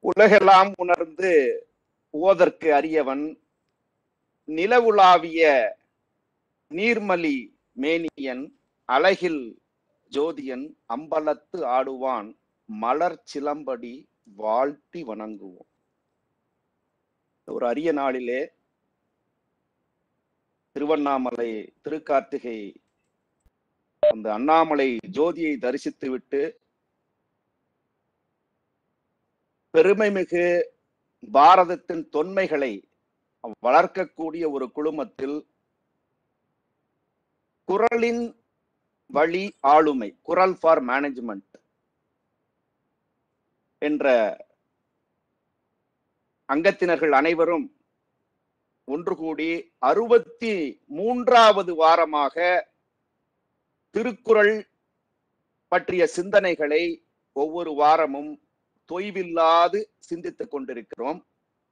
உலகெல்லாம் உணர்ந்து ஓதற்கு அரியவன் நிலவுலாவிய நீர்மலி மேனியன் அழகில் ஜோதியன் அம்பலத்து ஆடுவான் மலர் சிலம்படி வாழ்த்தி வணங்குவோம் ஒரு அரிய நாளிலே திருவண்ணாமலை திருக்கார்த்திகை அந்த அண்ணாமலை ஜோதியை தரிசித்து விட்டு பெருமைமிகு பாரதத்தின் தொன்மைகளை வளர்க்கக்கூடிய ஒரு குழுமத்தில் குரலின் வழி ஆளுமை குரல் ஃபார் மேனேஜ்மெண்ட் என்ற அங்கத்தினர்கள் அனைவரும் ஒன்று கூடி அறுபத்தி மூன்றாவது வாரமாக திருக்குறள் பற்றிய சிந்தனைகளை ஒவ்வொரு வாரமும் தொய்வில்லாது சிந்தித்துக் கொண்டிருக்கிறோம்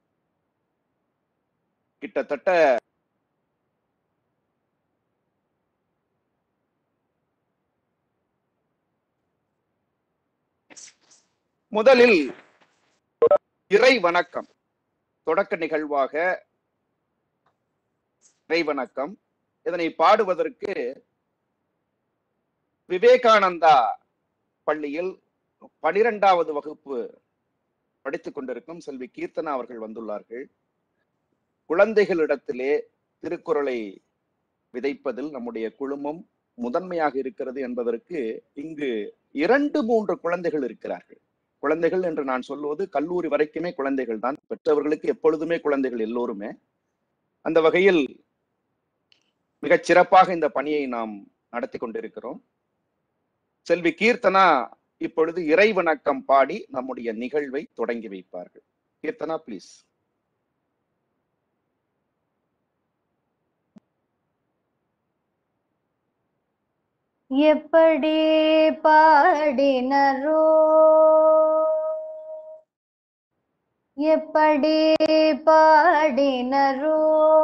கிட்டத்தட்ட முதலில் இறை வணக்கம் தொடக்க நிகழ்வாக இறை வணக்கம் இதனை பாடுவதற்கு விவேகானந்தா பள்ளியில் பனிரெண்டாவது வகுப்பு படித்துக் கொண்டிருக்கும் செல்வி கீர்த்தனா அவர்கள் வந்துள்ளார்கள் குழந்தைகளிடத்திலே திருக்குறளை விதைப்பதில் நம்முடைய குழுமம் முதன்மையாக இருக்கிறது என்பதற்கு இங்கு இரண்டு மூன்று குழந்தைகள் இருக்கிறார்கள் குழந்தைகள் என்று நான் சொல்லுவது கல்லூரி வரைக்குமே குழந்தைகள் தான் பெற்றவர்களுக்கு எப்பொழுதுமே குழந்தைகள் எல்லோருமே அந்த வகையில் மிகச் சிறப்பாக இந்த பணியை நாம் நடத்தி கொண்டிருக்கிறோம் செல்வி கீர்த்தனா இப்பொழுது இறை வணக்கம் பாடி நம்முடைய நிகழ்வை தொடங்கி வைப்பார்கள் கீர்த்தனா ப்ளீஸ் எப்படி பாடினரோ எப்படி பாடினரோ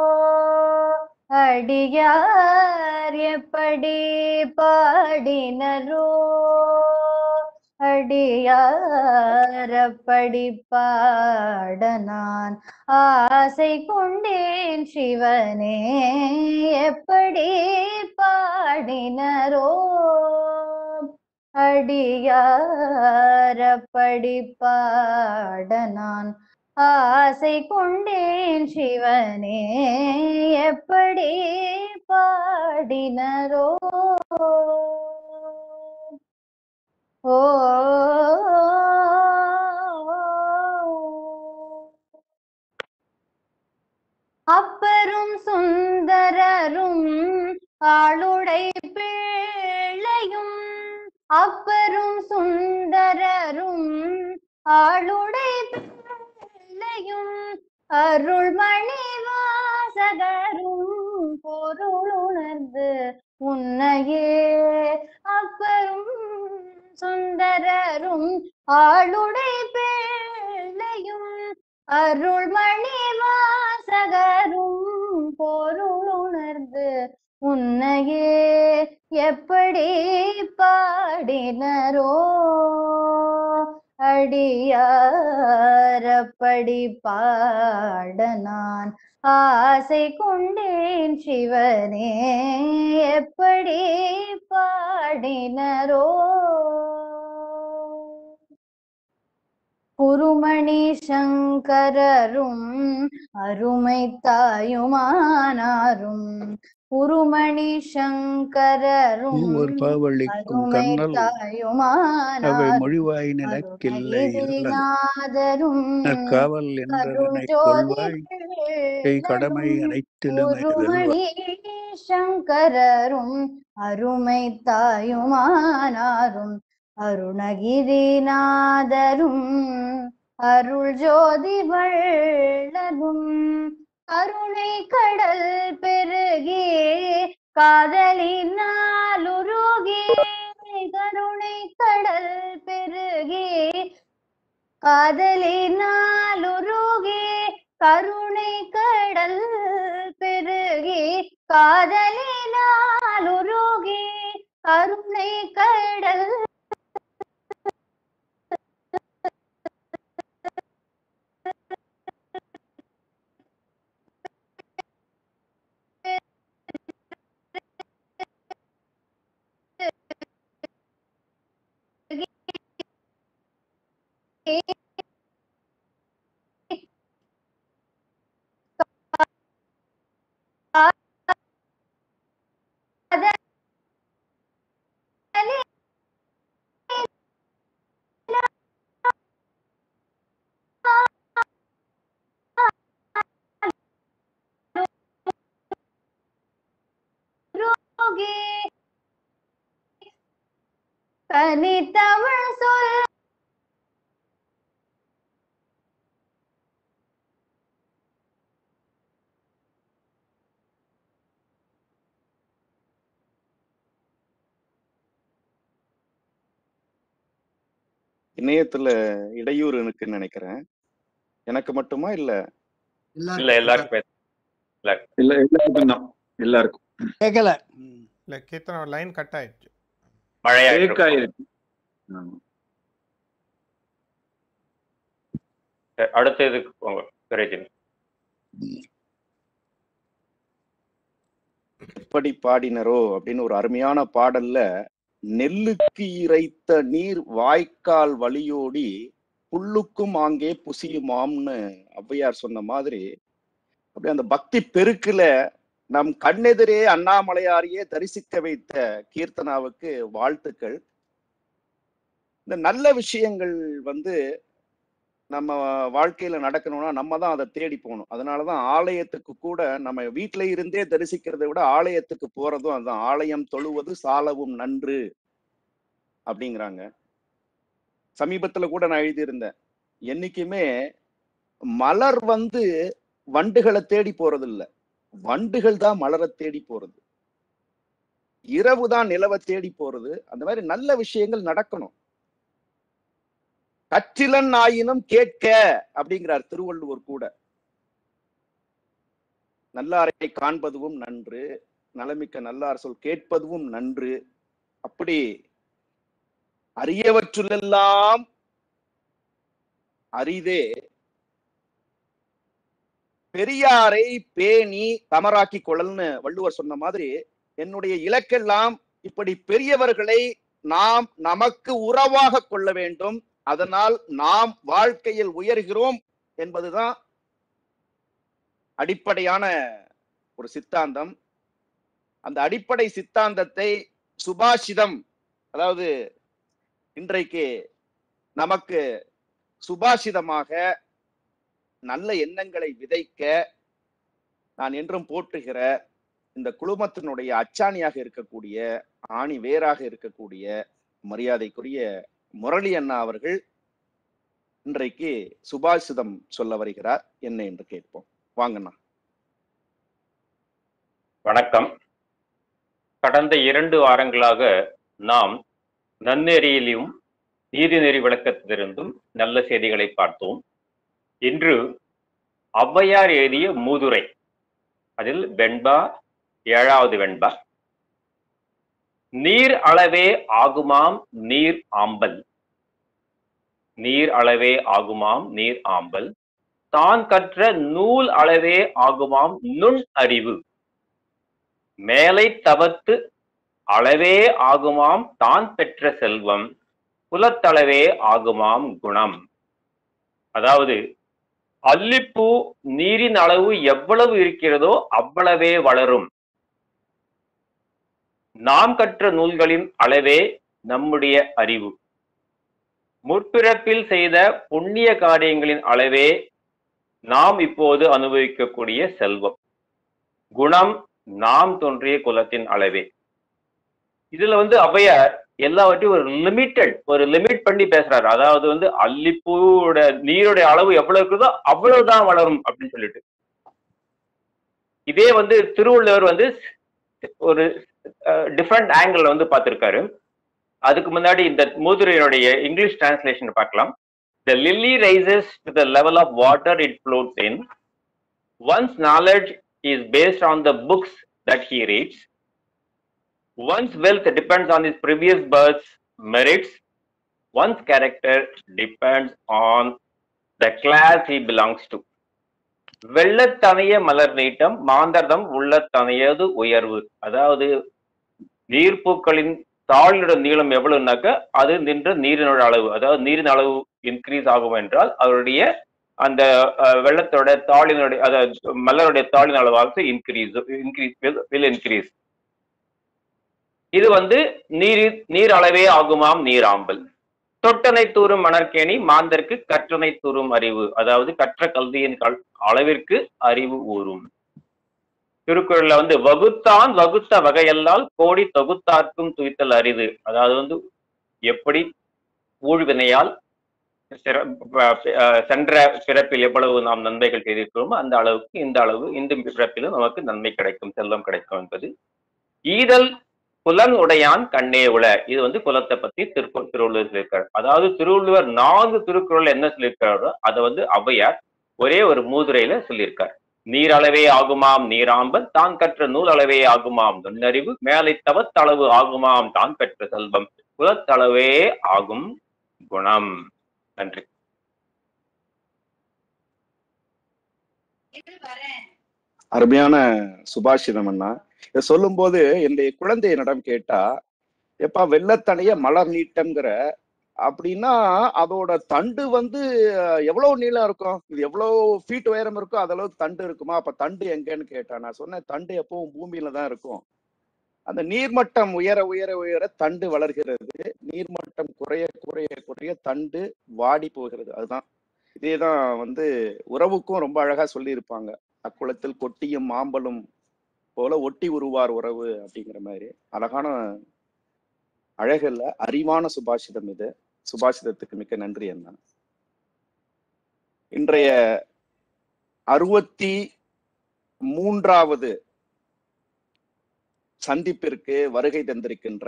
அடியார் எப்படி பாடினரோ அடியாரப்படி பாட நான் ஆசை கொண்டேன் சிவனே எப்படி பாடினரோ அடியாரப்படி பாட நான் ஆசை கொண்டேன் சிவனே எப்படி பாடினரோ ஓ அப்பரும் சுந்தரரும் ஆளுடை பிள்ளையும் அப்பரும் சுந்தரரும் ஆளுடை பிள்ளையும் அருள்மணி வாசகரும் பொருளுணர்ந்து உன்னையே அப்பரும் சுந்தரரும் ஆளுடை பிள்ளையும் அருள்மணி வாசகரும் பொருளுணர்ந்து உன்னையே எப்படி பாடினரோ அடியாரப்படி பாட நான் ஆசை கொண்டேன் சிவனே எப்படி பாடினரோ குருமணி சங்கரரும் அருமை தாயுமானாரும் குருமணி சங்கரரும் மூவர் பாவளிக்கும் அருமை கண்ணல் அவை தாயுமானாரும் மொழிவாய் நிலக்கில்லை இல்லன் அருணகிரிநாதரும் நற்காவல் என்றதனை கொள்வாய் கை கடமை அனைத்திலும் குருமணி சங்கரரும் அருமை தாயுமானாரும் அருணகிரிநாதரும் அருள் ஜோதி வள்ளலும் கருணை கடல் பெருகி காதலினால் உருகி கருணை கடல் பெருகி காதலினால் உருகி கருணை கடல் பெருகி காதலினால் உருகி கருணை கடல் கனித்தமிழ் சொல் இணையத்துல இடையூறு இருக்குன்னு நினைக்கிறேன் எனக்கு மட்டுமா இல்ல இல்ல எல்லாருக்கும் பேச இல்ல எல்லாருக்கும் தான் எல்லாருக்கும் கேட்கல ம். இல்ல கீர்த்தனா லைன் கட் ஆயிடுச்சு மழையா பிரேக் இருக்கும். ஆயிருக்கு ஆமா. சரி, அடுத்த இதுக்கு போங்க பிரயோஜனம் எப்படி பாடினரோ அப்படின்னு ஒரு அருமையான பாடல்ல நெல்லுக்கு இறைத்த நீர் வாய்க்கால் வழியோடி புல்லுக்கும் ஆங்கே புசியுமாம்னு ஔவையார் சொன்ன மாதிரி அப்படி அந்த பக்தி பெருக்குல நம் கண்ணெதிரே அண்ணாமலையாரையே தரிசிக்க வைத்த கீர்த்தனாவுக்கு வாழ்த்துக்கள் இந்த நல்ல விஷயங்கள் வந்து நம்ம வாழ்க்கையில நடக்கணும்னா நம்ம தான் அதை தேடி போகணும் அதனாலதான் ஆலயத்துக்கு கூட நம்ம வீட்ல இருந்தே தரிசிக்கிறதை விட ஆலயத்துக்கு போறதும் அதுதான் ஆலயம் தொழுவது சாலவும் நன்று அப்படிங்கிறாங்க சமீபத்துல கூட நான் எழுதியிருந்தேன் என்னைக்குமே மலர் வந்து வண்டுகளை தேடி போறது இல்ல வண்டுகள் தான் மலரை தேடி போறது இரவு தான் நிலவை தேடி போறது அந்த மாதிரி நல்ல விஷயங்கள் நடக்கணும் கற்றிலன் ஆயினும் கேட்க அப்படிங்கிறார் திருவள்ளுவர் கூட நல்லாரை காண்பதுவும் நன்று நலமிக்க நல்லார் சொல் கேட்பதுவும் நன்று அப்படி அரியவற்றுள்ளெல்லாம் அரிதே பெரியாரை பேணி தமராக்கி கொள்ளல்னு வள்ளுவர் சொன்ன மாதிரி என்னுடைய இலக்கெல்லாம் இப்படி பெரியவர்களை நாம் நமக்கு உறவாக கொள்ள வேண்டும் அதனால் நாம் வாழ்க்கையில் உயர்கிறோம் என்பதுதான் அடிப்படையான ஒரு சித்தாந்தம் அந்த அடிப்படை சித்தாந்தத்தை சுபாஷிதம் அதாவது இன்றைக்கு நமக்கு சுபாஷிதமாக நல்ல எண்ணங்களை விதைக்க நான் என்றும் போற்றுகிற இந்த குழுமத்தினுடைய அச்சாணியாக இருக்கக்கூடிய ஆணி வேராக இருக்கக்கூடிய மரியாதைக்குரிய முரளி அண்ணா அவர்கள் இன்றைக்கு சுபாஷிதம் சொல்ல வருகிறார் என்ன என்று கேட்போம் வாங்கண்ணா வணக்கம் கடந்த இரண்டு வாரங்களாக நாம் நன்னெறியிலும் நீதிநெறி விளக்கத்திலிருந்தும் நல்ல செய்திகளை பார்த்தோம் இன்று ஔவையார் எழுதிய மூதுரை அதில் வெண்பா ஏழாவது வெண்பா நீர் அளவே ஆகுமாம் நீர் ஆம்பல் நீர் அளவே ஆகுமாம் நீர் ஆம்பல் தான் கற்ற நூல் அளவே ஆகுமாம் நுண் அறிவு மேலை தவத்து அளவே ஆகுமாம் தான் பெற்ற செல்வம் புலத்தளவே ஆகுமாம் குணம் அதாவது அல்லிப்பூ நீரின் அளவு எவ்வளவு இருக்கிறதோ அவ்வளவே வளரும் நாம் கற்ற நூல்களின் அளவே நம்முடைய அறிவு முற்பிறப்பில் செய்த புண்ணிய காரியங்களின் அளவே நாம் இப்போது அனுபவிக்கக்கூடிய செல்வம் குணம் நாம் தோன்றிய குலத்தின் அளவே இதுல வந்து ஔவையார் எல்லாவற்றையும் ஒரு லிமிட்டட் ஒரு லிமிட் பண்ணி பேசுறாரு அதாவது வந்து அல்லிப்பூவோட நீருடைய அளவு எவ்வளவு இருக்குதோ அவ்வளவுதான் வளரும் அப்படின்னு சொல்லிட்டு இதே வந்து திருவள்ளுவர் வந்து ஒரு டிஃப்ரெண்ட் ஆங்கிள் வந்து பார்த்திருக்காரு அதுக்கு முன்னாடி இந்த மூதுரையினுடைய இங்கிலீஷ் டிரான்ஸ்லேஷன் பார்க்கலாம் the lily rises to the level of water it floats in one's knowledge is based on the books that he reads One's wealth depends on his previous birth's merits. One's character depends on the class he belongs to. வெள்ளத்தனைய மலர் நீட்டம் மாந்தர்தம் உள்ளத்தனையது உயர்வு அதாவது நீர்ப்பூக்களின் தாளினோட நீளம் எவ்வளவுனாக்க அது நின்ற நீரினோட அளவு அதாவது நீரின் அளவு இன்க்ரீஸ் ஆகும் என்றால் அவருடைய அந்த அஹ், வெள்ளத்தோட தாளினுடைய அதாவது மலருடைய தாளின் அளவாக இன்க்ரீஸ் இன்க்ரீஸ் வில் இன்க்ரீஸ் இது வந்து நீர் நீர் அளவே ஆகுமாம் நீராம்பல் தொட்டனை தூறும் மணற்கேணி மாந்தர்க்கு கற்றனை தூறும் அறிவு அதாவது கற்ற கல்வியின் கல்- அளவிற்கு அறிவு ஊறும் திருக்குறள்ல வந்து வகுத்தான் வகுத்த வகையல்லால் கோடி தொகுத்தார்க்கும் துய்த்தல் அரிது அதாவது வந்து எப்படி ஊழ்வினையால் சிற- ப- அஹ் சென்ற பிறப்பில் எவ்வளவு நாம் நன்மைகள் செய்திருக்கிறோமோ அந்த அளவுக்கு இந்த அளவு இந்த பிறப்பிலும் நமக்கு நன்மை கிடைக்கும் செல்வம் கிடைக்கும் என்பது ஈதல் புலன் உடையான் கண்ணே உள இது வந்து புலத்தை பத்தி திரு திருவள்ளுவர் சொல்லியிருக்காரு அதாவது திருவள்ளுவர் நான்கு திருக்குறள் என்ன சொல்லியிருக்காரோ அதை வந்து ஔவையார் ஒரே ஒரு மூதுரையில சொல்லியிருக்கார் நீரளவே ஆகுமாம் நீராம்பல் தான் கற்ற நூல் அளவே ஆகுமாம் நுண்ணறிவு மேலை தவத்தளவு ஆகுமாம் தான் பெற்ற செல்வம் குலத்தளவே ஆகும் குணம் நன்றி அருமையான சுபாஷிதம் அண்ணா இதை சொல்லும்போது என்னுடைய குழந்தை என்னிடம் கேட்டா எப்பா வெள்ளத்தனைய மலர் நீட்டம்ங்கிற அப்படின்னா அதோட தண்டு வந்து அஹ், எவ்வளவு நீளம் இருக்கும் இது எவ்வளவு ஃபீட் உயரம் இருக்கோ அது அளவுக்கு தண்டு இருக்குமா அப்ப தண்டு எங்கன்னு கேட்டா நான் சொன்னேன் தண்டு எப்பவும் பூமியில தான் இருக்கும் அந்த நீர்மட்டம் உயர உயர உயர தண்டு வளர்கிறது நீர்மட்டம் குறைய குறைய குறைய தண்டு வாடி போகிறது அதுதான் இதேதான் வந்து உறவுக்கும் ரொம்ப அழகா சொல்லியிருப்பாங்க அக்குளத்தில் கொட்டியும் மாம்பலும் போல ஒட்டி உருவார் உறவு அப்படிங்கிற மாதிரி அழகான அழகல்ல அறிவான சுபாஷிதம் இது சுபாஷிதத்துக்கு மிக்க நன்றி அண்ணா இன்றைய அறுபத்தி மூன்றாவது சந்திப்பிற்கு வருகை தந்திருக்கின்ற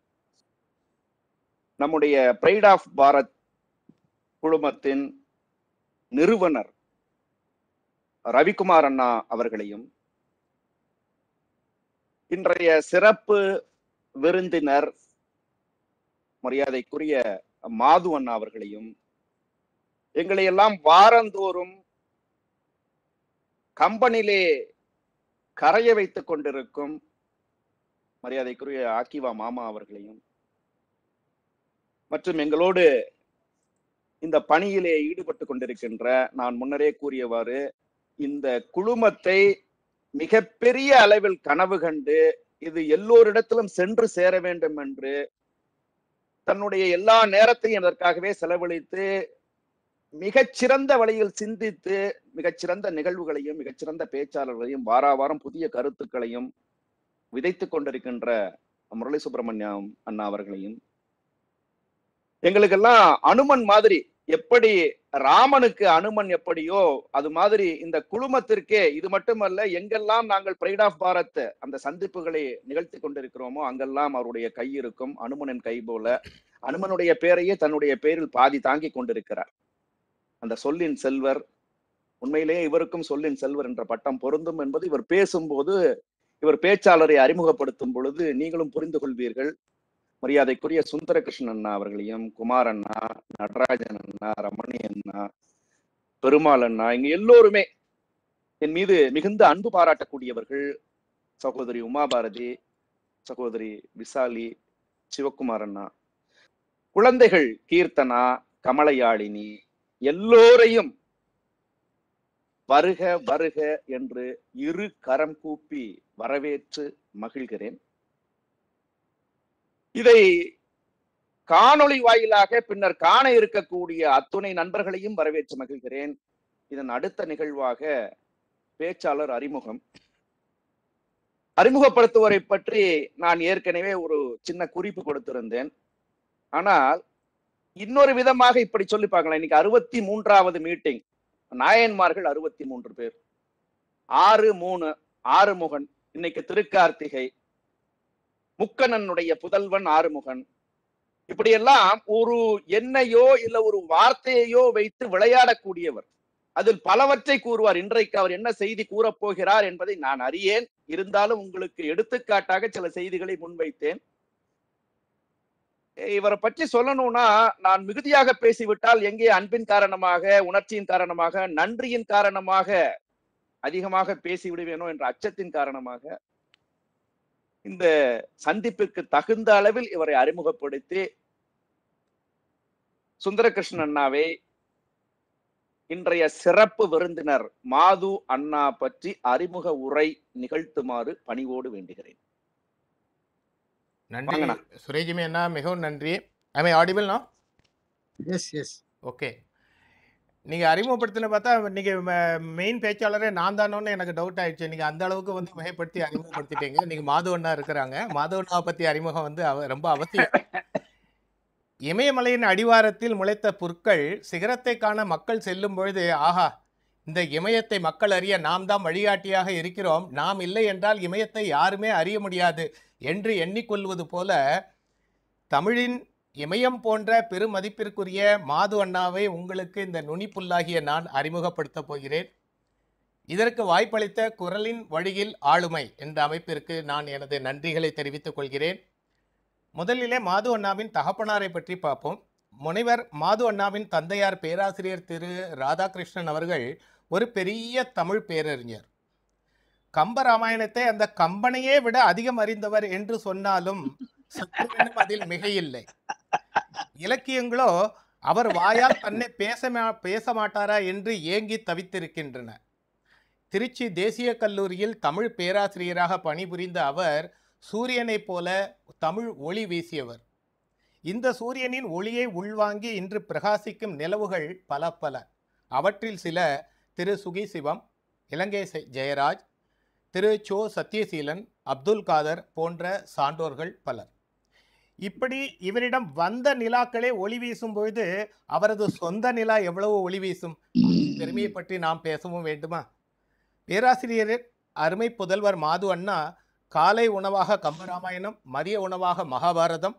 நம்முடைய பிரைட் ஆஃப் பாரத் குழுமத்தின் நிறுவனர் ரவிக்குமார் அண்ணா அவர்களையும் இன்றைய சிறப்பு விருந்தினர் மரியாதைக்குரிய மாது அண்ணா அவர்களையும் எங்களை எல்லாம் வாரந்தோறும் கம்பெனிலே கரைய வைத்துக் கொண்டிருக்கும் மரியாதைக்குரிய ஆக்கிவா மாமா அவர்களையும் மற்றும் எங்களோடு இந்த பணியிலே ஈடுபட்டு கொண்டிருக்கின்ற நான் முன்னரே கூறியவாறு இந்த குழுமத்தை மிகப்பெரிய அளவில் கனவு கண்டு இது எல்லோரிடத்திலும் சென்று சேர வேண்டும் என்று தன்னுடைய எல்லா நேரத்தையும் அதற்காகவே செலவழித்து மிகச்சிறந்த வழியில் சிந்தித்து மிகச்சிறந்த நிகழ்வுகளையும் மிகச்சிறந்த பேச்சாளர்களையும் வாரா வாரம் புதிய கருத்துக்களையும் விதைத்துக் கொண்டிருக்கின்ற முரளி சுப்பிரமணியம் அண்ணா அவர்களையும் எங்களுக்கெல்லாம் அனுமன் மாதிரி எப்படி ராமனுக்கு அனுமன் எப்படியோ அது மாதிரி இந்த குழுமத்திற்கே இது மட்டுமல்ல எங்கெல்லாம் நாங்கள் பிரைட் ஆஃப் பாரத் அந்த சந்திப்புகளை நிகழ்த்தி கொண்டிருக்கிறோமோ அங்கெல்லாம் அவருடைய கை இருக்கும் அனுமனின் கை போல அனுமனுடைய பேரையே தன்னுடைய பேரில் பாதி தாங்கி கொண்டிருக்கிறார் அந்த சொல்லின் செல்வர் உண்மையிலேயே இவருக்கும் சொல்லின் செல்வர் என்ற பட்டம் பொருந்தும் என்பது இவர் பேசும்போது இவர் பேச்சாளரை அறிமுகப்படுத்தும் பொழுது நீங்களும் புரிந்து கொள்வீர்கள் மரியாதைக்குரிய சுந்தரகிருஷ்ணன் அண்ணா அவர்களையும் குமார் அண்ணா நடராஜன் அண்ணா ரமணி அண்ணா பெருமாள் அண்ணா இங்க எல்லோருமே என் மீது மிகுந்த அன்பு பாராட்டக்கூடியவர்கள் சகோதரி உமாபாரதி சகோதரி விசாலி சிவகுமார் அண்ணா குழந்தைகள் கீர்த்தனா கமலையாழினி எல்லோரையும் வருக வருக என்று இரு கரம் கூப்பி வரவேற்று மகிழ்கிறேன் இதை காணொளி வாயிலாக பின்னர் காண இருக்கக்கூடிய அத்துணை நண்பர்களையும் வரவேற்று மகிழ்கிறேன் இதன் அடுத்த நிகழ்வாக பேச்சாளர் அறிமுகம் அறிமுகப்படுத்துவரை பற்றி நான் ஏற்கனவே ஒரு சின்ன குறிப்பு கொடுத்திருந்தேன் ஆனால் இன்னொரு விதமாக இப்படி சொல்லி பார்க்கலாம் இன்னைக்கு அறுபத்தி மூன்றாவது மீட்டிங் நாயன்மார்கள் அறுபத்தி மூன்று பேர் ஆறு மூணு ஆறுமுகன் இன்னைக்கு திருக்கார்த்திகை முக்கண்ணனுடைய புதல்வன் ஆறுமுகன் இப்படியெல்லாம் ஒரு எண்ணையோ இல்ல ஒரு வார்த்தையையோ வைத்து விளையாடக்கூடியவர் அதில் பலவற்றை கூறுவார் இன்றைக்கு அவர் என்ன செய்தி கூறப் போகிறார் என்பதை நான் அறியேன் இருந்தாலும் உங்களுக்கு எடுத்துக்காட்டாக சில செய்திகளை முன்வைத்தேன் இவரை பற்றி சொல்லணும்னா நான் மிகுதியாக பேசிவிட்டால் எங்கே அன்பின் காரணமாக உணர்ச்சியின் காரணமாக நன்றியின் காரணமாக அதிகமாக பேசி விடுவேனோ என்ற அச்சத்தின் காரணமாக இந்த சந்திப்பிற்கு தகுந்த அளவில் இவரை அறிமுகப்படுத்தி சுந்தரகிருஷ்ணன் அண்ணாவை இன்றைய சிறப்பு விருந்தினர் மாது அண்ணா பற்றி அறிமுக உரை நிகழ்த்துமாறு பணிவோடு வேண்டுகிறேன் நன்றி வாங்கண்ணா. சுரேஜிமி அண்ணா மிகவும் நன்றி ஐ ஆடிபிள்னா எஸ் எஸ் ஓகே நீங்கள் அறிமுகப்படுத்தின பார்த்தா நீங்கள் மெயின் பேச்சாளரே நான் தானோன்னு எனக்கு டவுட் ஆயிடுச்சு நீங்கள் அந்த அளவுக்கு வந்து மிகைப்படுத்தி அறிமுகப்படுத்திட்டீங்க நீங்கள் மாதவண்ணா இருக்கிறாங்க மாதவண்ணாவை பற்றி அறிமுகம் வந்து அவ ரொம்ப அவசியம் இமயமலையின் அடிவாரத்தில் முளைத்த புற்கள் சிகரத்தை காண மக்கள் செல்லும் பொழுது ஆஹா இந்த இமயத்தை மக்கள் அறிய நாம் தான் வழிகாட்டியாக இருக்கிறோம் நாம் இல்லை என்றால் இமயத்தை யாருமே அறிய முடியாது என்று எண்ணிக்கொள்வது போல தமிழின் இமயம் போன்ற பெருமதிப்பிற்குரிய மாது அண்ணாவை உங்களுக்கு இந்த நுனிப்புல்லாகிய நான் அறிமுகப்படுத்தப் போகிறேன் இதற்கு வாய்ப்பளித்த குரலின் வழியில் ஆளுமை என்ற அமைப்பிற்கு நான் எனது நன்றிகளை தெரிவித்துக் கொள்கிறேன் முதலிலே மாது அண்ணாவின் தகப்பனாரை பற்றி பார்ப்போம் முனைவர் மாது அண்ணாவின் தந்தையார் பேராசிரியர் திரு ராதாகிருஷ்ணன் அவர்கள் ஒரு பெரிய தமிழ் பேரறிஞர் கம்ப ராமாயணத்தை அந்த கம்பனையே விட அதிகம் அறிந்தவர் என்று சொன்னாலும் சற்றுமெனும் அதில் மிகையில்லை இலக்கியங்களோ அவர் வாயால் தன்னை பேச மா- பேச மாட்டாரா என்று ஏங்கி தவித்திருக்கின்றன திருச்சி தேசிய கல்லூரியில் தமிழ் பேராசிரியராக பணிபுரிந்த அவர் சூரியனைப் போல தமிழ் ஒளி வீசியவர் இந்த சூரியனின் ஒளியை உள்வாங்கி இன்று பிரகாசிக்கும் நிலவுகள் பல பல அவற்றில் சில திரு சுகி சிவம் இலங்கை செ- ஜெயராஜ் திரு சோ சத்யசீலன் அப்துல் காதர் போன்ற சான்றோர்கள் பலர் இப்படி இவரிடம் வந்த நிலாக்களே ஒளி வீசும் பொழுது அவரது சொந்த நிலா எவ்வளவு ஒளி வீசும் பெருமையை பற்றி நாம் பேசவும் வேண்டுமா பேராசிரியர் அருமை புதல்வர் மாது அண்ணா காலை உணவாக கம்பராமாயணம் மதிய உணவாக மகாபாரதம்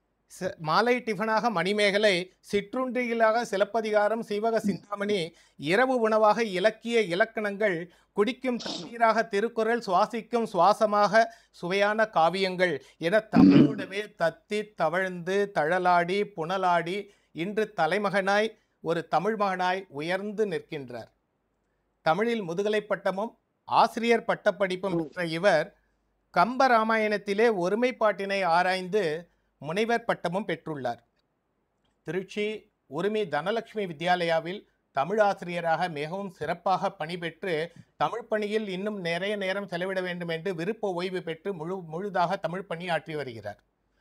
ச- மாலை டிஃபனாக மணிமேகலை சிற்றுண்டிகளாக சிலப்பதிகாரம் சீவக சிந்தாமணி இரவு உணவாக இலக்கிய இலக்கணங்கள் குடிக்கும் தண்ணீராக திருக்குறள் சுவாசிக்கும் சுவாசமாக சுவையான காவியங்கள் என தமிழோடவே தத்தி தவழ்ந்து தழலாடி புனலாடி இன்று தலைமகனாய் ஒரு தமிழ் மகனாய் உயர்ந்து நிற்கின்றார் தமிழில் முதுகலை பட்டமும் ஆசிரியர் பட்டப்படிப்பும் பெற்ற இவர் கம்ப ராமாயணத்திலே ஒருமைப்பாட்டினை ஆராய்ந்து முனைவர் பட்டமும் பெற்றுள்ளார் திருச்சி உரிமை தனலட்சுமி வித்யாலயாவில் தமிழ் ஆசிரியராக மிகவும் சிறப்பாக பணிபெற்று தமிழ் பணியில் இன்னும் நிறைய நேரம் செலவிட வேண்டும் என்று விருப்ப ஓய்வு பெற்று முழு முழுதாக தமிழ் பணியாற்றி வருகிறார்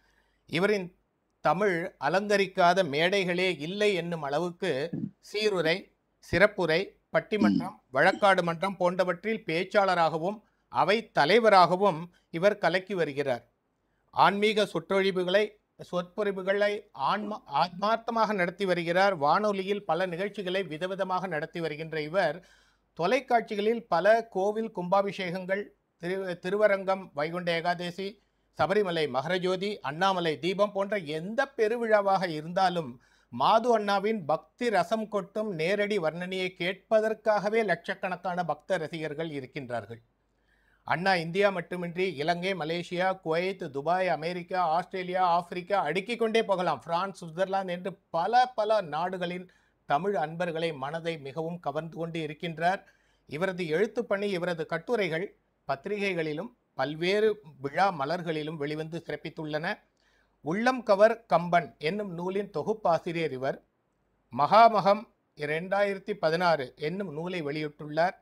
இவரின் தமிழ் அலங்கரிக்காத மேடைகளே இல்லை என்னும் அளவுக்கு சீருரை சிறப்புரை பட்டிமன்றம் வழக்காடு மன்றம் போன்றவற்றில் பேச்சாளராகவும் அவை தலைவராகவும் இவர் கலக்கி வருகிறார் ஆன்மீக சொற்றொழிவுகளை சொற்பொழிவுகளை ஆன்மா ஆத்மார்த்தமாக நடத்தி வருகிறார் வானொலியில் பல நிகழ்ச்சிகளை விதவிதமாக நடத்தி வருகின்ற இவர் தொலைக்காட்சிகளில் பல கோவில் கும்பாபிஷேகங்கள் திரு திருவரங்கம் வைகுண்ட ஏகாதேசி சபரிமலை மகரஜோதி அண்ணாமலை தீபம் போன்ற எந்த பெருவிழாவாக இருந்தாலும் மாது அண்ணாவின் பக்தி ரசம் கொட்டும் நேரடி வர்ணனையை கேட்பதற்காகவே லட்சக்கணக்கான பக்த ரசிகர்கள் இருக்கின்றார்கள் அண்ணா இந்தியா மட்டுமின்றி Ilangai Malaysia Kuwait Dubai America Australia Africa அடுக்கிக் கொண்டே போகலாம் பிரான்ஸ் சுவிட்சர்லாந்து என்று பல பல நாடுகளின் தமிழ் அன்பர்களை மனதை மிகவும் கவர்ந்து கொண்டு இருக்கின்றார் இவரது எழுத்துப் பணி இவரது கட்டுரைகள் பத்திரிகைகளிலும் பல்வேறு விழா மலர்களிலும் வெளிவந்து சிறப்பித்துள்ளன உள்ளம் கவர் கம்பன் என்னும் நூலின் தொகுப்பாசிரியர் இவர் மகாமகம் இரண்டாயிரத்தி பதினாறு என்னும் நூலை வெளியிட்டுள்ளார்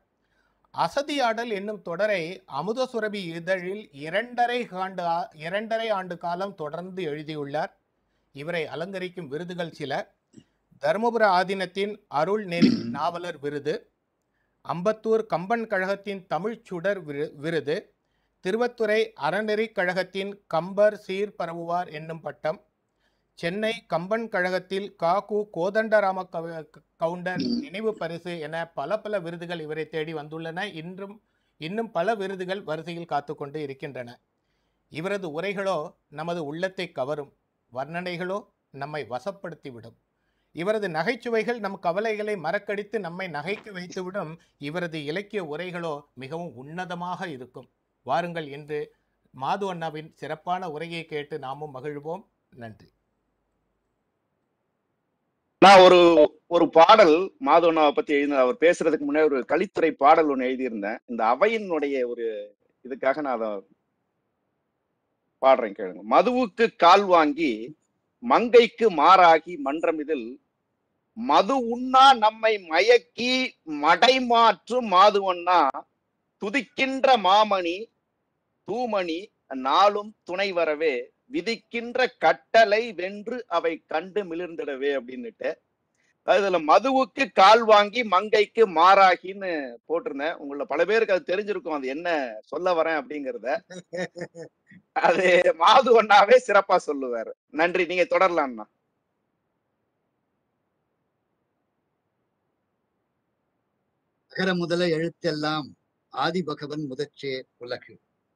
அசதியாடல் என்னும் தொடரை அமுத சுரபி இதழில் இரண்டரை ஆண்டு இரண்டரை ஆண்டு காலம் தொடர்ந்து எழுதியுள்ளார் இவரை அலங்கரிக்கும் விருதுகள் சில தருமபுர ஆதீனத்தின் அருள் நெறி நாவலர் விருது அம்பத்தூர் கம்பன் கழகத்தின் தமிழ்ச் சுடர் விரு- விருது திருவத்துறை அறநெறி கழகத்தின் கம்பர் சீர் பரவுவார் என்னும் பட்டம் சென்னை கம்பன் கழகத்தில் காகு கோதண்டராம கவ- கவுண்டர் நினைவு பரிசு என பல பல விருதுகள் இவரை தேடி வந்துள்ளன இன்றும் இன்னும் பல விருதுகள் வரிசையில் காத்துக்கொண்டு இருக்கின்றன இவரது உரைகளோ நமது உள்ளத்தை கவரும் வர்ணனைகளோ நம்மை வசப்படுத்திவிடும் இவரது நகைச்சுவைகள் நம் கவலைகளை மறக்கடித்து நம்மை நகைக்க வைத்துவிடும் இவரது இலக்கிய உரைகளோ மிகவும் உன்னதமாக இருக்கும் வாருங்கள் இன்று மாது அண்ணாவின் சிறப்பான உரையை கேட்டு நாமும் மகிழ்வோம் நன்றி நான் ஒரு ஒரு பாடல் மாதவனாவை பத்தி எழுதின அவர் பேசுறதுக்கு முன்னாடி ஒரு கலித்துறை பாடல் ஒண்ணு எழுதியிருந்தேன் இந்த அவையினுடைய ஒரு இதுக்காக நான் அதை பாடுறேன் கேளுங்க மதுவுக்கு கால் வாங்கி மங்கைக்கு மாறாகி மன்றம் இதில் மது உண்ணா நம்மை மயக்கி மடைமாற்றும் மாதுவண்ணா துதிக்கின்ற மாமணி தூமணி நாளும் துணை வரவே விதிக்கின்ற கட்டளை வென்று அவை கண்டு மிளிர்ந்திடவே அப்படின்னுட்டு அதுல மதுவுக்கு கால் வாங்கி மங்கைக்கு மாறாகின்னு போட்டிருந்தேன் உங்கள பல பேருக்கு அது தெரிஞ்சிருக்கும் அது என்ன சொல்ல வரேன் அப்படிங்கறத அது மாது ஒண்ணாவே சிறப்பா சொல்லுவாரு நன்றி நீங்க தொடரலாம்ண்ணா அகர முதல எழுத்தெல்லாம் ஆதிபகவன் முதற்றே உலகு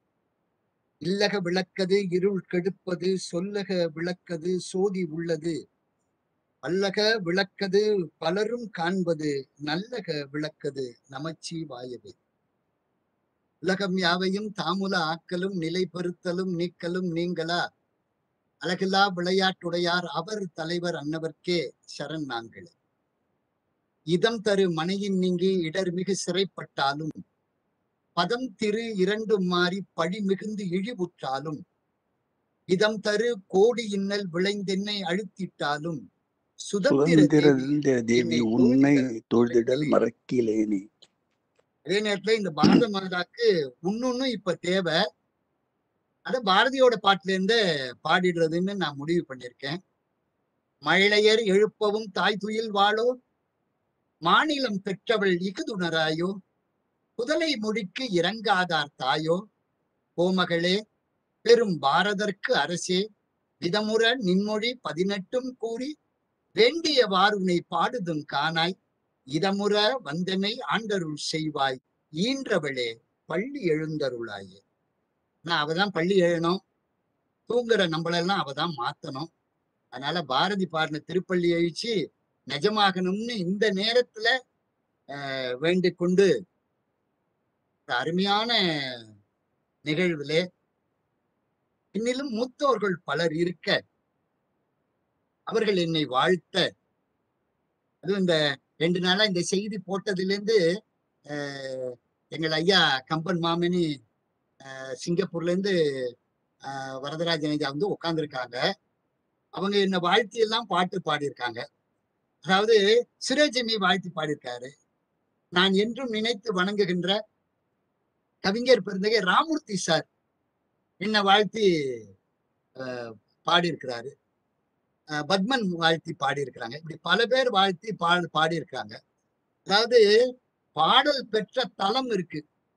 இல்லக விளக்கது இருள் கெடுப்பது சொல்லக விளக்கது சோதி உள்ளது பல்லக விளக்கது பலரும் காண்பது நல்லக விளக்கது நமச்சிவாயவே உலகம் யாவையும் தாமுல ஆக்கலும் நிலை பெறுத்தலும் நீக்கலும் நீங்களா அழகில்லா விளையாட்டுடையார் அவர் தலைவர் அன்னவர்க்கே சரண் நாங்களே இதம் தரு மனையின் நீங்கி இடர் மிகு சிறைப்பட்டாலும் பதம் திரு இரண்டும் மாறி பழி மிகுந்து இழிவுற்றாலும் இதம் தரு கோடி இன்னல் விளைந்தென்னை அழுத்திட்டாலும் சுதந்திர தேவி சுதந்திர தேவி என்னை உன்னை தொழுதிடல் தொழுதிடல் மறக்கிலேனே. மறக்கிலேனே அதே நேரத்துல இந்த பாரத மாதாக்கு இன்னொன்னு இப்ப தேவை அத பாரதியோட பாட்டுல இருந்து பாடிடுறதுன்னு நான் முடிவு பண்ணிருக்கேன் மழையர் எழுப்பவும் தாய் துயில் வாழோ மாநிலம் பெற்றவள் இகுதுணராயோ புதலை மொழிக்கு இறங்காதார் தாயோ கோமகளே பெரும் பாரதற்கு அரசே விதமுற நின்மொழி பதினெட்டும் கூறி வேண்டிய வாருனை பாடுதும் காணாய் இதமுற வந்தனை ஆண்டருள் செய்வாய் ஈன்றவளே பள்ளி எழுந்தருளாயே நான் அவதான் பள்ளி எழணும் தூங்குற நம்மளெல்லாம் அவதான் மாத்தணும் அதனால பாரதி பாடின திருப்பள்ளி எழுச்சி நிஜமாகணும்னு இந்த நேரத்துல ஆஹ் வேண்டிக் கொண்டு இந்த அருமையான நிகழ்விலே இன்னிலும் மூத்தோர்கள் பலர் இருக்க அவர்கள் என்னை வாழ்த்த அதுவும் இந்த ரெண்டு நாளா இந்த செய்தி போட்டதுல இருந்து ஆஹ் எங்கள் ஐயா கம்பன் மாமணி ஆஹ் சிங்கப்பூர்ல இருந்து ஆஹ் வரதராஜன் ஐயா வந்து உட்கார்ந்துருக்காங்க அவங்க என்ன வாழ்த்தி எல்லாம் பாட்டு பாடியிருக்காங்க அதாவது சிரஜமி வாழ்த்தி பாடியிருக்காரு நான் என்றும் நினைத்து வணங்குகின்ற கவிஞர் பெருந்தகை ராமூர்த்தி சார் என்ன வாழ்த்தி ஆஹ் பாடியிருக்கிறாரு ஆஹ் பத்மன் வாழ்த்தி பாடியிருக்கிறாங்க இப்படி பல பேர் வாழ்த்தி பா பாடியிருக்காங்க அதாவது பாடல் பெற்ற தலம் இருக்கு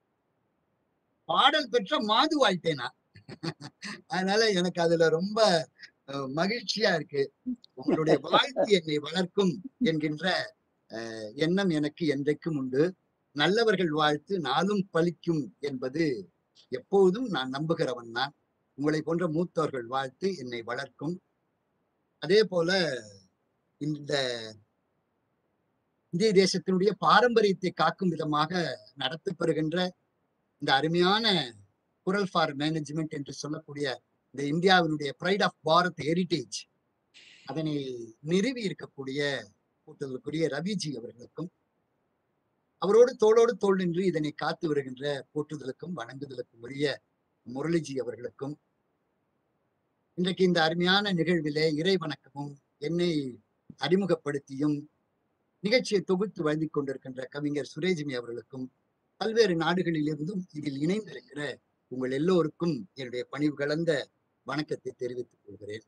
பாடல் பெற்ற மாது வாழ்த்தேனா அதனால எனக்கு அதுல ரொம்ப அஹ், மகிழ்ச்சியா இருக்கு உங்களுடைய வாழ்த்து என்னை வளர்க்கும் என்கின்ற அஹ், எண்ணம் எனக்கு என்றைக்கும் உண்டு நல்லவர்கள் வாழ்த்து நாளும் பலிக்கும் என்பது எப்போதும் நான் நம்புகிறவன் தான் உங்களை போன்ற மூத்தவர்கள் வாழ்த்து என்னை வளர்க்கும் அதே போல இந்த இந்திய தேசத்தினுடைய பாரம்பரியத்தை காக்கும் விதமாக நடத்தப்பெறுகின்ற இந்த அருமையான குரல் ஃபார் மேனேஜ்மெண்ட் என்று சொல்லக்கூடிய இந்த இந்தியாவினுடைய ப்ரைட் ஆஃப் பாரத் ஹெரிட்டேஜ் அதனை நிறுவி இருக்கக்கூடிய கூட்டத்திற்குரிய ரவிஜி அவர்களுக்கும் அவரோடு தோளோடு தோள் நின்று இதனை காத்து வருகின்ற போற்றுதலுக்கும் வணங்குதலுக்கும் உரிய முரளிஜி அவர்களுக்கும் இன்றைக்கு இந்த அருமையான நிகழ்விலே இறை வணக்கமும் என்னை அறிமுகப்படுத்தியும் நிகழ்ச்சியை தொகுத்து வழங்கிக் கொண்டிருக்கின்ற கவிஞர் சுரேஜிமி அவர்களுக்கும் பல்வேறு நாடுகளிலிருந்தும் இதில் இணைந்திருக்கிற உங்கள் எல்லோருக்கும் என்னுடைய பணிவு கலந்த வணக்கத்தை தெரிவித்துக் கொள்கிறேன்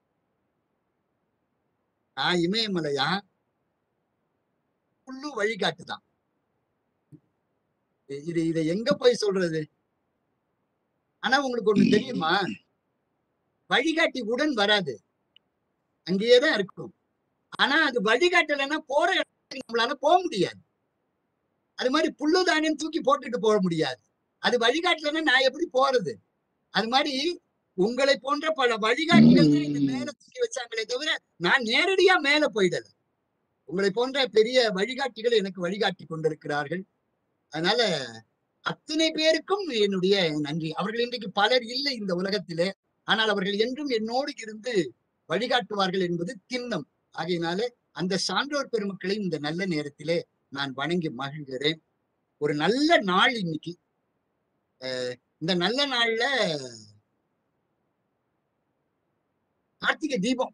நான் இமயமலையா புல்லு வழிகாட்டுதான் இது இதை எங்க போய் சொல்றது ஆனா உங்களுக்கு ஒண்ணு தெரியுமா வழிகாட்டி உடன் வராது அங்கேயேதான் இருக்கும் ஆனா அது வழிகாட்டலைன்னா போற இடத்துக்கு நம்மளால போக முடியாது அது மாதிரி புல்லு தானியம் தூக்கி போட்டுட்டு போக முடியாது அது வழிகாட்டலைன்னா நான் எப்படி போறது அது மாதிரி உங்களை போன்ற பல வழிகாட்டிகள் தான் இந்த மேல தூக்கி வச்சாங்களே தவிர நான் நேரடியா மேல போயிடல உங்களை போன்ற பெரிய வழிகாட்டிகள் எனக்கு வழிகாட்டி கொண்டிருக்கிறார்கள் அதனால அத்தனை பேருக்கும் என்னுடைய நன்றி அவர்கள் இன்றைக்கு பலர் இல்லை இந்த உலகத்திலே ஆனால் அவர்கள் என்றும் என்னோடு இருந்து வழிகாட்டுவார்கள் என்பது திண்ணம் ஆகையினாலே அந்த சான்றோர் பெருமக்களை இந்த நல்ல நேரத்திலே நான் வணங்கி மகிழ்கிறேன் ஒரு நல்ல நாள் இன்னைக்கு அஹ் இந்த நல்ல நாள்ல கார்த்திகை தீபம்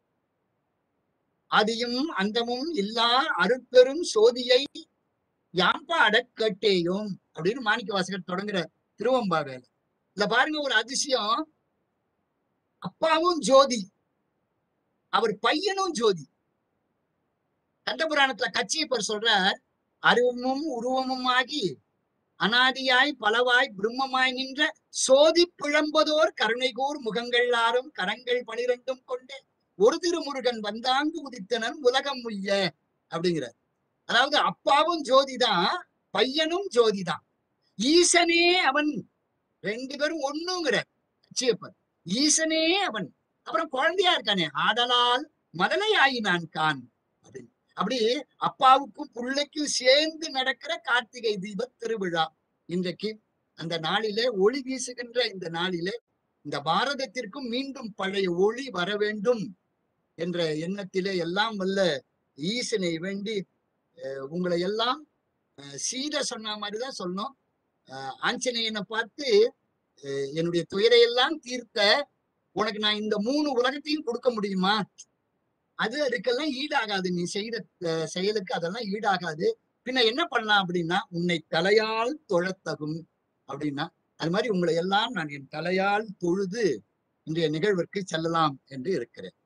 ஆதியும் அந்தமும் இல்லா அருட்பெரும் சோதியை யாம்பா அடக்கட்டேயும் அப்படின்னு மாணிக்க வாசகர் தொடங்குற திருவம்பாவேல இல்ல பாருங்க ஒரு அதிசயம் அப்பாவும் ஜோதி அவர் பையனும் ஜோதி கண்டபுராணத்துல கச்சியப்பர் சொல்றார் அருவமும் உருவமும் ஆகி அனாதியாய் பலவாய் பிரம்மமாய் நின்ற சோதி பிழம்பதோர் கருணைகூர் முகங்கள் ஆறும் கரங்கள் பனிரெண்டும் கொண்டு ஒரு திருமுருகன் வந்தாங்கு உதித்தனர் உலகம் உய்ய அப்படிங்கிறார் அதாவது அப்பாவும் ஜோதிதான் பையனும் ஜோதிதான் ஈசனே அவன் ரெண்டு பேரும் ஒண்ணுங்கிற அச்சியப்பர் ஈசனே அவன் அப்புறம் குழந்தையா இருக்கானே ஆதலால் மதலை ஆயினான் கான் அப்படின்னு அப்படி அப்பாவுக்கும் பிள்ளைக்கும் சேர்ந்து நடக்கிற கார்த்திகை தீப திருவிழா இன்றைக்கு அந்த நாளிலே ஒளி வீசுகின்ற இந்த நாளிலே இந்த பாரதத்திற்கும் மீண்டும் பழைய ஒளி வர வேண்டும் என்ற எண்ணத்திலே எல்லாம் வல்ல ஈசனை வேண்டி அஹ், உங்களை எல்லாம் அஹ், சீத சொன்ன மாதிரிதான் சொன்னோம் அஹ், ஆஞ்சநேயனை பார்த்து அஹ், என்னுடைய துயரையெல்லாம் தீர்த்த உனக்கு நான் இந்த மூணு உலகத்தையும் கொடுக்க முடியுமா அது அதுக்கெல்லாம் ஈடாகாது நீ செய்த அஹ், செயலுக்கு அதெல்லாம் ஈடாகாது பின்ன என்ன பண்ணலாம் அப்படின்னா உன்னை தலையால் தொழத்தகும் அப்படின்னா அது மாதிரி உங்களை எல்லாம் நான் என் தலையால் தொழுது இன்றைய நிகழ்விற்கு செல்லலாம் என்று இருக்கிறேன்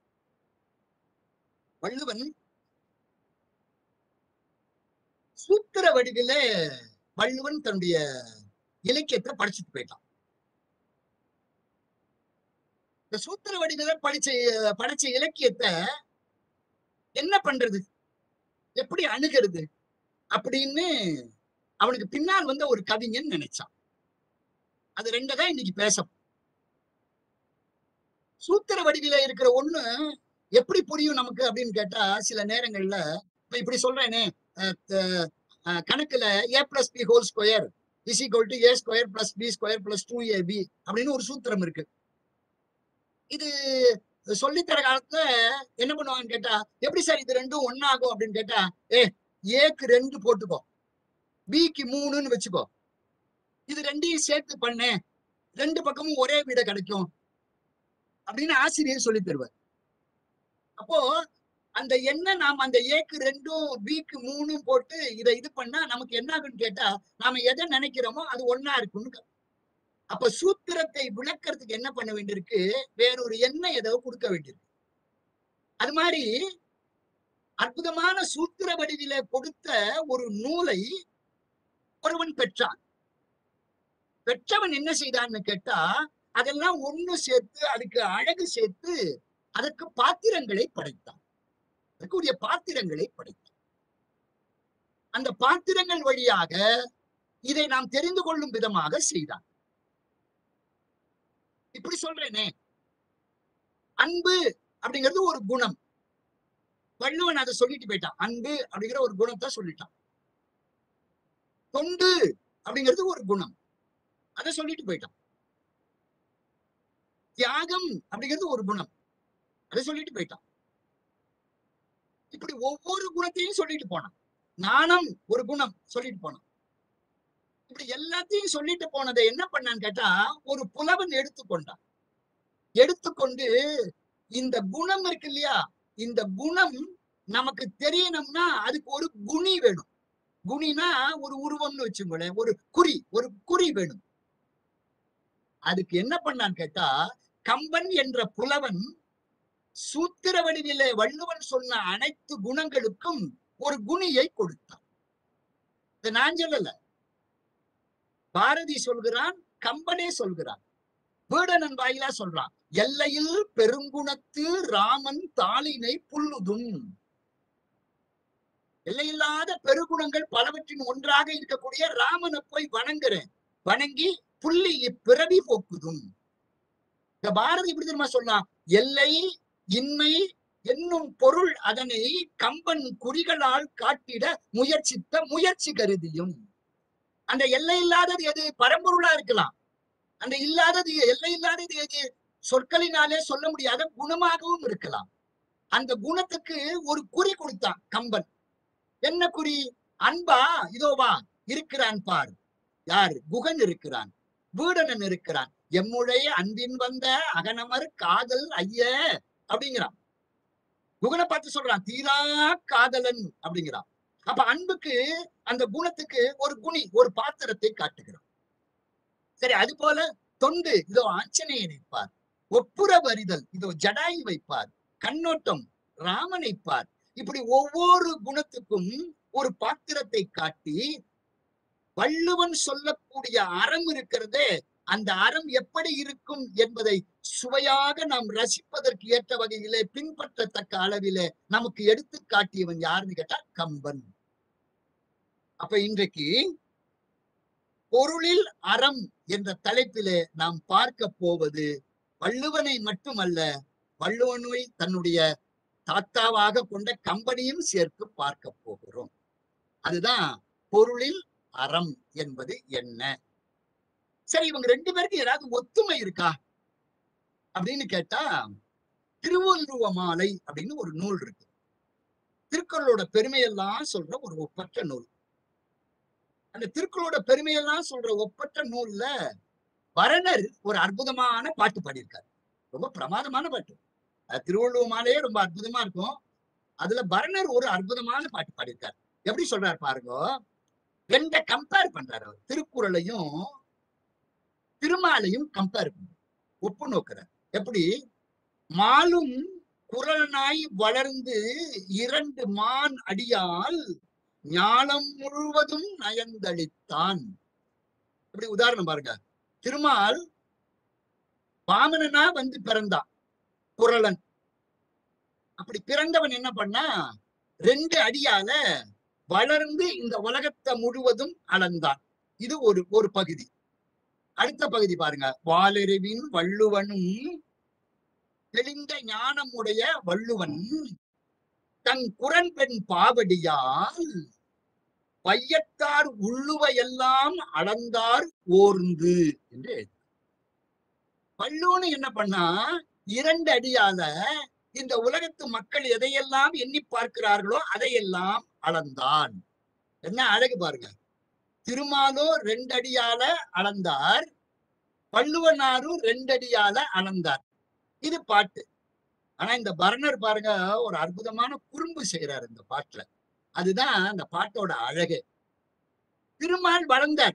வள்ளுவன் சூத்திர வடிவிலே வள்ளுவன் தன்னுடைய இலக்கியத்தை படிச்சுட்டு போயிட்டான் இந்த சூத்திர வடிவில படிச்ச படைச்ச இலக்கியத்தை என்ன பண்றது எப்படி அணுகிறது அப்படின்னு அவனுக்கு பின்னால் வந்த ஒரு கவிஞன் நினைச்சான் அது ரெண்டதான் இன்னைக்கு பேச சூத்திர வடிவில இருக்கிற ஒண்ணு எப்படி புரியும் நமக்கு அப்படின்னு கேட்டா சில நேரங்கள்ல இப்ப இப்படி சொல்றேனே அஹ் த- அஹ் கணக்குல A plus B whole square is equal to A square plus B square plus two A B அப்படின்னு ஒரு சூத்திரம் இருக்கு இது சொல்லித்தர காலத்துல என்ன பண்ணுவாங்கன்னு கேட்டா எப்படி சார் இது ரெண்டும் ஒன்னாகும் அப்படின்னு கேட்டா ஏ ஏக்கு ரெண்டு போட்டுக்கோ பிக்கு மூணுன்னு வச்சுக்கோ இது ரெண்டையும் சேர்த்து பண்ணு ரெண்டு பக்கமும் ஒரே வீட கிடைக்கும் அப்படின்னு ஆசிரியர் சொல்லி தருவார் அப்போ அந்த எண்ணை நாம் அந்த ஏக்கு ரெண்டும் பிக்கு மூணும் போட்டு இதை இது பண்ணா நமக்கு என்ன ஆகுன்னு கேட்டா நாம எதை நினைக்கிறோமோ அது ஒன்னா இருக்கும்னு க- அப்ப சூத்திரத்தை விளக்கறதுக்கு என்ன பண்ண வேண்டியிருக்கு வேறொரு எண்ணெய் ஏதோ கொடுக்க வேண்டியிருக்கு அது மாதிரி அற்புதமான சூத்திர வடிவில கொடுத்த ஒரு நூலை ஒருவன் பெற்றான் பெற்றவன் என்ன செய்தான்னு கேட்டா அதெல்லாம் ஒண்ணு சேர்த்து அதுக்கு அழகு சேர்த்து அதற்கு பாத்திரங்களை படைத்தான் அதற்குரிய பாத்திரங்களை படைத்தான் அந்த பாத்திரங்கள் வழியாக இதை நாம் தெரிந்து கொள்ளும் விதமாக செய்தான் இப்படி சொல்றேனே அன்பு அப்படிங்கிறது ஒரு குணம் வள்ளுவன் அதை சொல்லிட்டு போயிட்டான் அன்பு அப்படிங்கிற ஒரு குணத்தை சொல்லிட்டான் தொண்டு அப்படிங்கிறது ஒரு குணம் அதை சொல்லிட்டு போயிட்டான் தியாகம் அப்படிங்கிறது ஒரு குணம் அதை சொல்லிட்டு போயிட்டான் இப்படி ஒவ்வொரு குணத்தையும் சொல்லிட்டு போனான் நாணம் ஒரு குணம் சொல்லிட்டு போனான் இப்படி எல்லாத்தையும் சொல்லிட்டு போனதை என்ன பண்ணான்னு கேட்டா ஒரு புலவன் எடுத்துக்கொண்டான் எடுத்துக்கொண்டு இந்த குணம் இருக்கு இல்லையா இந்த குணம் நமக்கு தெரியணும்னா அதுக்கு ஒரு குணி வேணும் குணினா ஒரு உருவம்னு வச்சுங்களேன் ஒரு குறி ஒரு குறி வேணும் அதுக்கு என்ன பண்ணான்னு கேட்டா கம்பன் என்ற புலவன் சூத்திர வடிவிலே வள்ளுவன் சொன்ன அனைத்து குணங்களுக்கும் ஒரு குணியை கொடுத்தான் இதை நான் சொல்லல பாரதி சொல்கிறான் கம்பனே சொல்கிறான் வீடனன் வாயிலா சொல்றான் எல்லையில் பெருங்குணத்து ராமன் தாளினை புல்லுதும் எல்லையில்லாத பெருகுணங்கள் பலவற்றின் ஒன்றாக இருக்கக்கூடிய ராமனை போய் வணங்குறேன் வணங்கி புள்ளி இப்பிறவி போக்குதும் இந்த பாரதி இப்படி தெரியுமா சொன்னான் எல்லை இன்மை என்னும் பொருள் அதனை கம்பன் குறிகளால் காட்டிட முயற்சித்த முயற்சி கருதியும் அந்த எல்லை இல்லாதது எது பரம்பொருளா இருக்கலாம் அந்த இல்லாதது எல்லை இல்லாதது எது சொற்களினாலே சொல்ல முடியாத குணமாகவும் இருக்கலாம் அந்த குணத்துக்கு ஒரு குறி கொடுத்தான் கம்பன் என்ன குறி அன்பா இதோவா இருக்கிறான் பார் யார் குகன் இருக்கிறான் வீடனன் இருக்கிறான் எம்முடைய அன்பின் வந்த அகனமர் காதல் ஐய அப்படிங்கிறான் குகனை பார்த்து சொல்றான் தீரா காதலன் அப்படிங்கிறான் அப்ப அன்புக்கு அந்த குணத்துக்கு ஒரு குணி ஒரு பாத்திரத்தை காட்டுகிறான் சரி அது போல தொண்டு இதோ ஆஞ்சநேயை நிற்பார் ஒப்புர வரிதல் இதோ ஜடாய் வைப்பார் கண்ணோட்டம் ராமனை பார் இப்படி ஒவ்வொரு குணத்துக்கும் ஒரு பாத்திரத்தை காட்டி வள்ளுவன் சொல்லக்கூடிய அறம் இருக்கிறதே அந்த அறம் எப்படி இருக்கும் என்பதை சுவையாக நாம் ரசிப்பதற்கு ஏற்ற வகையிலே பின்பற்றத்தக்க அளவிலே நமக்கு எடுத்து காட்டியவன் யாருன்னு கேட்டா கம்பன் அப்ப இன்றைக்கு பொருளில் அறம் என்ற தலைப்பிலே நாம் பார்க்க போவது வள்ளுவனை மட்டுமல்ல வள்ளுவனை தன்னுடைய தாத்தாவாக கொண்ட கம்பெனியும் சேர்த்து பார்க்க போகிறோம் அதுதான் பொருளில் அறம் என்பது என்ன சரி இவங்க ரெண்டு பேருக்கு ஏதாவது ஒத்துமை இருக்கா அப்படின்னு கேட்டா திருவள்ளுவ மாலை அப்படின்னு ஒரு நூல் இருக்கு திருக்குறளோட பெருமையெல்லாம் சொல்ற ஒரு ஒப்பற்ற நூல் அந்த திருக்குறளோட பெருமையெல்லாம் சொல்ற ஒப்பற்ற நூல்ல பரணர் ஒரு அற்புதமான பாட்டு பாடியிருக்காரு ரொம்ப பிரமாதமான பாட்டு அது திருவள்ளுவ மாலையே ரொம்ப அற்புதமா இருக்கும் அதுல பரணர் ஒரு அற்புதமான பாட்டு பாடியிருக்காரு எப்படி சொல்றாரு பாருங்க ரெண்ட கம்பேர் பண்றாரு அவர் திருக்குறளையும் திருமாலையும் கம்பேர் பண்றாரு ஒப்பு நோக்குறார் எப்படி மாலும் குரலனாய் வளர்ந்து இரண்டு மான் அடியால் ஞானம் முழுவதும் நயந்தளித்தான் இப்படி உதாரணம் பாருங்க திருமால் வாமனனா வந்து பிறந்தான் குரலன் அப்படி பிறந்தவன் என்ன பண்ணா ரெண்டு அடியால வளர்ந்து இந்த உலகத்தை முழுவதும் அளந்தான் இது ஒரு ஒரு பகுதி அடுத்த பகுதி பாருங்க வாலறிவின் வள்ளுவனும் தெளிந்த ஞானம் உடைய வள்ளுவன் தன் குரன் பெண் பாவடியால் வையத்தார் உள்ளுவ எல்லாம் அளந்தார் ஓர்ந்து என்று எழுதினார். வள்ளுவன் என்ன பண்ணா இரண்டு அடியால இந்த உலகத்து மக்கள் எதையெல்லாம் எண்ணி பார்க்கிறார்களோ அதையெல்லாம் அளந்தான் என்ன அழகு பாருங்க திருமாலோ ரெண்டு அடியால அளந்தார் வள்ளுவனாரும் ரெண்டு அடியால அளந்தார் இது பாட்டு ஆனா இந்த பரணர் பாருங்க ஒரு அற்புதமான குறும்பு செய்யறாரு இந்த பாட்டுல அதுதான் அந்த பாட்டோட அழகு திருமால் வளர்ந்தார்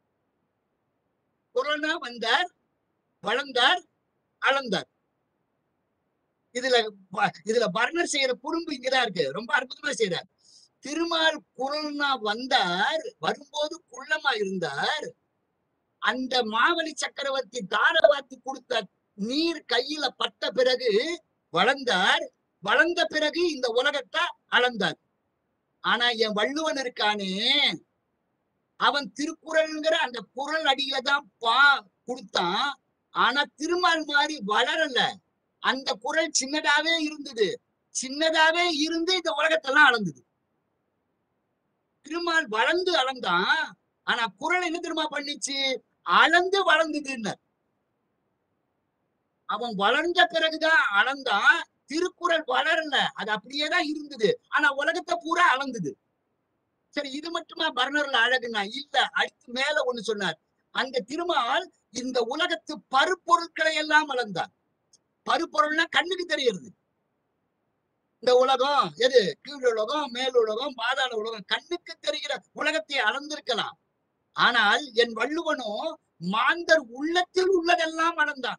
கொரோனா வந்தார் வளர்ந்தார் அளந்தார் இதுல ப- இதுல பரணர் செய்யற குறும்பு இங்கதான் இருக்கு ரொம்ப அற்புதமா செய்யறார் திருமால் குரல்னா வந்தார் வரும்போது குள்ளமா இருந்தார் அந்த மாவலி சக்கரவர்த்தி தாரவாத்தி கொடுத்த நீர் கையில பட்ட பிறகு வளர்ந்தார் வளர்ந்த பிறகு இந்த உலகத்தை அளந்தார் ஆனா என் வள்ளுவன் இருக்கானே அவன் திருக்குறள்ங்கிற அந்த குரல் அடியில தான் பா கொடுத்தான் ஆனா திருமால் மாதிரி வளரல அந்த குரல் சின்னதாவே இருந்தது சின்னதாவே இருந்து இந்த உலகத்தெல்லாம் அளந்தது திருமால் வளர்ந்து அளந்தான் ஆனா குரல் என்ன திரும்ப பண்ணிச்சு அளந்து வளர்ந்ததுன்னு அவன் வளர்ந்த பிறகுதான் அளந்தான் திருக்குறள் வளரல அது அப்படியேதான் இருந்தது ஆனா உலகத்தை பூரா அளந்தது சரி இது மட்டுமா பர்னர்ல அழகுனா இல்ல அடுத்து மேல ஒண்ணு சொன்னார் அந்த திருமால் இந்த உலகத்து பருப்பொருட்களை எல்லாம் அளந்தார் பருப்பொருள்னா கண்ணுக்கு தெரியுது இந்த உலகம் எது கீழ் உலகம் மேல் உலகம் பாதாள உலகம் கண்ணுக்கு தெரிகிற உலகத்தை அளந்திருக்கலாம் ஆனால் என் வள்ளுவனோ மாந்தர் உள்ளத்தில் உள்ளதெல்லாம் அளந்தான்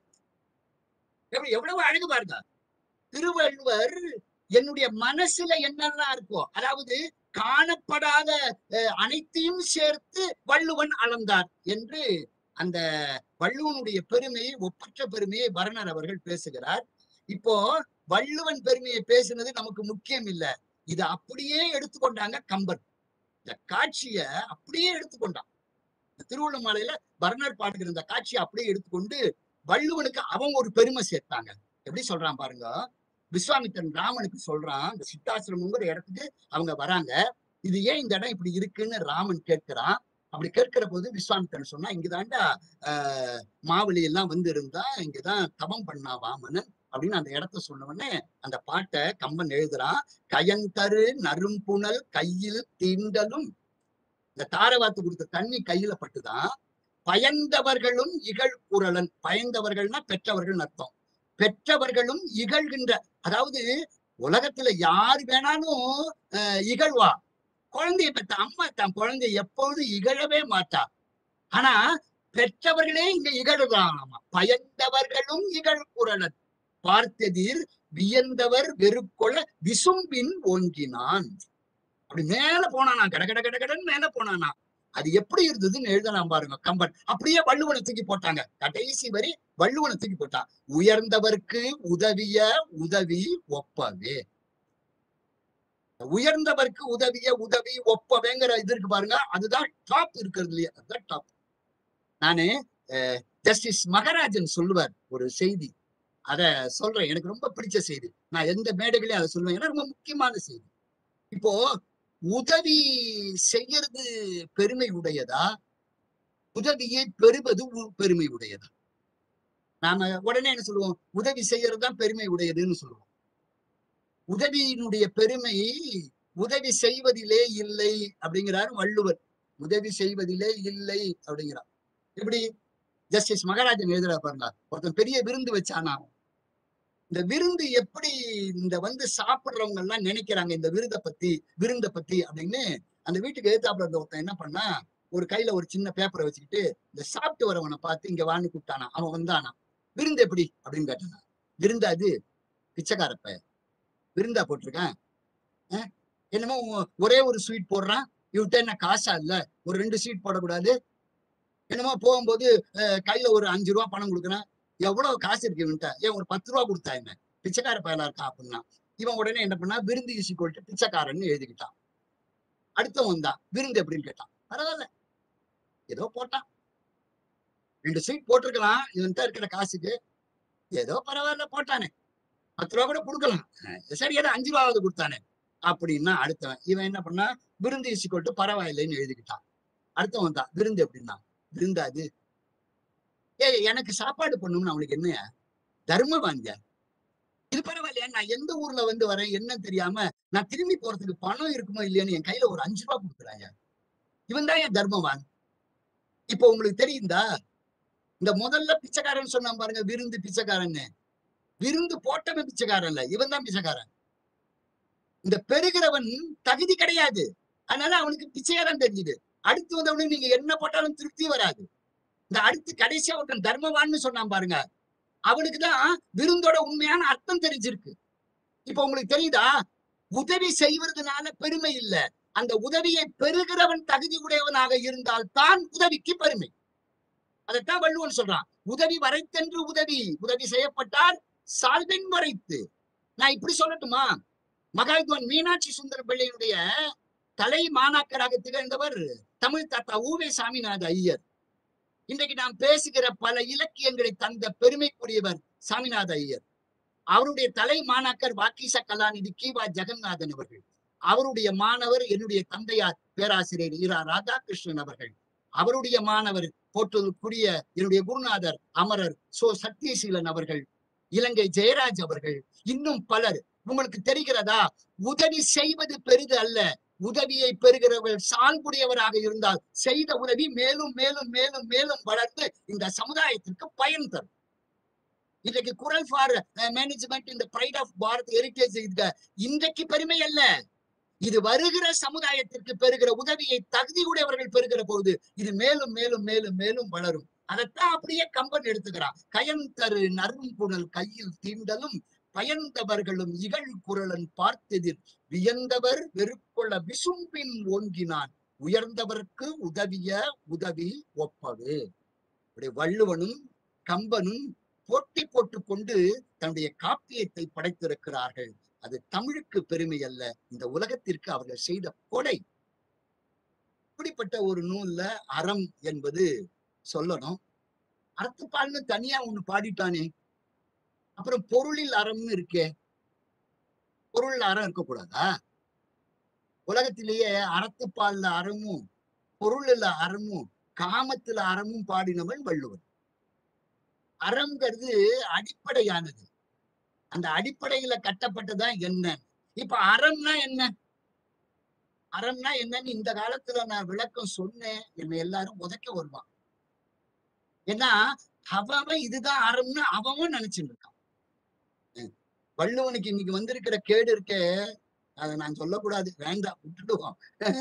எப்படி எவ்வளவு அழகு பாருங்க திருவள்ளுவர் என்னுடைய மனசுல என்னெல்லாம் இருக்கோ அதாவது காணப்படாத அஹ், அனைத்தையும் சேர்த்து வள்ளுவன் அளந்தார் என்று அந்த வள்ளுவனுடைய பெருமையை ஒப்பற்ற பெருமையை வர்ணர் அவர்கள் பேசுகிறார் இப்போ வள்ளுவன் பெருமையை பேசுனது நமக்கு முக்கியம் இல்ல இத அப்படியே எடுத்துக்கொண்டாங்க கம்பர் இந்த காட்சிய அப்படியே எடுத்துக்கொண்டான் இந்த திருவள்ளுமலையில வர்ணர் பாடுகிற இந்த காட்சியை அப்படியே எடுத்துக்கொண்டு வள்ளுவனுக்கு அவன் ஒரு பெருமை சேர்த்தாங்க எப்படி சொல்றான் பாருங்க விஸ்வாமித்திரன் ராமனுக்கு சொல்றான் இந்த சித்தாசிரமங்கிற இடத்துக்கு அவங்க வராங்க இது ஏன் இந்த இடம் இப்படி இருக்குன்னு ராமன் கேட்கிறான் அப்படி கேட்கிற போது விஸ்வாமித்திரன் சொன்னா இங்கதாண்டா ஆஹ் மாவலி எல்லாம் வந்து இருந்தா இங்கதான் தவம் பண்ணா வாமனன் அப்படின்னு அந்த இடத்த சொன்ன உடனே அந்த பாட்டை கம்பன் எழுதுறான் கயந்தரு நறும்புணல் கையில் தீண்டலும் இந்த தாரவாத்து கொடுத்த தண்ணி கையில பட்டுதான் பயந்தவர்களும் இகழ் குரலன் பயந்தவர்கள்னா பெற்றவர்கள் அர்த்தம் பெற்றவர்களும் இகழ்கின்ற அதாவது உலகத்துல யார் வேணாலும் அஹ், இகழ்வா குழந்தைய பெற்ற அம்மா தன் குழந்தைய எப்பொழுதும் இகழவே மாட்டா ஆனா பெற்றவர்களே இங்க இகழுறாங்களாமா பயந்தவர்களும் இகழ் குரலன் பார்த்ததிர் வியந்தவர் வெறுக்கொள்ள விசும்பின் ஓங்கினான் அப்படி மேல போனானா கட கட கட கடன்னு மேல போனானா அது எப்படி இருந்ததுன்னு எழுதலாம் பாருங்க கம்பன் அப்படியே வள்ளுவனை தூக்கி போட்டாங்க கடைசி வரி வள்ளுவனை தூக்கி போட்டான் உயர்ந்தவர்க்கு உதவிய உதவி ஒப்பவே உயர்ந்தவருக்கு உதவிய உதவி ஒப்பவேங்கிற இது இருக்கு பாருங்க அதுதான் டாப் இருக்கிறது இல்லையா அதுதான் டாப் நானு ஜஸ்டிஸ் மகராஜன் சொல்லுவார் ஒரு செய்தி அத சொல்றேன் எனக்கு ரொம்ப பிடிச்ச செய்தி நான் எந்த மேடைகளையும் அதை சொல்லுவேன் ஏன்னா ரொம்ப முக்கியமான செய்தி இப்போ உதவி செய்யறது பெருமை உடையதா உதவியை பெறுவது உ- பெருமை உடையதா நாம உடனே என்ன சொல்லுவோம் உதவி செய்யறது தான் பெருமை உடையதுன்னு சொல்லுவோம் உதவியினுடைய பெருமை உதவி செய்வதிலே இல்லை அப்படிங்கிறார் வள்ளுவர் உதவி செய்வதிலே இல்லை அப்படிங்கிறார் எப்படி ஜஸ்டிஸ் மகாராஜன் எழுதுறா பாருங்க ஒருத்தன் பெரிய விருந்து வச்சானா இந்த விருந்து எப்படி இந்த வந்து சாப்பிடுறவங்க எல்லாம் நினைக்கிறாங்க இந்த விருதை பத்தி விருந்தை பத்தி அப்படின்னு அந்த வீட்டுக்கு எதிர்த்தாப்புல இருந்த ஒருத்தன் என்ன பண்ணா ஒரு கையில ஒரு சின்ன பேப்பரை வச்சுக்கிட்டு இந்த சாப்பிட்டு வரவனை பார்த்து இங்க வான்னு கூப்பிட்டானா அவன் வந்தானா விருந்து எப்படி அப்படின்னு கேட்டானா விருந்தா அது பிச்சைக்காரப்ப விருந்தா போட்டிருக்கேன் அஹ், என்னமோ ஒ- ஒரே ஒரு ஸ்வீட் போடுறான் இவன்கிட்ட என்ன காசா இல்ல ஒரு ரெண்டு ஸ்வீட் போடக்கூடாது என்னமோ போகும்போது அஹ், கையில ஒரு அஞ்சு ரூபா பணம் கொடுக்குறேன் எவ்வளவு காசு இருக்கு இவன்கிட்ட ஏன் ஒரு பத்து ரூபா கொடுத்தா என்ன பிச்சைக்கார பயலா இருக்கா அப்படின்னா இவன் உடனே என்ன பண்ணா விருந்து ஈசி கொள்ட்டு பிச்சைக்காரன்னு எழுதிக்கிட்டான் அடுத்தவன் வந்தான் விருந்து எப்படின்னு கேட்டான் பரவாயில்ல ஏதோ போட்டான் ரெண்டு ஸ்வீட் போட்டிருக்கலாம் இவன்கிட்ட இருக்கிற காசுக்கு ஏதோ பரவாயில்ல போட்டானே பத்து ரூபா கூட கொடுக்கலாம் அஹ் சரி ஏதோ அஞ்சு ரூபாவது கொடுத்தானே அப்படின்னா அடுத்தவன் இவன் என்ன பண்ணா விருந்து ஈசி கொள்ட்டு பரவாயில்லைன்னு எழுதிக்கிட்டான் அடுத்தவன் வந்தான் விருந்து எப்படின்னா விருந்தா அது ஏய் எனக்கு சாப்பாடு பண்ணும்னு அவனுக்கு என்ன தர்மவாங்க இது பரவாயில்லையா நான் எந்த ஊர்ல வந்து வரேன் என்ன தெரியாம நான் திரும்பி போறதுக்கு பணம் இருக்குமோ இல்லையான்னு என் கையில ஒரு அஞ்சு ரூபாய் கொடுக்குறாங்க இவன் தான் என் தர்மவான் இப்போ உங்களுக்கு தெரியுதா இந்த முதல்ல பிச்சைக்காரன் சொன்னான் பாருங்க விருந்து பிச்சைக்காரன்னு விருந்து போட்டவன் பிச்சைக்காரன் இல்ல இவன் தான் பிச்சைக்காரன் இந்த பெறுகிறவன் தகுதி கிடையாது அதனால அவனுக்கு பிச்சைக்காரன் தெரிஞ்சுது அடுத்து வந்தவனுக்கு நீங்க என்ன போட்டாலும் திருப்தி வராது இந்த அடுத்து கடைசியா ஒருத்தன் தர்மவான்னு சொன்னான் பாருங்க அவனுக்கு தான் விருந்தோட உண்மையான அர்த்தம் தெரிஞ்சிருக்கு இப்ப உங்களுக்கு தெரியுதா உதவி செய்வதனால பெருமை இல்ல அந்த உதவியை பெறுகிறவன் தகுதி உடையவனாக இருந்தால் தான் உதவிக்கு பெருமை அதைத்தான் வள்ளுவன் சொல்றான் உதவி வரைத்தென்று உதவி உதவி செய்யப்பட்டால் சால்வென் வரைத்து நான் இப்படி சொல்லட்டுமா மகாவித்வான் மீனாட்சி சுந்தர பிள்ளையினுடைய தலை மாணாக்கராக திகழ்ந்தவர் தமிழ் தாத்தா ஊவே சாமிநாத ஐயர் இன்றைக்கு நாம் பேசுகிற பல இலக்கியங்களை தந்த பெருமைக்குரியவர் சாமிநாத ஐயர் அவருடைய தலை மாணாக்கர் வாக்கீச கலாநிதி கீவா ஜெகநாதன் அவர்கள் அவருடைய மாணவர் என்னுடைய தந்தையார் பேராசிரியர் இரா ராதாகிருஷ்ணன் அவர்கள் அவருடைய மாணவர் போற்றுதற்குரிய என்னுடைய குருநாதர் அமரர் சோ சத்யசீலன் அவர்கள் இலங்கை ஜெயராஜ் அவர்கள் இன்னும் பலர் உங்களுக்கு தெரிகிறதா உதவி செய்வது பெரிது அல்ல உதவியை பெறுகிறவர்கள் சால்புடையவராக இருந்தால் செய்த உதவி மேலும் மேலும் மேலும் மேலும் வளர்ந்து இந்த சமுதாயத்திற்கு பயன் தரும் இன்றைக்கு குரல் ஃபார் மேனேஜ்மெண்ட் இந்த பிரைட் ஆஃப் பாரத் ஹெரிட்டேஜ் இன்றைக்கு பெருமை அல்ல இது வருகிற சமுதாயத்திற்கு பெறுகிற உதவியை தகுதியுடையவர்கள் பெறுகிற போது இது மேலும் மேலும் மேலும் மேலும் வளரும் அதைத்தான் அப்படியே கம்பன் எடுத்துக்கிறான் கயன் தரு நறும்புணல் கையில் தீண்டலும் பயந்தவர்களும் இகழ் குரலன் பார்த்ததில் வியந்தவர் வெறுக்கொள்ள விசும்பின் ஓங்கினான் உயர்ந்தவர்க்கு உதவிய உதவி ஒப்பது இப்படி வள்ளுவனும் கம்பனும் போட்டி போட்டுக் கொண்டு தன்னுடைய காப்பியத்தை படைத்திருக்கிறார்கள் அது தமிழுக்கு பெருமை அல்ல இந்த உலகத்திற்கு அவர்கள் செய்த கொடை இப்படிப்பட்ட ஒரு நூல்ல அறம் என்பது சொல்லணும் அறத்துப்பால்னு தனியா ஒண்ணு பாடிட்டானே அப்புறம் பொருளில் அறம்னு இருக்கே பொருள் அறம் இருக்கக்கூடாதா உலகத்திலேயே அறத்துப்பால்ல அறமும் பொருளில் அறமும் காமத்துல அறமும் பாடினவன் வள்ளுவன் அறம்ங்கிறது அடிப்படையானது அந்த அடிப்படையில கட்டப்பட்டதான் என்ன இப்ப அறம்னா என்ன அறம்னா என்னன்னு இந்த காலத்துல நான் விளக்கம் சொன்னேன் என்னை எல்லாரும் உதைக்க வருவான் ஏன்னா அவன் இதுதான் அறம்னு அவன் நினைச்சுட்டு இருக்கான் ஹம். வள்ளுவனுக்கு இன்னைக்கு வந்திருக்கிற கேடு இருக்கே அதை நான் சொல்லக்கூடாது வேண்டாம் விட்டுடுவோம்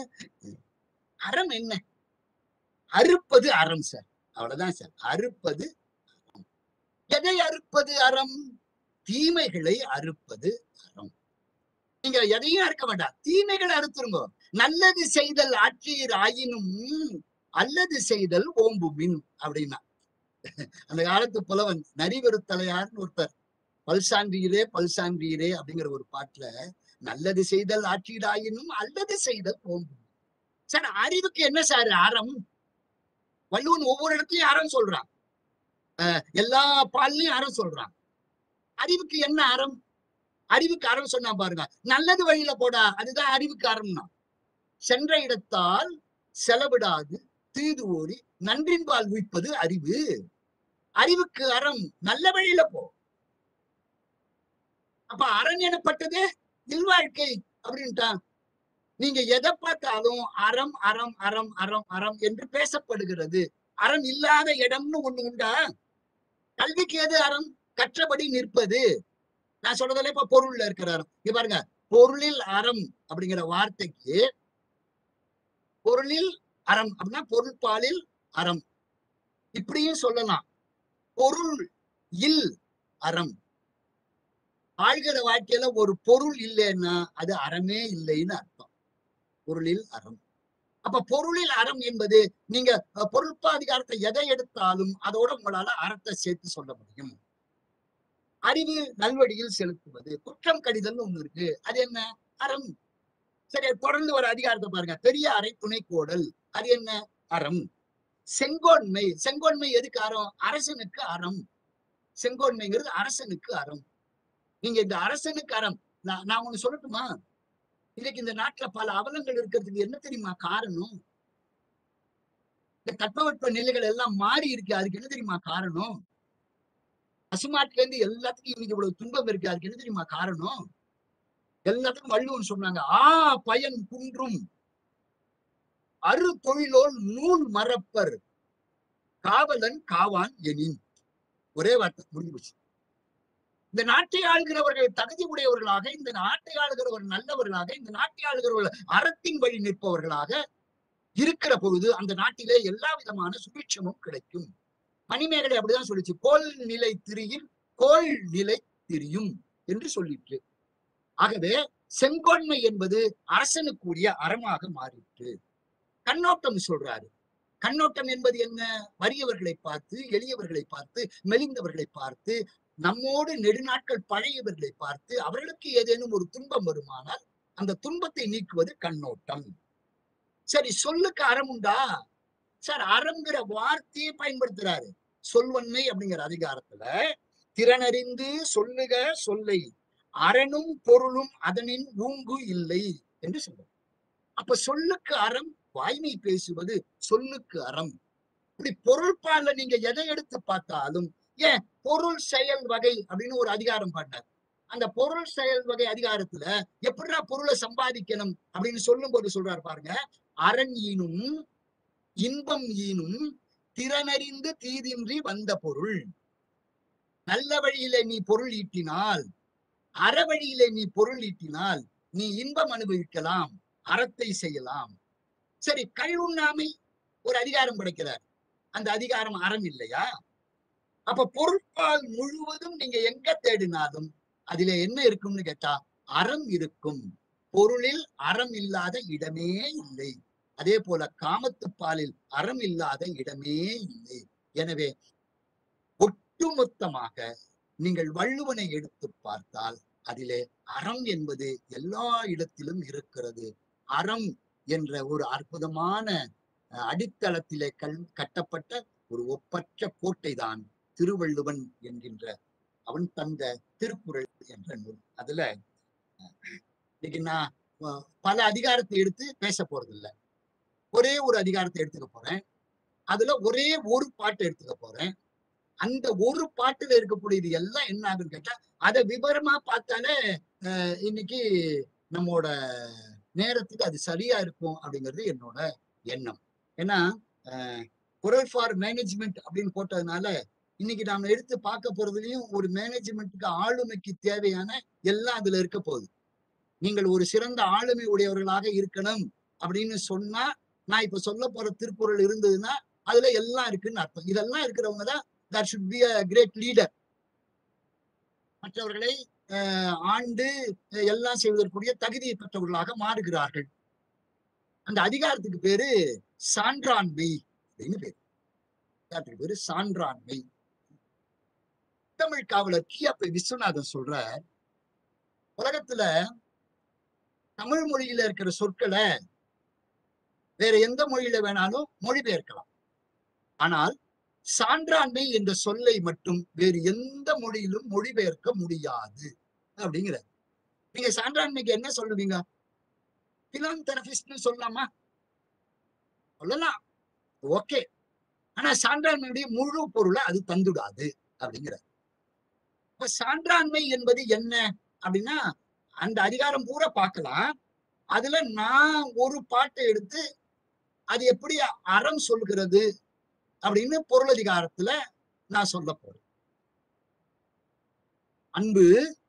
அறம் என்ன அறுப்பது அறம் சார் அவ்வளவுதான் சார் அறுப்பது அறம் எதை அறுப்பது அறம் தீமைகளை அறுப்பது அறம் நீங்க எதையும் அறுக்க வேண்டாம் தீமைகளை அறுத்துருங்க நல்லது செய்தல் ஆற்றீர் ஆயினும் அல்லது செய்தல் ஓம்புமின் அப்படின்னா அந்த காலத்து புலவன் நரிவெருத்தலையார்னு ஒருத்தர் பல்சான்றீரே பல்சான்றீரே அப்படிங்கிற ஒரு பாட்டுல நல்லது செய்தல் ஆற்றீடாயினும் அல்லது செய்தல் ஓம்பும் சார் அறிவுக்கு என்ன சார் அறம் வள்ளுவன் ஒவ்வொரு இடத்துலயும் அறம் சொல்றான் அஹ் எல்லா பால்லையும் அறம் சொல்றான் அறிவுக்கு என்ன அறம் அறிவுக்கு அறம் சொன்னா பாருங்க நல்லது வழியில போடா அதுதான் அறிவுக்கு அறம்னா சென்ற இடத்தால் செலவிடாது தீது ஓடி நன்றின்பால் உய்ப்பது அறிவு அறிவுக்கு அறம் நல்ல வழியில போ அப்ப அரண் எனப்பட்டது இல்வாழ்க்கை அப்படின்ட்டான் நீங்க எதை பார்த்தாலும் அறம் அறம் அறம் அறம் அறம் என்று பேசப்படுகிறது அறம் இல்லாத இடம்னு ஒண்ணு உண்டா கல்விக்கு எது அறம் கற்றபடி நிற்பது நான் சொல்றதுல இப்ப பொருள்ல இருக்கிற அறம் இங்க பாருங்க பொருளில் அறம் அப்படிங்கிற வார்த்தைக்கு பொருளில் அறம் அப்படின்னா பொருட்பாலில் அறம் இப்படியும் சொல்லலாம் பொருள் இல் அறம் ஆழ்கிற வாழ்க்கையில ஒரு பொருள் இல்லைன்னா அது அறமே இல்லைன்னு அர்த்தம் பொருளில் அறம் அப்ப பொருளில் அறம் என்பது நீங்க அஹ், பொருட்பாதிகாரத்தை எதை எடுத்தாலும் அதோட உங்களால அறத்தை சேர்த்து சொல்ல முடியும் அறிவு நல்வழியில் செலுத்துவது குற்றம் கடிதல் ஒண்ணு இருக்கு அது என்ன அறம் சரி தொடர்ந்து ஒரு அதிகாரத்தை பாருங்க பெரிய அறை துணைக்கோடல் அது என்ன அறம் செங்கோன்மை செங்கோன்மை எதுக்கு அறம் அரசனுக்கு அறம் செங்கோன்மைங்கிறது அரசனுக்கு அறம் நீங்க இந்த அரசனுக்கு அறம் நான் நான் ஒண்ணு சொல்லட்டுமா இன்னைக்கு இந்த நாட்டுல பல அவலங்கள் இருக்கிறதுக்கு என்ன தெரியுமா காரணம் இந்த தட்பவெட்ப நிலைகள் எல்லாம் மாறி இருக்கு அதுக்கு என்ன தெரியுமா காரணம் பசுமாட்டுல இருந்து எல்லாத்துக்கும் இன்னைக்கு இவ்வளவு துன்பம் இருக்கு அதுக்கு என்ன தெரியுமா காரணம் எல்லாத்துக்கும் வள்ளுவன் சொன்னாங்க ஆ பயன் குன்றும் அரு தொழிலோல் நூல் மறப்பர் காவலன் காவான் எனின் ஒரே வார்த்தை முடிஞ்சு போச்சு இந்த நாட்டை ஆளுகிறவர்கள் தகுதி உடையவர்களாக இந்த நாட்டை ஆளுகிறவர் நல்லவர்களாக இந்த நாட்டை ஆளுகிறவர்கள் அறத்தின் வழி நிற்பவர்களாக இருக்கிற பொழுது அந்த நாட்டிலே எல்லா விதமான சுபிட்சமும் கிடைக்கும் மணிமேகலை அப்படிதான் சொல்லிச்சு கோல் நிலை திரியில் கோள் நிலை திரியும் என்று சொல்லிற்று ஆகவே செங்கோன்மை என்பது அரசனுக்குரிய அறமாக மாறிற்று கண்ணோட்டம் சொல்றாரு கண்ணோட்டம் என்பது என்ன வறியவர்களை பார்த்து எளியவர்களை பார்த்து மெலிந்தவர்களை பார்த்து நம்மோடு நெடுநாட்கள் பழையவர்களை பார்த்து அவர்களுக்கு ஏதேனும் ஒரு துன்பம் வருமானால் அந்த துன்பத்தை நீக்குவது கண்ணோட்டம் சரி சொல்லுக்கு அறம் உண்டா சார் அறம்ங்கிற வார்த்தையை பயன்படுத்துறாரு சொல்வன்மை அப்படிங்கிற அதிகாரத்துல திறனறிந்து சொல்லுக சொல்லை அரணும் பொருளும் அதனின் ஊங்கு இல்லை என்று சொல்றார் அப்ப சொல்லுக்கு அறம் வாய்மை பேசுவது சொல்லுக்கு அறம் இப்படி பொருள்பால நீங்க எதை எடுத்து பார்த்தாலும் ஏன் பொருள் செயல் வகை அப்படின்னு ஒரு அதிகாரம் பாட்டார் அந்த பொருள் செயல் வகை அதிகாரத்துல எப்படிடா பொருளை சம்பாதிக்கணும் அப்படின்னு சொல்லும் போது சொல்றாரு பாருங்க அரண் ஈனும் இன்பம் ஈனும் திறனறிந்து தீதின்றி வந்த பொருள் நல்ல வழியில நீ பொருள் ஈட்டினால் அற வழியிலே நீ பொருள் ஈட்டினால் நீ இன்பம் அனுபவிக்கலாம் அறத்தை செய்யலாம் சரி கல்வுண்ணாமை ஒரு அதிகாரம் படைக்கிறார் அந்த அதிகாரம் அறம் இல்லையா அப்ப பொருட்பால் முழுவதும் நீங்க எங்க தேடினாலும் அதிலே என்ன இருக்கும்னு கேட்டா அறம் இருக்கும் பொருளில் அறம் இல்லாத இடமே இல்லை அதே போல காமத்து பாலில் அறம் இல்லாத இடமே இல்லை எனவே ஒட்டுமொத்தமாக நீங்கள் வள்ளுவனை எடுத்து பார்த்தால் அதிலே அறம் என்பது எல்லா இடத்திலும் இருக்கிறது அறம் என்ற ஒரு அற்புதமான அஹ், அடித்தளத்திலே கல் கட்டப்பட்ட ஒரு ஒப்பற்ற கோட்டை தான் திருவள்ளுவன் என்கின்ற அவன் தந்த திருக்குறள் என்ற நூல் அதுல அஹ், இன்னைக்கு நான் அஹ், பல அதிகாரத்தை எடுத்து பேச போறது இல்ல ஒரே ஒரு அதிகாரத்தை எடுத்துக்க போறேன் அதுல ஒரே ஒரு பாட்டை எடுத்துக்க போறேன் அந்த ஒரு பாட்டுல இருக்கக்கூடியது எல்லாம் என்ன ஆகுன்னு கேட்டா அதை விவரமா பார்த்தாலே அஹ், இன்னைக்கு நம்மோட நேரத்துக்கு அது சரியா இருக்கும் அப்படிங்கிறது என்னோட எண்ணம் ஏன்னா அஹ், குரல் ஃபார் மேனேஜ்மெண்ட் அப்படின்னு போட்டதுனால இன்னைக்கு நாம எடுத்து பார்க்க போறதுலயும் ஒரு மேனேஜ்மெண்ட்டுக்கு ஆளுமைக்கு தேவையான எல்லாம் அதுல இருக்க போகுது நீங்கள் ஒரு சிறந்த ஆளுமை உடையவர்களாக இருக்கணும் அப்படின்னு சொன்னா நான் இப்ப சொல்ல போற திருக்குறள் இருந்ததுன்னா அதுல எல்லாம் இருக்குன்னு அர்த்தம் இதெல்லாம் இருக்கிறவங்க தான் that should be a great leader மற்றவர்களை அஹ், ஆண்டு அஹ், எல்லாம் செய்வதற்குரிய தகுதியை பெற்றவர்களாக மாறுகிறார்கள் அந்த அதிகாரத்துக்கு பேரு சான்றாண்மை அப்படின்னு பேரு அதிகாரத்துக்கு பேரு சான்றாண்மை தமிழ் காவலர் கியாப்பை விஸ்வநாதன் சொல்ற உலகத்துல தமிழ் மொழியில இருக்கிற சொற்களை வேற எந்த மொழியில வேணாலும் மொழிபெயர்க்கலாம் ஆனால் சான்றாண்மை என்ற சொல்லை மட்டும் வேறு எந்த மொழியிலும் மொழிபெயர்க்க முடியாது அப்படிங்கிற நீங்க சான்றாண்மைக்கு என்ன சொல்லுவீங்க பிலாந்தெரபிஸ்ட்னு சொல்லலாமா சொல்லலாம் ஓகே ஆனா சான்றாண்மையுடைய முழு பொருளை அது தந்துடாது அப்படிங்கிற இப்ப சான்றாண்மை என்பது என்ன அப்படின்னா அந்த அதிகாரம் பூரா பார்க்கலாம் அதுல நான் ஒரு பாட்டை எடுத்து அது எப்படி அறம் சொல்கிறது அப்படின்னு பொருளதிகாரத்துல நான் சொல்ல போறேன் அன்பு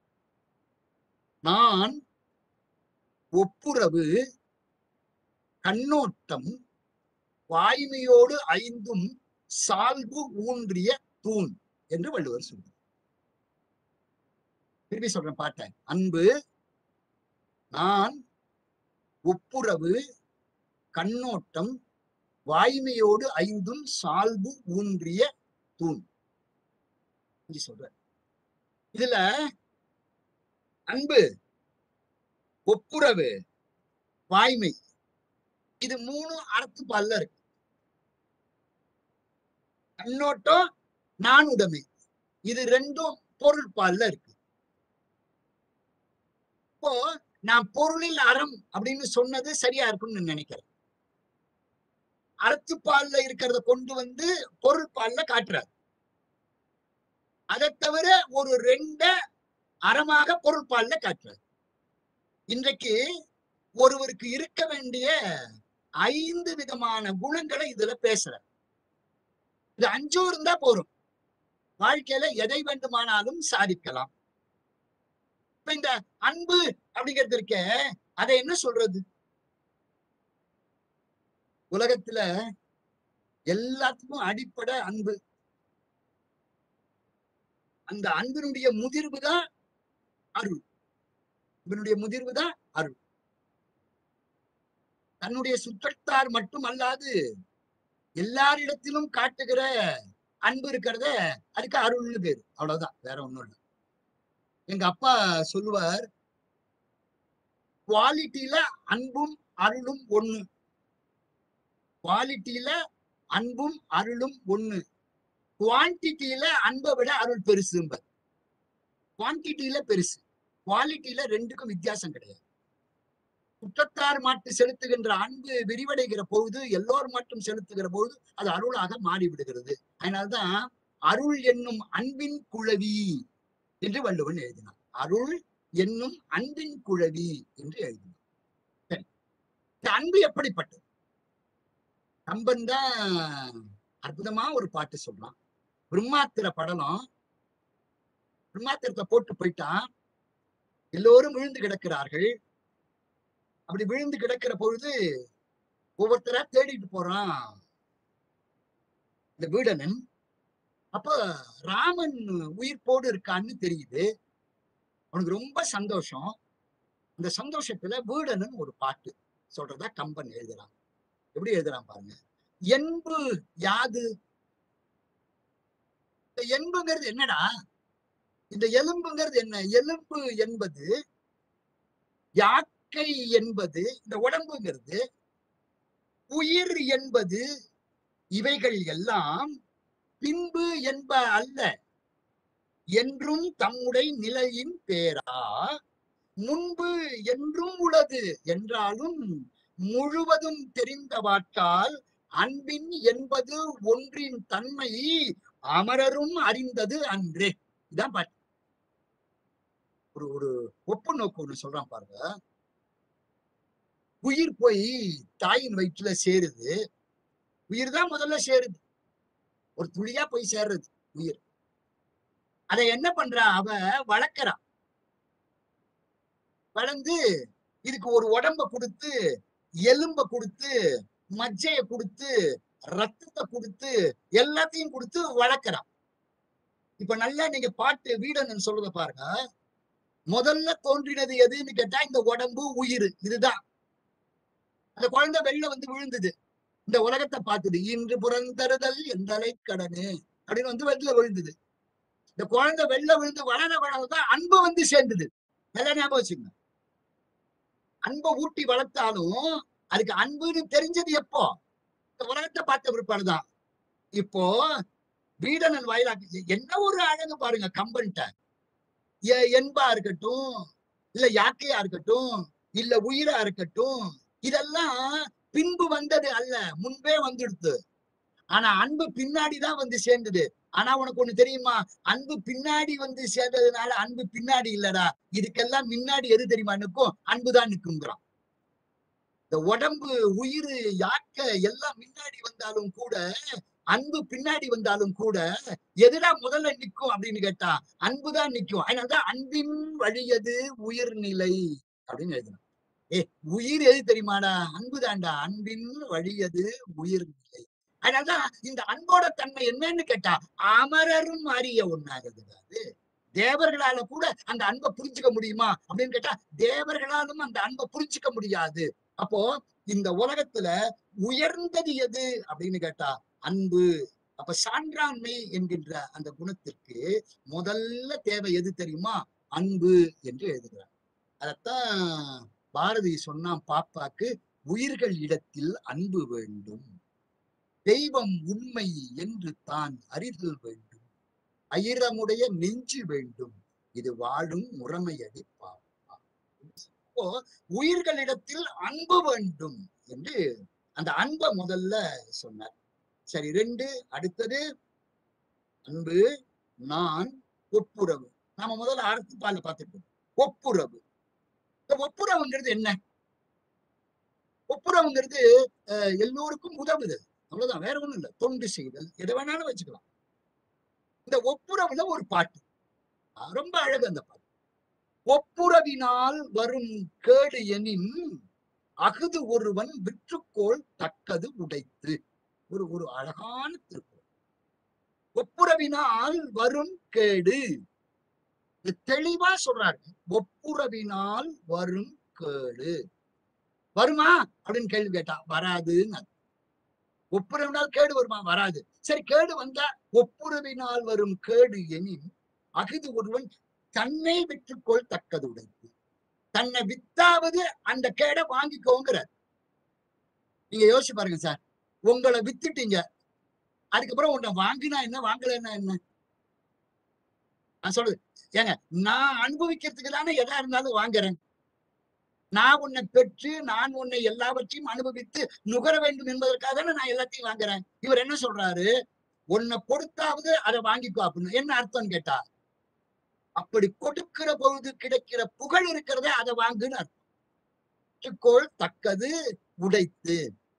நான் ஒப்புரவு கண்ணோட்டம் வாய்மையோடு ஐந்தும் சால்பு ஊன்றிய தூண் என்று வள்ளுவர் சொல்றார் திருப்பி சொல்றேன் பாட்டேன் அன்பு நான் ஒப்புரவு கண்ணோட்டம் வாய்மையோடு ஐந்தும் சால்பு ஊன்றிய தூண் இப்படி சொல்ற இதுல அன்பு ஒப்புரவு வாய்மை இது மூணு அறத்து பல்ல இருக்கு கண்ணோட்டம் நானுடைமை இது ரெண்டும் பொருள் பால்ல இருக்கு இப்போ நான் பொருளில் அறம் அப்படின்னு சொன்னது சரியா இருக்கும்னு நினைக்கிறேன் அறத்துப்பால்ல இருக்கிறத கொண்டு வந்து பொருள் பால்ல காட்டுறாரு அதை தவிர ஒரு ரெண்ட அறமாக பொருள் பால்ல காட்டுறாரு இன்றைக்கு ஒருவருக்கு இருக்க வேண்டிய ஐந்து விதமான குணங்களை இதுல பேசுறார் இது அஞ்சும் இருந்தா போரும் வாழ்க்கையில எதை வேண்டுமானாலும் சாதிக்கலாம் இப்ப இந்த அன்பு அப்படிங்கிறது இருக்க அதை என்ன சொல்றது உலகத்துல எல்லாத்துக்கும் அடிப்படை அன்பு அந்த அன்பினுடைய முதிர்வு தான் அருள் இவனுடைய முதிர்வு தான் அருள் தன்னுடைய சுற்றத்தார் மட்டும் அல்லாது எல்லாரிடத்திலும் காட்டுகிற அன்பு இருக்கிறத அதுக்கு அருள்னு பேரு அவ்வளவுதான் வேற ஒண்ணும் இல்லை எங்க அப்பா சொல்லுவார் குவாலிட்டியில அன்பும் அருளும் ஒண்ணு குவாலிட்டியில அன்பும் அருளும் ஒண்ணு குவான்டிட்டியில அன்பை விட அருள் பெருசும்ப குவான்டிட்டியில பெருசு குவாலிட்டியில ரெண்டுக்கும் வித்தியாசம் கிடையாது குற்றத்தார் மாட்டு செலுத்துகின்ற அன்பு விரிவடைகிற பொழுது எல்லோர் மட்டும் செலுத்துகிற பொழுது அது அருளாக மாறி விடுகிறது அதனால்தான் அருள் என்னும் அன்பின் குழவி என்று வள்ளுவன் எழுதினார் அருள் என்னும் அன்பின் குழவி என்று எழுதினார் சரி இந்த அன்பு எப்படிப்பட்டது கம்பன் தான் அற்புதமா ஒரு பாட்டு சொல்லலாம் பிரம்மாத்திர படலம் பிரம்மாத்திரத்தை போட்டு போயிட்டான் எல்லோரும் விழுந்து கிடக்கிறார்கள் அப்படி விழுந்து கிடக்கிற பொழுது ஒவ்வொருத்தரா தேடிட்டு போறான் இந்த வீடனன் அப்ப ராமன் உயிர்ப்போடு இருக்கான்னு தெரியுது அவனுக்கு ரொம்ப சந்தோஷம் அந்த சந்தோஷத்துல வீடனன் ஒரு பாட்டு சொல்றதா கம்பன் எழுதுறான் எப்படி எழுதுறான் பாருங்க என்பு யாது இந்த என்புங்கிறது என்னடா இந்த எலும்புங்கிறது என்ன எலும்பு என்பது யாக்கை என்பது இந்த உடம்புங்கிறது உயிர் என்பது இவைகள் எல்லாம் பின்பு என்ப அல்ல என்றும் தம்முடை நிலையின் பேரா முன்பு என்றும் உள்ளது என்றாலும் முழுவதும் தெரிந்தவாற்றால் அன்பின் என்பது ஒன்றின் தன்மை அமரரும் அறிந்தது அன்றே இதான் பாட்டு ஒரு ஒரு ஒப்பு நோக்கு ஒண்ணு சொல்றான் பாருங்க உயிர் போய் தாயின் வயிற்றுல சேருது உயிர் தான் முதல்ல சேருது ஒரு துளியா போய் சேர்றது உயிர் அதை என்ன பண்றா அவ வளர்க்கறா வளர்ந்து இதுக்கு ஒரு உடம்ப கொடுத்து எலும்ப கொடுத்து மஜ்ஜைய கொடுத்து ரத்தத்தை கொடுத்து எல்லாத்தையும் கொடுத்து வளர்க்கறான் இப்ப நல்லா நீங்க பாட்டு வீடனன் சொல்றத பாருங்க முதல்ல தோன்றினது எதுன்னு கேட்டா இந்த உடம்பு உயிர் இதுதான் அந்த குழந்தை வெளில வந்து விழுந்தது இந்த உலகத்தை பார்த்துது இன்று புறந்தருதல் எந்தலை கடனு அப்படின்னு வந்து வெளில விழுந்தது இந்த குழந்தை வெளில விழுந்து வளர வளரதான் அன்பு வந்து சேர்ந்தது நல்லா ஞாபகம் வச்சுங்க அன்பை ஊட்டி வளர்த்தாலும் அதுக்கு அன்புன்னு தெரிஞ்சது எப்போ இந்த உலகத்தை பார்த்த பிற்பாடுதான் இப்போ வீடனன் வாயிலாக என்ன ஒரு அழகு பாருங்க கம்பன்ட்ட எ- என்பா இருக்கட்டும் இல்ல யாக்கையா இருக்கட்டும் இல்ல உயிரா இருக்கட்டும் இதெல்லாம் பின்பு வந்தது அல்ல முன்பே வந்துடுது ஆனா அன்பு பின்னாடிதான் வந்து சேர்ந்தது ஆனா உனக்கு ஒண்ணு தெரியுமா அன்பு பின்னாடி வந்து சேர்ந்ததுனால அன்பு பின்னாடி இல்லடா இதுக்கெல்லாம் முன்னாடி எது தெரியுமா நிற்கும் அன்புதான் நிற்குங்கிறான் இந்த உடம்பு உயிர் யாக்க எல்லாம் முன்னாடி வந்தாலும் கூட அன்பு பின்னாடி வந்தாலும் கூட எதுடா முதல்ல நிற்கும் அப்படின்னு கேட்டா அன்புதான் நிற்கும் அதனாலதான் அன்பின் வழியது உயிர்நிலை அப்படின்னு எழுதணும் ஏ உயிர் எது தெரியுமாடா அன்புதான்டா அன்பின் வழியது உயிர்நிலை அதனாலதான் இந்த அன்போட தன்மை என்னன்னு கேட்டா அமரரும் அறிய ஒண்ணாகுது அது தேவர்களால கூட அந்த அன்பை புரிஞ்சுக்க முடியுமா அப்படின்னு கேட்டா தேவர்களாலும் அந்த அன்பை புரிஞ்சுக்க முடியாது அப்போ இந்த உலகத்துல உயர்ந்தது எது அப்படின்னு கேட்டா அன்பு அப்ப சான்றாண்மை என்கின்ற அந்த குணத்திற்கு முதல்ல தேவை எது தெரியுமா அன்பு என்று எழுதுகிறார் அதத்தான் பாரதி சொன்னான் பாப்பாக்கு உயிர்கள் இடத்தில் அன்பு வேண்டும் தெய்வம் உண்மை என்று தான் அறிதல் வேண்டும் அயிரமுடைய நெஞ்சு வேண்டும் இது வாழும் முறைமையடி பாப்பா அப்போ உயிர்களிடத்தில் அன்பு வேண்டும் என்று அந்த அன்பை முதல்ல சொன்னார் சரி ரெண்டு அடுத்தது அன்பு நான் ஒப்புரவு நாம முதல்ல அறுத்து பால பார்த்துட்டு ஒப்புரவு இந்த ஒப்புரவுங்கிறது என்ன ஒப்புரவுங்கிறது அஹ், எல்லோருக்கும் உதவுது அவ்வளவுதான் வேற ஒண்ணும் இல்ல தொண்டு செய்தல் எதை வேணாலும் வச்சுக்கலாம் இந்த ஒப்புரவுல ஒரு பாட்டு அஹ், ரொம்ப அழகு அந்த பாட்டு ஒப்புரவினால் வரும் கேடு எனின் அகுது ஒருவன் விற்றுக்கோள் தக்கது உடைத்து ஒரு ஒரு அழகான திருக்குறள் ஒப்புரவினால் வரும் கேடு இது தெளிவா சொல்றாரு ஒப்புரவினால் வரும் கேடு வருமா அப்படின்னு கேள்வி கேட்டா வராதுன்னு அர்த்தம். ஒப்புரவினால் கேடு வருமா வராது சரி கேடு வந்தா ஒப்புரவினால் வரும் கேடு எனின் அகுது ஒருவன் தன்னை விற்றுக்கொள் தக்கது உடைத்து தன்னை வித்தாவது அந்த கேடை வாங்கிக்கோங்கிறார் நீங்க யோசிச்சு பாருங்க சார் உங்களை வித்துட்டீங்க அதுக்கப்புறம் உன்னை வாங்கினா என்ன வாங்கலைன்னா என்ன நான் சொல்லுது ஏங்க நான் அனுபவிக்கிறதுக்கு தானே எதா இருந்தாலும் வாங்குறேன் நான் உன்னை பெற்று நான் உன்னை எல்லாவற்றையும் அனுபவித்து நுகர வேண்டும் என்பதற்காக தானே நான் எல்லாத்தையும் வாங்குறேன் இவர் என்ன சொல்றாரு உன்னை கொடுத்தாவது அதை வாங்கிக்கோ அப்படின்னு என்ன அர்த்தம் கேட்டா அப்படி கொடுக்கிற பொழுது கிடைக்கிற புகழ் இருக்கிறதே அதை வாங்குன்னு அர்த்தம் கோள் தக்கது உடைத்து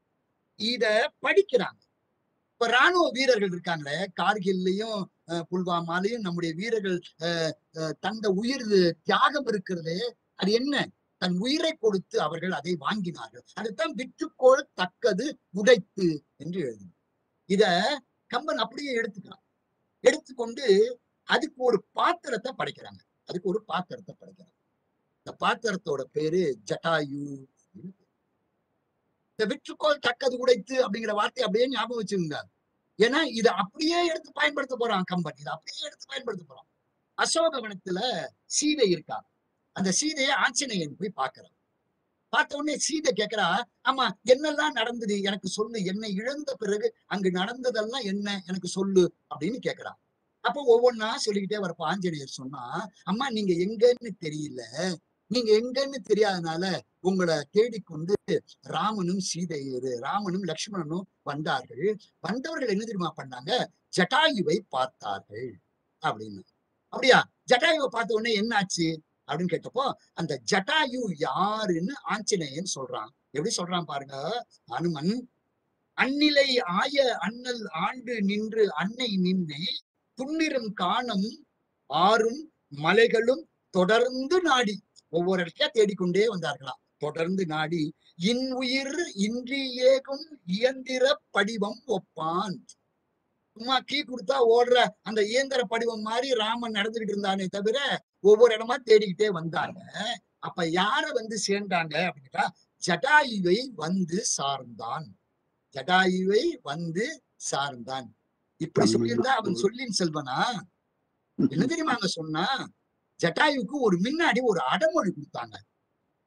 இத படிக்கிறாங்க இப்ப ராணுவ வீரர்கள் இருக்காங்களே கார்கில்லையும் அஹ், புல்வாமாலையும் நம்முடைய வீரர்கள் அஹ், அஹ், தந்த உயிர் தியாகம் இருக்கிறதே அது என்ன தன் உயிரை கொடுத்து அவர்கள் அதை வாங்கினார்கள் அதைத்தான் விற்றுக்கோள் தக்கது உடைத்து என்று எழுதினார் இத கம்பன் அப்படியே எடுத்துக்கலாம் எடுத்துக்கொண்டு அதுக்கு ஒரு பாத்திரத்தை படைக்கிறாங்க அதுக்கு ஒரு பாத்திரத்தை படைக்கிறாங்க இந்த பாத்திரத்தோட பேரு ஜட்டாயு அப்படின்னு பேரு. இந்த விற்றுக்கோள் தக்கது உடைத்து அப்படிங்கிற வார்த்தையை அப்படியே ஞாபகம் வச்சுங்க ஏன்னா இதை அப்படியே எடுத்து பயன்படுத்த போறான் கம்பன் இதை அப்படியே எடுத்து பயன்படுத்த போறான் அசோகவனத்துல சீதை இருக்கா அந்த சீதையை ஆஞ்சநேயன் போய் பார்க்கறான் பார்த்த உடனே சீதை கேக்குறா ஆமா என்னெல்லாம் நடந்தது எனக்கு சொல்லு என்னை இழந்த பிறகு அங்கு நடந்ததெல்லாம் என்ன எனக்கு சொல்லு அப்படின்னு கேக்குறான் அப்போ ஒவ்வொன்னா சொல்லிக்கிட்டே வரப்ப ஆஞ்சநேயர் சொன்னா அம்மா நீங்க எங்கன்னு தெரியல நீங்க எங்கன்னு தெரியாதனால உங்களை தேடிக்கொண்டு ராமனும் சீதை ராமனும் லக்ஷ்மணனும் வந்தார்கள் வந்தவர்கள் என்ன தெரியுமா பண்ணாங்க ஜட்டாயுவை பார்த்தார்கள் அப்படின்னு அப்படியா ஜட்டாயுவை பார்த்த உடனே என்ன ஆச்சு அப்படின்னு கேட்டப்போ அந்த ஜட்டாயு யாருன்னு ஆஞ்சநேயன் சொல்றான் எப்படி சொல்றான் பாருங்க அனுமன் அந்நிலை ஆய அண்ணல் ஆண்டு நின்று அன்னை நின்னை துன்னிரும் காணம் ஆறும் மலைகளும் தொடர்ந்து நாடி ஒவ்வொரு இடத்தையா தேடிக்கொண்டே வந்தார்களாம் தொடர்ந்து நாடி இன் உயிர் இன்றி ஏகும் இயந்திர படிவம் ஒப்பான் சும்மா கீ கொடுத்தா ஓடுற அந்த இயந்திர படிவம் மாதிரி ராமன் நடந்துகிட்டு இருந்தானே தவிர ஒவ்வொரு இடமா தேடிக்கிட்டே வந்தாங்க அப்ப யார வந்து சேர்ந்தாங்க அப்படின்னா ஜடாயுவை வந்து சார்ந்தான் ஜடாயுவை வந்து சார்ந்தான் இப்படி சொல்லியிருந்தா அவன் சொல்லின் செல்வனா என்ன தெரியுமா அங்க சொன்னா ஜட்டாயுக்கு ஒரு முன்னாடி ஒரு அடமொழி கொடுத்தாங்க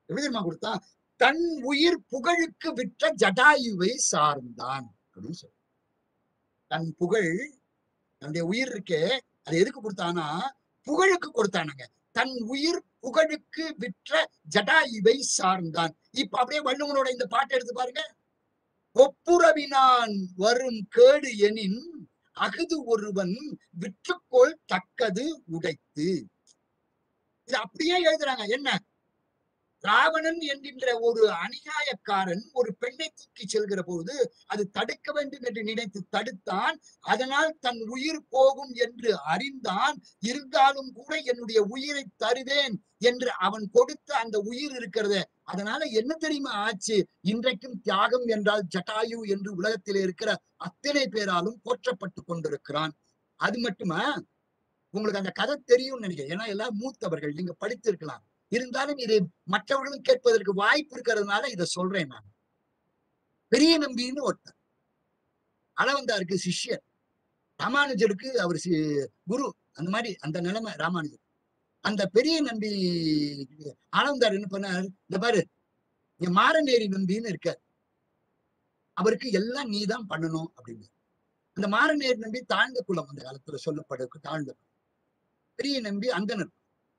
எப்படி தெரியுமா கொடுத்தான் தன் உயிர் புகழுக்கு விற்ற ஜடாயுவை சார்ந்தான் அப்படின்னு சொல்லு தன் புகழ் தன்னுடைய உயிர் இருக்கே அது எதுக்கு கொடுத்தானா புகழுக்கு கொடுத்தானுங்க தன் உயிர் புகழுக்கு விற்ற ஜடாயுவை சார்ந்தான் இப்ப அப்படியே வள்ளுவனோட இந்த பாட்டை எடுத்து பாருங்க ஒப்புரவினான் வரும் கேடு எனின் அகுது ஒருவன் விற்றுக்கொள் தக்கது உடைத்து இது அப்படியே எழுதுறாங்க என்ன ராவணன் என்கின்ற ஒரு அநியாயக்காரன் ஒரு பெண்ணை தூக்கி செல்கிற போது அது தடுக்க வேண்டும் என்று நினைத்து தடுத்தான் அதனால் தன் உயிர் போகும் என்று அறிந்தான் இருந்தாலும் கூட என்னுடைய உயிரை தருவேன் என்று அவன் கொடுத்த அந்த உயிர் இருக்கிறது அதனால என்ன தெரியுமா ஆச்சு இன்றைக்கும் தியாகம் என்றால் ஜட்டாயு என்று உலகத்திலே இருக்கிற அத்தனை பேராலும் போற்றப்பட்டு கொண்டிருக்கிறான் அது மட்டுமா உங்களுக்கு அந்த கதை தெரியும்னு நினைக்கிறேன் ஏன்னா எல்லாம் மூத்தவர்கள் நீங்க படித்திருக்கலாம் இருந்தாலும் இதை மற்றவர்களும் கேட்பதற்கு வாய்ப்பு இருக்கிறதுனால இதை சொல்றேன் நான் பெரிய நம்பின்னு ஒருத்தர் அளவந்தாருக்கு சிஷ்யர் ராமானுஜருக்கு அவர் சி- குரு அந்த மாதிரி அந்த நிலைமை ராமானுஜர் அந்த பெரிய நம்பி அளவந்தார் என்ன பண்ணார் இந்த பாரு இங்க மாரநேரி நம்பின்னு இருக்கார் அவருக்கு எல்லாம் நீதான் பண்ணணும் அப்படின்னு அந்த மாரநேரி நம்பி தாழ்ந்த குலம் அந்த காலத்துல சொல்லப்படுறதுக்கு தாழ்ந்த குலம். பெரிய நம்பி அந்தனர்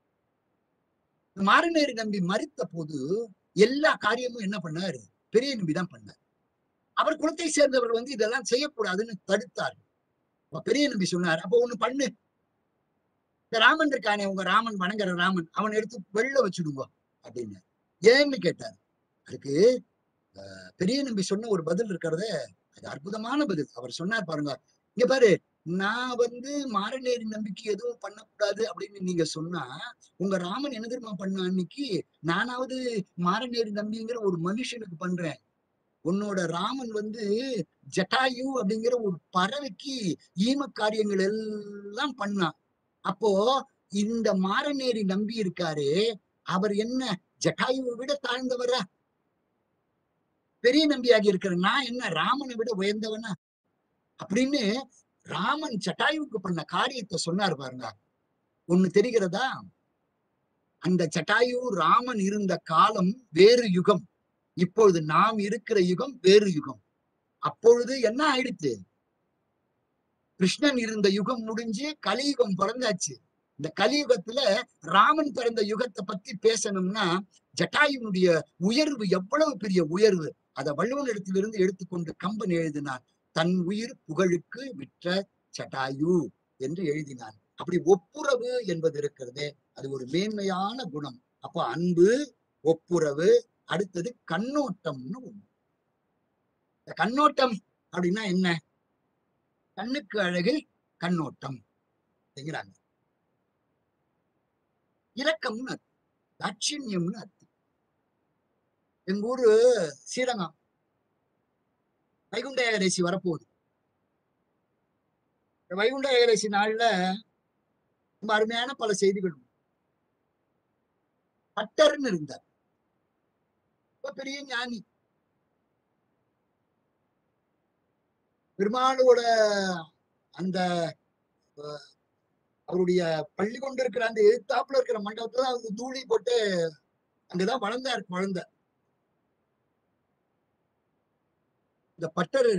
மாரநேரி நம்பி மறித்த போது எல்லா காரியமும் என்ன பண்ணாரு பெரிய நம்பி தான் பண்ணார் அவர் குலத்தை சேர்ந்தவர் வந்து இதெல்லாம் செய்யக்கூடாதுன்னு தடுத்தார் அப்ப பெரிய நம்பி சொன்னார் அப்போ ஒண்ணு பண்ணு இந்த ராமன் இருக்கானே உங்க ராமன் வணங்குற ராமன் அவன் எடுத்து வெளில வச்சுடுங்க அப்படின்னு ஏன்னு கேட்டார் அதுக்கு அஹ், பெரிய நம்பி சொன்ன ஒரு பதில் இருக்கிறத அது அற்புதமான பதில் அவர் சொன்னார் பாருங்க இங்க பாரு நான் வந்து மாரநேரி நம்பிக்கை எதுவும் பண்ணக்கூடாது அப்படின்னு நீங்க சொன்னா உங்க ராமன் என்ன தெரியுமா பண்ண அன்னைக்கு நானாவது மாரநேரி நம்பிங்கிற ஒரு மனுஷனுக்கு பண்றேன் உன்னோட ராமன் வந்து ஜட்டாயு அப்படிங்கிற ஒரு பறவைக்கு ஈம காரியங்கள் எல்லாம் பண்ணான் அப்போ இந்த மாரநேரி நம்பி இருக்காரே அவர் என்ன ஜட்டாயுவை விட தாழ்ந்தவரா பெரிய நம்பியாகி இருக்கிற நான் என்ன ராமனை விட உயர்ந்தவனா அப்படின்னு ராமன் ஜட்டாயுவுக்கு பண்ண காரியத்தை சொன்னார் பாருங்க ஒண்ணு தெரிகிறதா அந்த ஜட்டாயு ராமன் இருந்த காலம் வேறு யுகம் இப்பொழுது நாம் இருக்கிற யுகம் வேறு யுகம் அப்பொழுது என்ன ஆயிடுச்சு கிருஷ்ணன் இருந்த யுகம் முடிஞ்சு கலியுகம் பிறந்தாச்சு இந்த கலியுகத்துல ராமன் பிறந்த யுகத்தை பத்தி பேசணும்னா ஜட்டாயுனுடைய உயர்வு எவ்வளவு பெரிய உயர்வு அதை வள்ளுவன் இடத்திலிருந்து எடுத்துக்கொண்டு கம்பன் எழுதினான் தன் உயிர் புகழுக்கு விற்ற ஜட்டாயு என்று எழுதினான் அப்படி ஒப்புரவு என்பது இருக்கிறதே அது ஒரு மேன்மையான குணம் அப்போ அன்பு ஒப்புரவு அடுத்தது கண்ணோட்டம்னு ஒண்ணு இந்த கண்ணோட்டம் அப்படின்னா என்ன கண்ணுக்கு அழகு கண்ணோட்டம் அப்படிங்கிறாங்க இரக்கம்னு அர்த்தம் தாட்சியம்னு அர்த்தம் எங்க ஊரு ஸ்ரீரங்கம் வைகுண்ட ஏகாதசி வரப்போகுது இந்த வைகுண்ட ஏகாதசி நாள்ல ரொம்ப அருமையான பல செய்திகள் உண்டு. பட்டர்னு இருந்தார் ரொம்ப பெரிய ஞானி பெருமாளோட அந்த அஹ், அவருடைய பள்ளி கொண்டு இருக்கிற அந்த எதிர்த்தாப்புல இருக்கிற மண்டபத்துல தான் அவருக்கு தூளி போட்டு அங்கதான் வளர்ந்தார் குழந்தை இந்த பட்டர்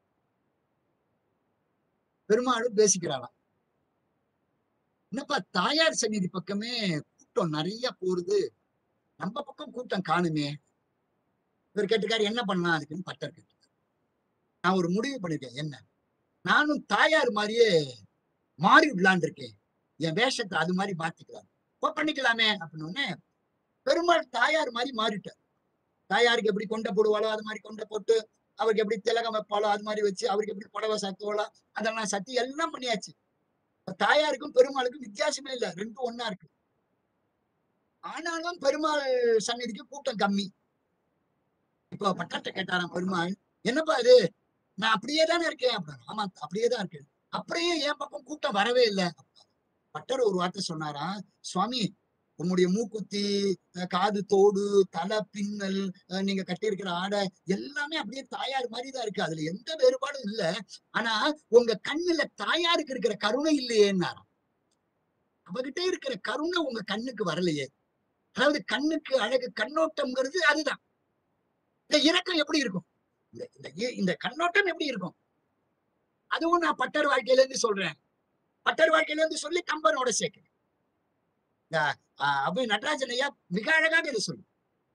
பெருமாளும் பேசிக்கிறாராம் என்னப்பா தாயார் சந்நிதி பக்கமே கூட்டம் நிறைய போறது நம்ம பக்கம் கூட்டம் காணுமே இவர் கேட்டுக்காரு என்ன பண்ணலாம் அதுக்குன்னு பட்டர் கேட்டு நான் ஒரு முடிவு பண்ணிருக்கேன் என்ன நானும் தாயார் மாதிரியே மாறி விடலான் இருக்கேன் என் வேஷத்தை அது மாதிரி மாத்திக்கலாம் ஓ பண்ணிக்கலாமே அப்படின்னு உடனே பெருமாள் தாயார் மாதிரி மாறிட்டார் தாயாருக்கு எப்படி கொண்டை போடுவாளோ அது மாதிரி கொண்டை போட்டு அவருக்கு எப்படி திலகம் வைப்பாளோ அது மாதிரி வச்சு அவருக்கு எப்படி புடவை சாத்துவாளோ அதெல்லாம் சத்தி எல்லாம் பண்ணியாச்சு இப்ப தாயாருக்கும் பெருமாளுக்கும் வித்தியாசமே இல்லை ரெண்டும் ஒண்ணா இருக்கு ஆனாலும் பெருமாள் சந்நிதிக்கு கூட்டம் கம்மி இப்போ பட்டத்தை கேட்டாராம் பெருமாள் என்னப்பா இது நான் அப்படியே தானே இருக்கேன் அப்படின்னு ஆமா அப்படியே தான் இருக்கேன் அப்படியே என் பக்கம் கூட்டம் வரவே இல்லை பட்டர் ஒரு வார்த்தை சொன்னாரா சுவாமி உன்னுடைய மூக்குத்தி அஹ் காது தோடு தலை பின்னல் அஹ் நீங்க கட்டியிருக்கிற ஆடை எல்லாமே அப்படியே தாயார் மாதிரி தான் இருக்கு அதுல எந்த வேறுபாடும் இல்ல ஆனா உங்க கண்ணுல தாயாருக்கு இருக்கிற கருணை இல்லையேன்னாராம் அவகிட்ட இருக்கிற கருணை உங்க கண்ணுக்கு வரலையே அதாவது கண்ணுக்கு அழகு கண்ணோட்டம்ங்கிறது அதுதான் இந்த இரக்கம் எப்படி இருக்கும் இந்த இந்த இ- இந்த கண்ணோட்டம் எப்படி இருக்கும் அதுவும் நான் பட்டர் வாழ்க்கையில இருந்து சொல்றேன் பட்டர் வாழ்க்கையில இருந்து சொல்லி கம்பனோட சேர்க்கிறேன் இந்த ஆஹ், அபு நடராஜன் ஐயா மிக அழகாக இதை சொல்லு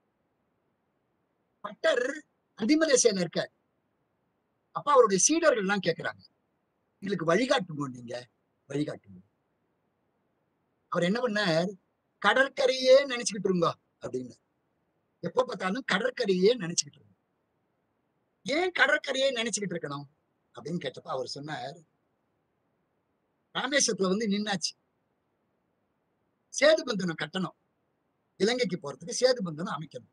பட்டர் அதிமதேசையில இருக்கார் அப்ப அவருடைய சீடர்கள் எல்லாம் கேக்குறாங்க எங்களுக்கு வழிகாட்டுங்க நீங்க வழிகாட்டுங்க அவர் என்ன பண்ணார் கடற்கரையே நினைச்சுக்கிட்டு இருங்க அப்படின்னு எப்ப பார்த்தாலும் கடற்கரையே நினைச்சுக்கிட்டு இருங்க ஏன் கடற்கரையே நினைச்சுக்கிட்டு இருக்கணும் அப்படின்னு கேட்டப்ப அவர் சொன்னார் ராமேஸ்வரத்துல வந்து நின்னாச்சு சேது பந்தனம் கட்டணும் இலங்கைக்கு போறதுக்கு சேது பந்தனம் அமைக்கணும்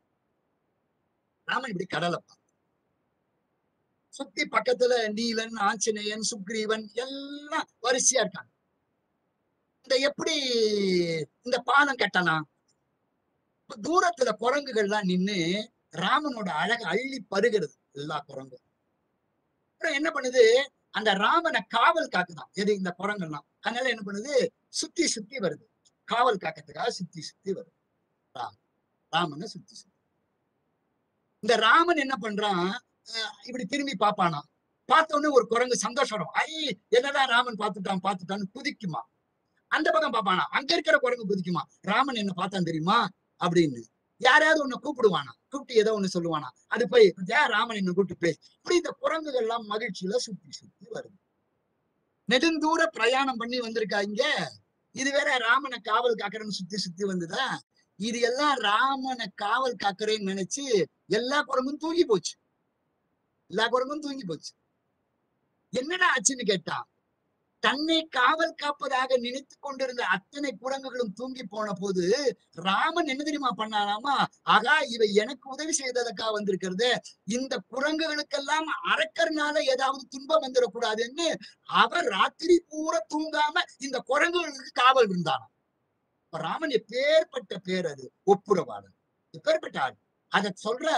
ராமன் இப்படி கடலை பார்த்தான். சுத்தி பக்கத்துல நீலன் ஆஞ்சநேயன் சுக்ரீவன் எல்லாம் வரிசையா இருக்காங்க இந்த எப்படி இந்த பாலம் கட்டலாம் இப்ப தூரத்துல குரங்குகள்லாம் நின்னு ராமனோட அழக அள்ளி பருகிறது எல்லா குரங்கும் அப்புறம் என்ன பண்ணுது அந்த ராமனை காவல் காக்குதான் எது இந்த குரங்கெல்லாம் அதனால என்ன பண்ணுது சுத்தி சுத்தி வருது காவல் காக்கிறதுக்காக சுத்தி சுத்தி வருது ராம் ராமனை சுத்தி சுத்தி இந்த ராமன் என்ன பண்றான் அஹ் இப்படி திரும்பி பாப்பானா பார்த்த உடனே ஒரு குரங்கு சந்தோஷம் ஐ என்னதான் ராமன் பார்த்துட்டான் பார்த்துட்டான்னு குதிக்குமா அந்த பக்கம் பாப்பானா அங்க இருக்கிற குரங்கு குதிக்குமா ராமன் என்ன பார்த்தான் தெரியுமா அப்படின்னு யாரையாவது ஒண்ணு கூப்பிடுவானா கூப்பிட்டு ஏதோ ஒண்ணு சொல்லுவானா அது போய் ஏன் ராமன் என்ன கூப்பிட்டு பேசு இப்படி இந்த குரங்குகள் எல்லாம் மகிழ்ச்சியில சுத்தி சுத்தி வருது நெடுந்தூர பிரயாணம் பண்ணி வந்திருக்கா இங்க இது வேற ராமனை காவல் காக்கிறேன்னு சுத்தி சுத்தி வந்துதா இது எல்லாம் ராமனை காவல் காக்கிறேன்னு நினைச்சு எல்லா குரங்கும் தூங்கி போச்சு எல்லா குரங்கும் தூங்கி போச்சு என்னடா ஆச்சுன்னு கேட்டான் தன்னை காவல் காப்பதாக நினைத்து கொண்டிருந்த அத்தனை குரங்குகளும் தூங்கி போன போது ராமன் என்ன தெரியுமா பண்ணாராமா ஆகா இவை எனக்கு உதவி செய்ததற்காக வந்திருக்கிறது இந்த குரங்குகளுக்கெல்லாம் அரக்கர்னால ஏதாவது துன்பம் வந்துடக்கூடாதுன்னு அவர் ராத்திரி பூரா தூங்காம இந்த குரங்குகளுக்கு காவல் இருந்தாராம் இப்ப ராமன் எப்பேற்பட்ட பேர் அது ஒப்புரவாளர் எப்பேற்பட்ட ஆள் அத சொல்ற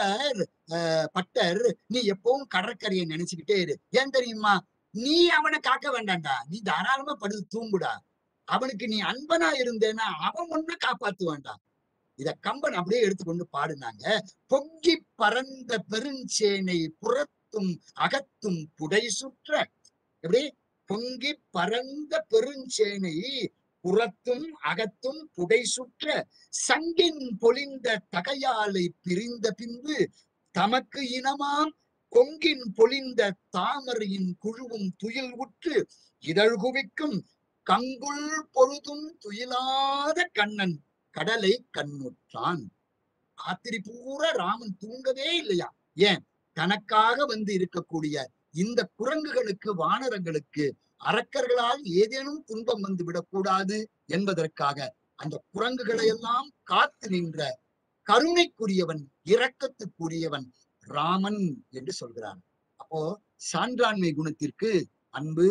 பட்டர் நீ எப்பவும் கடற்கரையை நினைச்சுக்கிட்டே இரு ஏன் தெரியுமா நீ அவனை காக்க வேண்டாம்டா நீ தாராளமா படுத்து தூங்குடா அவனுக்கு நீ அன்பனா இருந்தேன்னா அவன் ஒன்ன காப்பாத்துவான்டா இத கம்பன் அப்படியே எடுத்துக்கொண்டு பாடுனாங்க பொங்கி பறந்த பெருஞ்சேனை புறத்தும் அகத்தும் புடை சுற்ற எப்படி பொங்கி பறந்த பெருஞ்சேனை புறத்தும் அகத்தும் புடை சுற்ற சங்கின் பொலிந்த தகையாலை பிரிந்த பின்பு தமக்கு இனமாம் கொங்கின் பொலிந்த தாமரையின் குழுவும் துயில் உற்று இதழ் குவிக்கும் கங்குள் பொழுதும் துயிலாத கண்ணன் கடலை கண்ணுற்றான் ராத்திரி பூரா ராமன் தூங்கவே இல்லையா ஏன் தனக்காக வந்து இருக்கக்கூடிய இந்த குரங்குகளுக்கு வானரங்களுக்கு அரக்கர்களால் ஏதேனும் துன்பம் வந்து விடக்கூடாது என்பதற்காக அந்த குரங்குகளை எல்லாம் காத்து நின்ற கருணைக்குரியவன் இரக்கத்துக்குரியவன் ராமன் என்று சொல்கிறான் அப்போ சான்றாண்மை குணத்திற்கு அன்பு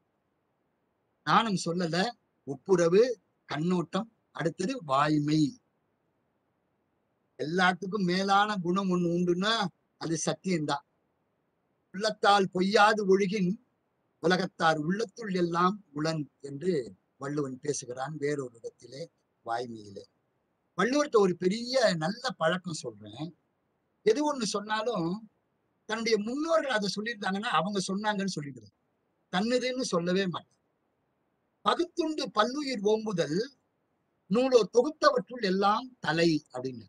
நானும் சொல்லல ஒப்புரவு கண்ணோட்டம் அடுத்தது வாய்மை எல்லாத்துக்கும் மேலான குணம் ஒண்ணு உண்டுன்னா அது சத்தியம்தான் உள்ளத்தால் பொய்யாது ஒழுகின் உலகத்தார் உள்ளத்துள் எல்லாம் உளன் என்று வள்ளுவன் பேசுகிறான் வேறொரு இடத்திலே வாய்மையிலே வள்ளுவர்கிட்ட ஒரு பெரிய நல்ல பழக்கம் சொல்றேன் எது ஒண்ணு சொன்னாலும் தன்னுடைய முன்னோர்கள் அதை சொல்லியிருந்தாங்கன்னா அவங்க சொன்னாங்கன்னு சொல்லிடுறது தன்னுதுன்னு சொல்லவே மாட்டேன் பகுத்துண்டு பல்லுயிர் ஓம்புதல் நூலோர் தொகுத்தவற்றுள் எல்லாம் தலை அப்படின்னு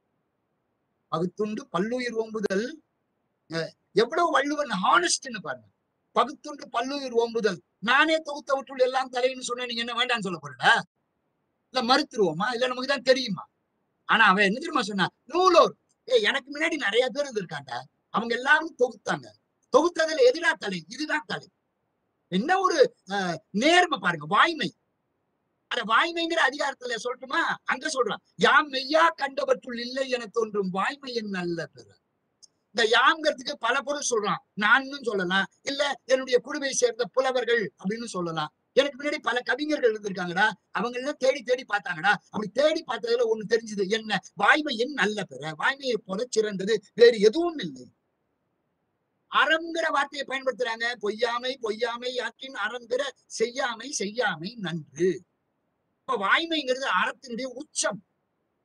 பகுத்துண்டு பல்லுயிர் ஓம்புதல் அஹ், எவ்வளவு வள்ளுவன் ஹானஸ்ட்னு பாருங்க பகுத்துண்டு பல்லுயிர் ஓம்புதல் நானே தொகுத்தவற்றுள் எல்லாம் தலைன்னு சொன்னா நீங்க என்ன வேண்டாம்னு சொல்ல போறடா இல்ல மறுத்துருவோமா இல்ல நமக்கு தான் தெரியுமா ஆனா அவன் என்ன தெரியுமா சொன்னா நூலோர் ஏய் எனக்கு முன்னாடி நிறைய பேர் இருந்திருக்காங்க அவங்க எல்லாரும் தொகுத்தாங்க தொகுத்ததுல எதிரா தலை இதுதான் தலை என்ன ஒரு அஹ், நேர்மை பாருங்க வாய்மை அந்த வாய்மைங்கிற அதிகாரத்துல சொல்லட்டுமா அங்க சொல்றான் யாம் மெய்யா கண்டவற்றுள் இல்லை என தோன்றும் வாய்மையின் நல்ல பெற இந்த யாம்ங்கிறதுக்கு பல பொருள் சொல்றான் நானும் சொல்லலாம் இல்ல என்னுடைய குழுவை சேர்ந்த புலவர்கள் அப்படின்னு சொல்லலாம் எனக்கு முன்னாடி பல கவிஞர்கள் இருந்திருக்காங்கடா அவங்க எல்லாம் தேடி தேடி பார்த்தாங்கடா அப்படி தேடி பார்த்ததுல ஒண்ணு தெரிஞ்சது என்ன வாய்மையின் நல்ல பெற வாய்மையை போல சிறந்தது வேறு எதுவும் இல்லை அறம்ங்கிற வார்த்தையை பயன்படுத்துறாங்க பொய்யாமை பொய்யாமை யாற்றின் அறம்ங்கிற செய்யாமை செய்யாமை நன்று இப்ப வாய்மைங்கிறது அறத்தினுடைய உச்சம்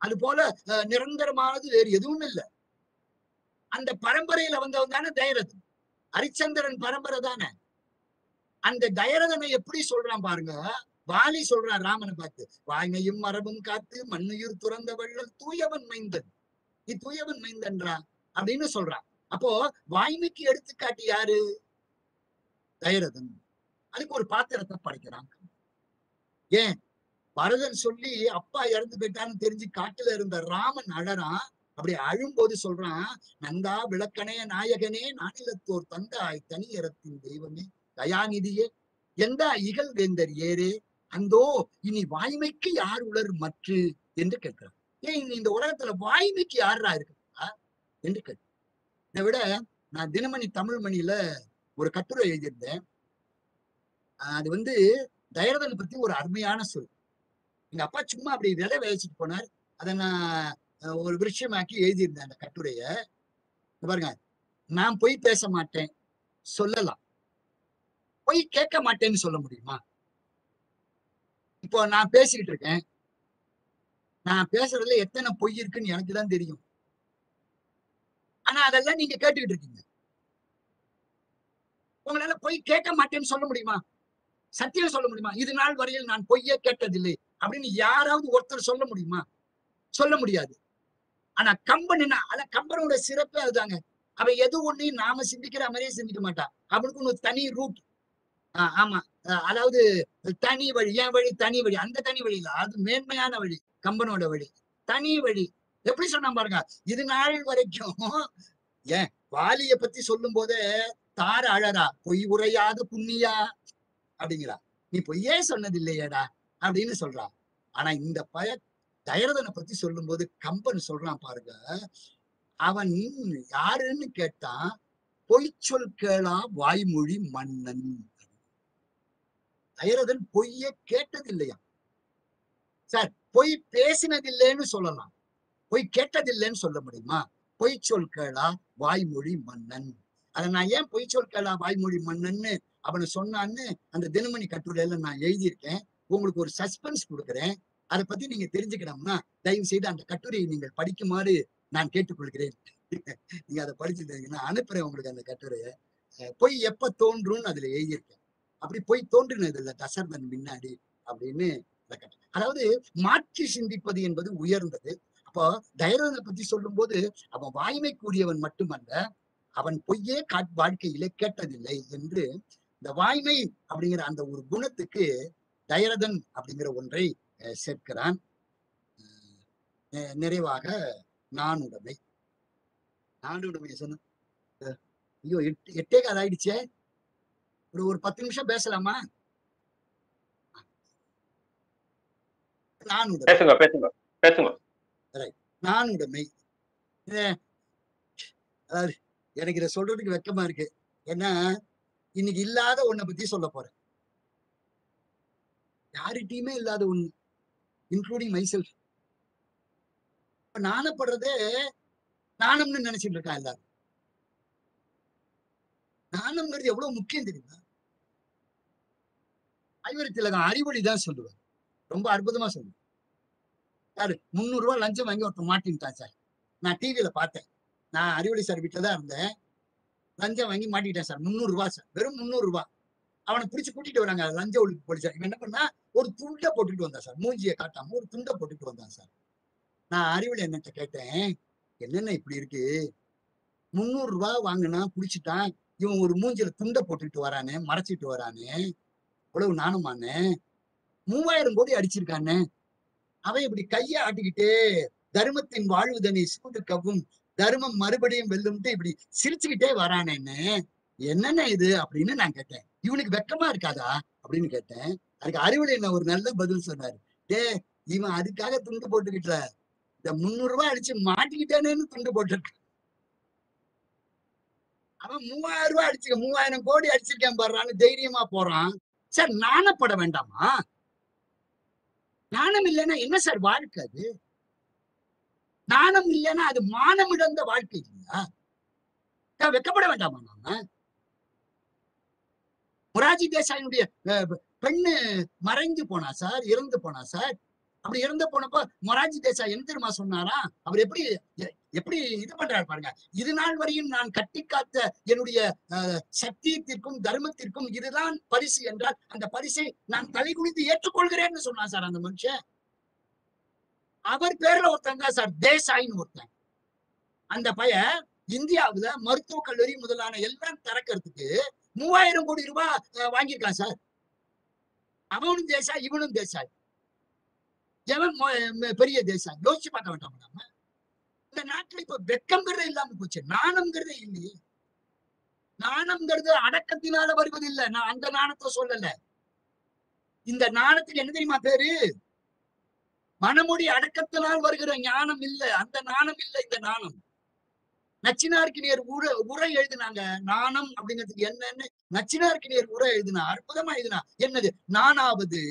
அது போல அஹ், நிரந்தரமானது வேறு எதுவும் இல்லை அந்த பரம்பரையில வந்தவன் தானே தயரதன் ஹரிச்சந்திரன் பரம்பரை தானே அந்த தயரதனை எப்படி சொல்றான் பாருங்க வாலி சொல்றான் ராமனை பார்த்து வாய்மையும் மரபும் காத்து மண்ணுயிர் துறந்த வள்ளல் தூயவன் மைந்தன் நீ தூயவன் மைந்தன்றா அப்படின்னு சொல்றான் அப்போ வாய்மைக்கு எடுத்துக்காட்டு யாரு தயரதன் அதுக்கு ஒரு பாத்திரத்தை படைக்கிறான் ஏன் பரதன் சொல்லி அப்பா இறந்து போயிட்டான்னு தெரிஞ்சு காட்டுல இருந்த ராமன் அழறான் அப்படி அழும்போது சொல்றான் நந்தா விளக்கணே நாயகனே நானிலத்தோர் தந்தாய் தனியரத்தின் தெய்வமே தயாநிதியே எந்த இகழ் வேந்தர் ஏரே அந்தோ இனி வாய்மைக்கு யார் உலர் மற்று என்று கேட்கிறான் ஏன் இனி இந்த உலகத்துல வாய்மைக்கு யாரா இருக்கா என்று கேட்கிறான் இதை விட நான் தினமணி தமிழ் மணியில ஒரு கட்டுரை எழுதியிருந்தேன் ஆஹ் அது வந்து தயரதனை பத்தி ஒரு அருமையான சொல் எங்க அப்பா சும்மா அப்படி விதை விதைச்சிட்டு போனார் அதை நான் அஹ், ஒரு விஷயமாக்கி எழுதியிருந்தேன் அந்த கட்டுரைய இங்க பாருங்க நான் பொய் பேச மாட்டேன் சொல்லலாம் பொய் கேட்க மாட்டேன்னு சொல்ல முடியுமா இப்போ நான் பேசிக்கிட்டு இருக்கேன் நான் பேசுறதுல எத்தனை பொய் இருக்குன்னு எனக்கு தான் தெரியும் ஆனா அதெல்லாம் நீங்க கேட்டுக்கிட்டு இருக்கீங்க உங்களால பொய் கேட்க மாட்டேன்னு சொல்ல முடியுமா சத்தியம் சொல்ல முடியுமா இது நாள் வரையில் நான் பொய்யே கேட்டதில்லை அப்படின்னு யாராவது ஒருத்தர் சொல்ல முடியுமா சொல்ல முடியாது ஆனா கம்பன் என்ன ஆனா கம்பனோட சிறப்பு அதுதாங்க அவன் எது ஒண்ணையும் நாம சிந்திக்கிற மாதிரியே சிந்திக்க மாட்டான் அவனுக்கு ஒரு தனி ரூட் ஆமா அஹ் அதாவது தனி வழி என் வழி தனி வழி அந்த தனி வழி இல்ல அது மேன்மையான வழி கம்பனோட வழி தனி வழி எப்படி சொன்னா பாருங்க இது நாள் வரைக்கும் ஏன் வாலிய பத்தி சொல்லும் போதே தார அழறா பொய் உரையாத புண்ணியா அப்படிங்கிறா நீ பொய்யே சொன்னது இல்லையேடா அப்படின்னு சொல்றான் ஆனா இந்த பய தயரதனை பத்தி சொல்லும்போது கம்பன் சொல்றான் பாருங்க அவன் யாருன்னு கேட்டான் பொய்ச்சொல் கேளா வாய்மொழி மன்னன் தயரதன் பொய்யே கேட்டதில்லையா சார் பொய் பேசினதில்லைன்னு சொல்லலாம் பொய் கேட்டதில்லைன்னு சொல்ல முடியுமா பொய்ச்சொல் கேளா வாய்மொழி மன்னன் அதை நான் ஏன் பொய்ச்சொல் கேளா வாய்மொழி மன்னன்னு அவனை சொன்னான்னு அந்த தினமணி கட்டுரையில நான் எழுதியிருக்கேன் உங்களுக்கு ஒரு சஸ்பென்ஸ் கொடுக்குறேன் அதை பத்தி நீங்க தெரிஞ்சுக்கணும்னா தயவு செய்து அந்த கட்டுரையை நீங்கள் படிக்குமாறு நான் கேட்டுக்கொள்கிறேன் நீங்க அதை படிச்சுட்டீங்கன்னா அனுப்புறேன் உங்களுக்கு அந்த கட்டுரையை அஹ் பொய் எப்ப தோன்றும்னு அதுல எழுதியிருக்கேன் அப்படி பொய் தோன்றினது இல்ல தசரதன் முன்னாடி அப்படின்னு அந்த கட்டுரை. அதாவது மாற்றி சிந்திப்பது என்பது உயர்ந்தது அப்போ தைரதனை பத்தி சொல்லும்போது அவன் வாய்மைக்குரியவன் மட்டுமல்ல அவன் பொய்யே காட் வாழ்க்கையிலே கேட்டதில்லை என்று இந்த வாய்மை அப்படிங்கிற அந்த ஒரு குணத்துக்கு தைரதன் அப்படிங்கிற ஒன்றை அஹ், சேர்க்கிறான் அஹ், நிறைவாக நானுடைமை நானுடைமை சொன்ன அஹ், ஐயோ எட்டு எட்டே கால் ஆயிடுச்சே ஒரு ஒரு பத்து நிமிஷம் பேசலாமா நானுடைமை பேசுங்க பேசுங்க பேசுங்க நானுடைமை இது, அதாவது எனக்கு இதை சொல்றதுக்கு வெக்கமா இருக்கு ஏன்னா இன்னைக்கு இல்லாத ஒண்ணை பத்தி சொல்ல போறேன் யார்கிட்டயுமே இல்லாத ஒண்ணு இன்க்ளூடிங் மைசெல்ஃப் நாணப்படுறதே நாணம்னு நினைச்சிட்டு இருக்கான் எல்லாரும் நாணம்ங்கிறது எவ்வளவு முக்கியம் தெரியுமா ஐவரி திலகம் அறிவொளி தான் சொல்லுவார் ரொம்ப அற்புதமா சொல்லுவார் யாரு முந்நூறு ரூபாய் லஞ்சம் வாங்கி ஒருத்தன் மாட்டின்ட்டான் சார் நான் டிவியில பார்த்தேன் நான் அறிவொளி சார் வீட்டில் தான் இருந்தேன் லஞ்சம் வாங்கி மாட்டிக்கிட்டேன் சார் முந்நூறு ரூபாய் சார் வெறும் முந்நூறு ரூபாய் அவனை பிடிச்சு கூட்டிட்டு வராங்க லஞ்ச ஒழிப்பு போலீஸ் இவன் என்ன பண்ணா ஒரு துண்டை போட்டுட்டு வந்தான் சார் மூஞ்சியை காட்டாம ஒரு துண்டை போட்டுட்டு வந்தான் சார் நான் அறிவொளி என்னட்ட கேட்டேன் என்னென்ன இப்படி இருக்கு முந்நூறு ரூபாய் வாங்கினா பிடிச்சிட்டான் இவன் ஒரு மூஞ்சில துண்டை போட்டுட்டு வரானே மறைச்சிட்டு வரானே இவ்வளவு நானுமானே மூவாயிரம் கோடி அடிச்சிருக்கானே அவன் இப்படி கையை ஆட்டிக்கிட்டே தர்மத்தின் வாழ்வுதனை சூடு கவும் தர்மம் மறுபடியும் வெல்லும்ட்டு இப்படி சிரிச்சுக்கிட்டே வரானேன்னு என்னென்ன இது அப்படின்னு நான் கேட்டேன் இவனுக்கு வெக்கமா இருக்காதா அப்படின்னு கேட்டேன் அதுக்கு அறிவுல என்ன ஒரு நல்ல பதில் சொன்னாரு டே இவன் அதுக்காக துண்டு போட்டுக்கிட்ட இந்த முந்நூறு ரூபாய் அடிச்சு மாட்டிக்கிட்டேனேன்னு துண்டு போட்டுருக்கான் அவன் மூவாயிரம் ரூபாய் அடிச்சுக்க மூவாயிரம் கோடி அடிச்சிருக்கேன் பாடுறான்னு தைரியமா போறான் சார் நாணப்பட வேண்டாமா நாணம் இல்லைன்னா என்ன சார் வாழ்க்கை அது நாணம் இல்லைன்னா அது மானம் இழந்த வாழ்க்கை இல்லையா சார், வெட்கப்பட வேண்டாமா நாம மொராஜி தேசாயினுடைய அஹ், பெண்ணு மறைஞ்சு போனா சார் இறந்து போனா சார் அப்படி இறந்து போனப்போ மொராஜி தேசாய் என்ன தெரியுமா சொன்னாரா அவர் எப்படி எ- எப்படி இது பண்றாரு பாருங்க இது நாள் வரையும் நான் கட்டி காத்த என்னுடைய அஹ், சத்தியத்திற்கும் தர்மத்திற்கும் இதுதான் பரிசு என்றால் அந்த பரிசை நான் தலை குனிந்து ஏற்றுக்கொள்கிறேன்னு சொன்னான் சார் அந்த மனுஷன் அவர் பேர்ல ஒருத்தன் தான் சார் தேசாய்னு ஒருத்தன் அந்த பையன் இந்தியாவுல மருத்துவக் கல்லூரி முதலான எல்லாம் திறக்கிறதுக்கு மூவாயிரம் கோடி ரூபாய் அஹ், வாங்கியிருக்கான் சார் அவனும் தேசாய் இவனும் தேசாய் எவன் மொ- ம- பெரிய தேசாய் யோசிச்சு பார்க்க வேண்டாம் நாம இந்த நாட்டுல இப்ப வெக்கம்ங்கிறதே இல்லாம போச்சு நாணம்ங்கிறதே இல்லையே நாணம்ங்கிறது அடக்கத்தினால வருவது இல்ல நான் அந்த நாணத்தை சொல்லல இந்த நாணத்துக்கு என்ன தெரியுமா பேரு மனமொழி அடக்கத்தினால் வருகிற ஞானம் இல்ல அந்த நாணம் இல்ல இந்த நாணம் நச்சினாருக்கு நேர் உர உரை எழுதினாங்க நாணம் அப்படிங்கிறதுக்கு என்னன்னு நச்சினாருக்கு நேர் உரை எழுதினா அற்புதமா எழுதினா என்னது நானாவது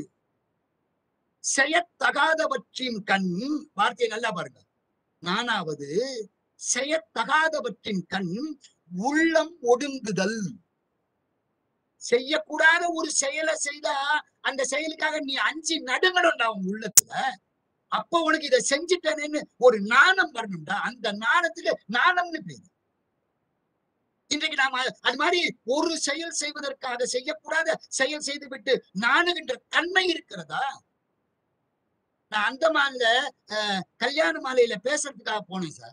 செயத்தகாதவற்றின் கண் வார்த்தையை நல்லா பாருங்க நானாவது செயத்தகாதவற்றின் கண் உள்ளம் ஒடுங்குதல் செய்யக்கூடாத ஒரு செயலை செய்தா அந்த செயலுக்காக நீ அஞ்சு நடுங்கணும்டா உன் உள்ளத்துல அப்ப உனக்கு இதை செஞ்சுட்டேனேன்னு ஒரு நாணம் வரணும்டா அந்த நாணத்துக்கு நாணம்னு பேரு இன்றைக்கு நாம அது மாதிரி ஒரு செயல் செய்வதற்காக செய்யக்கூடாத செயல் செய்துவிட்டு நாணுகின்ற தன்மை இருக்கிறதா நான் அந்தமான்ல அஹ், கல்யாண மாலையில பேசுறதுக்காக போனேன் சார்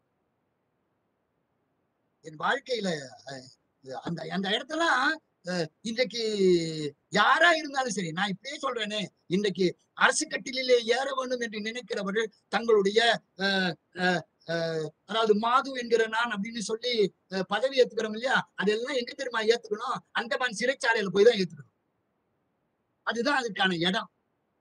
என் வாழ்க்கையில அஹ், அந்த அந்த இடத்துல இன்றைக்கு யாரா இருந்தாலும் சரி நான் இப்படியே சொல்றேனே இன்றைக்கு அரசு கட்டிலே ஏற வேண்டும் என்று நினைக்கிறவர்கள் தங்களுடைய அஹ், அஹ், அஹ், அதாவது மாது என்கிற நான் அப்படின்னு சொல்லி அஹ், பதவி ஏத்துக்கிறோம் இல்லையா அதெல்லாம் எங்க தெரியுமா ஏத்துக்கணும் அந்தமான் சிறைச்சாலையில போய் தான் ஏத்துக்கணும் அதுதான் அதுக்கான இடம்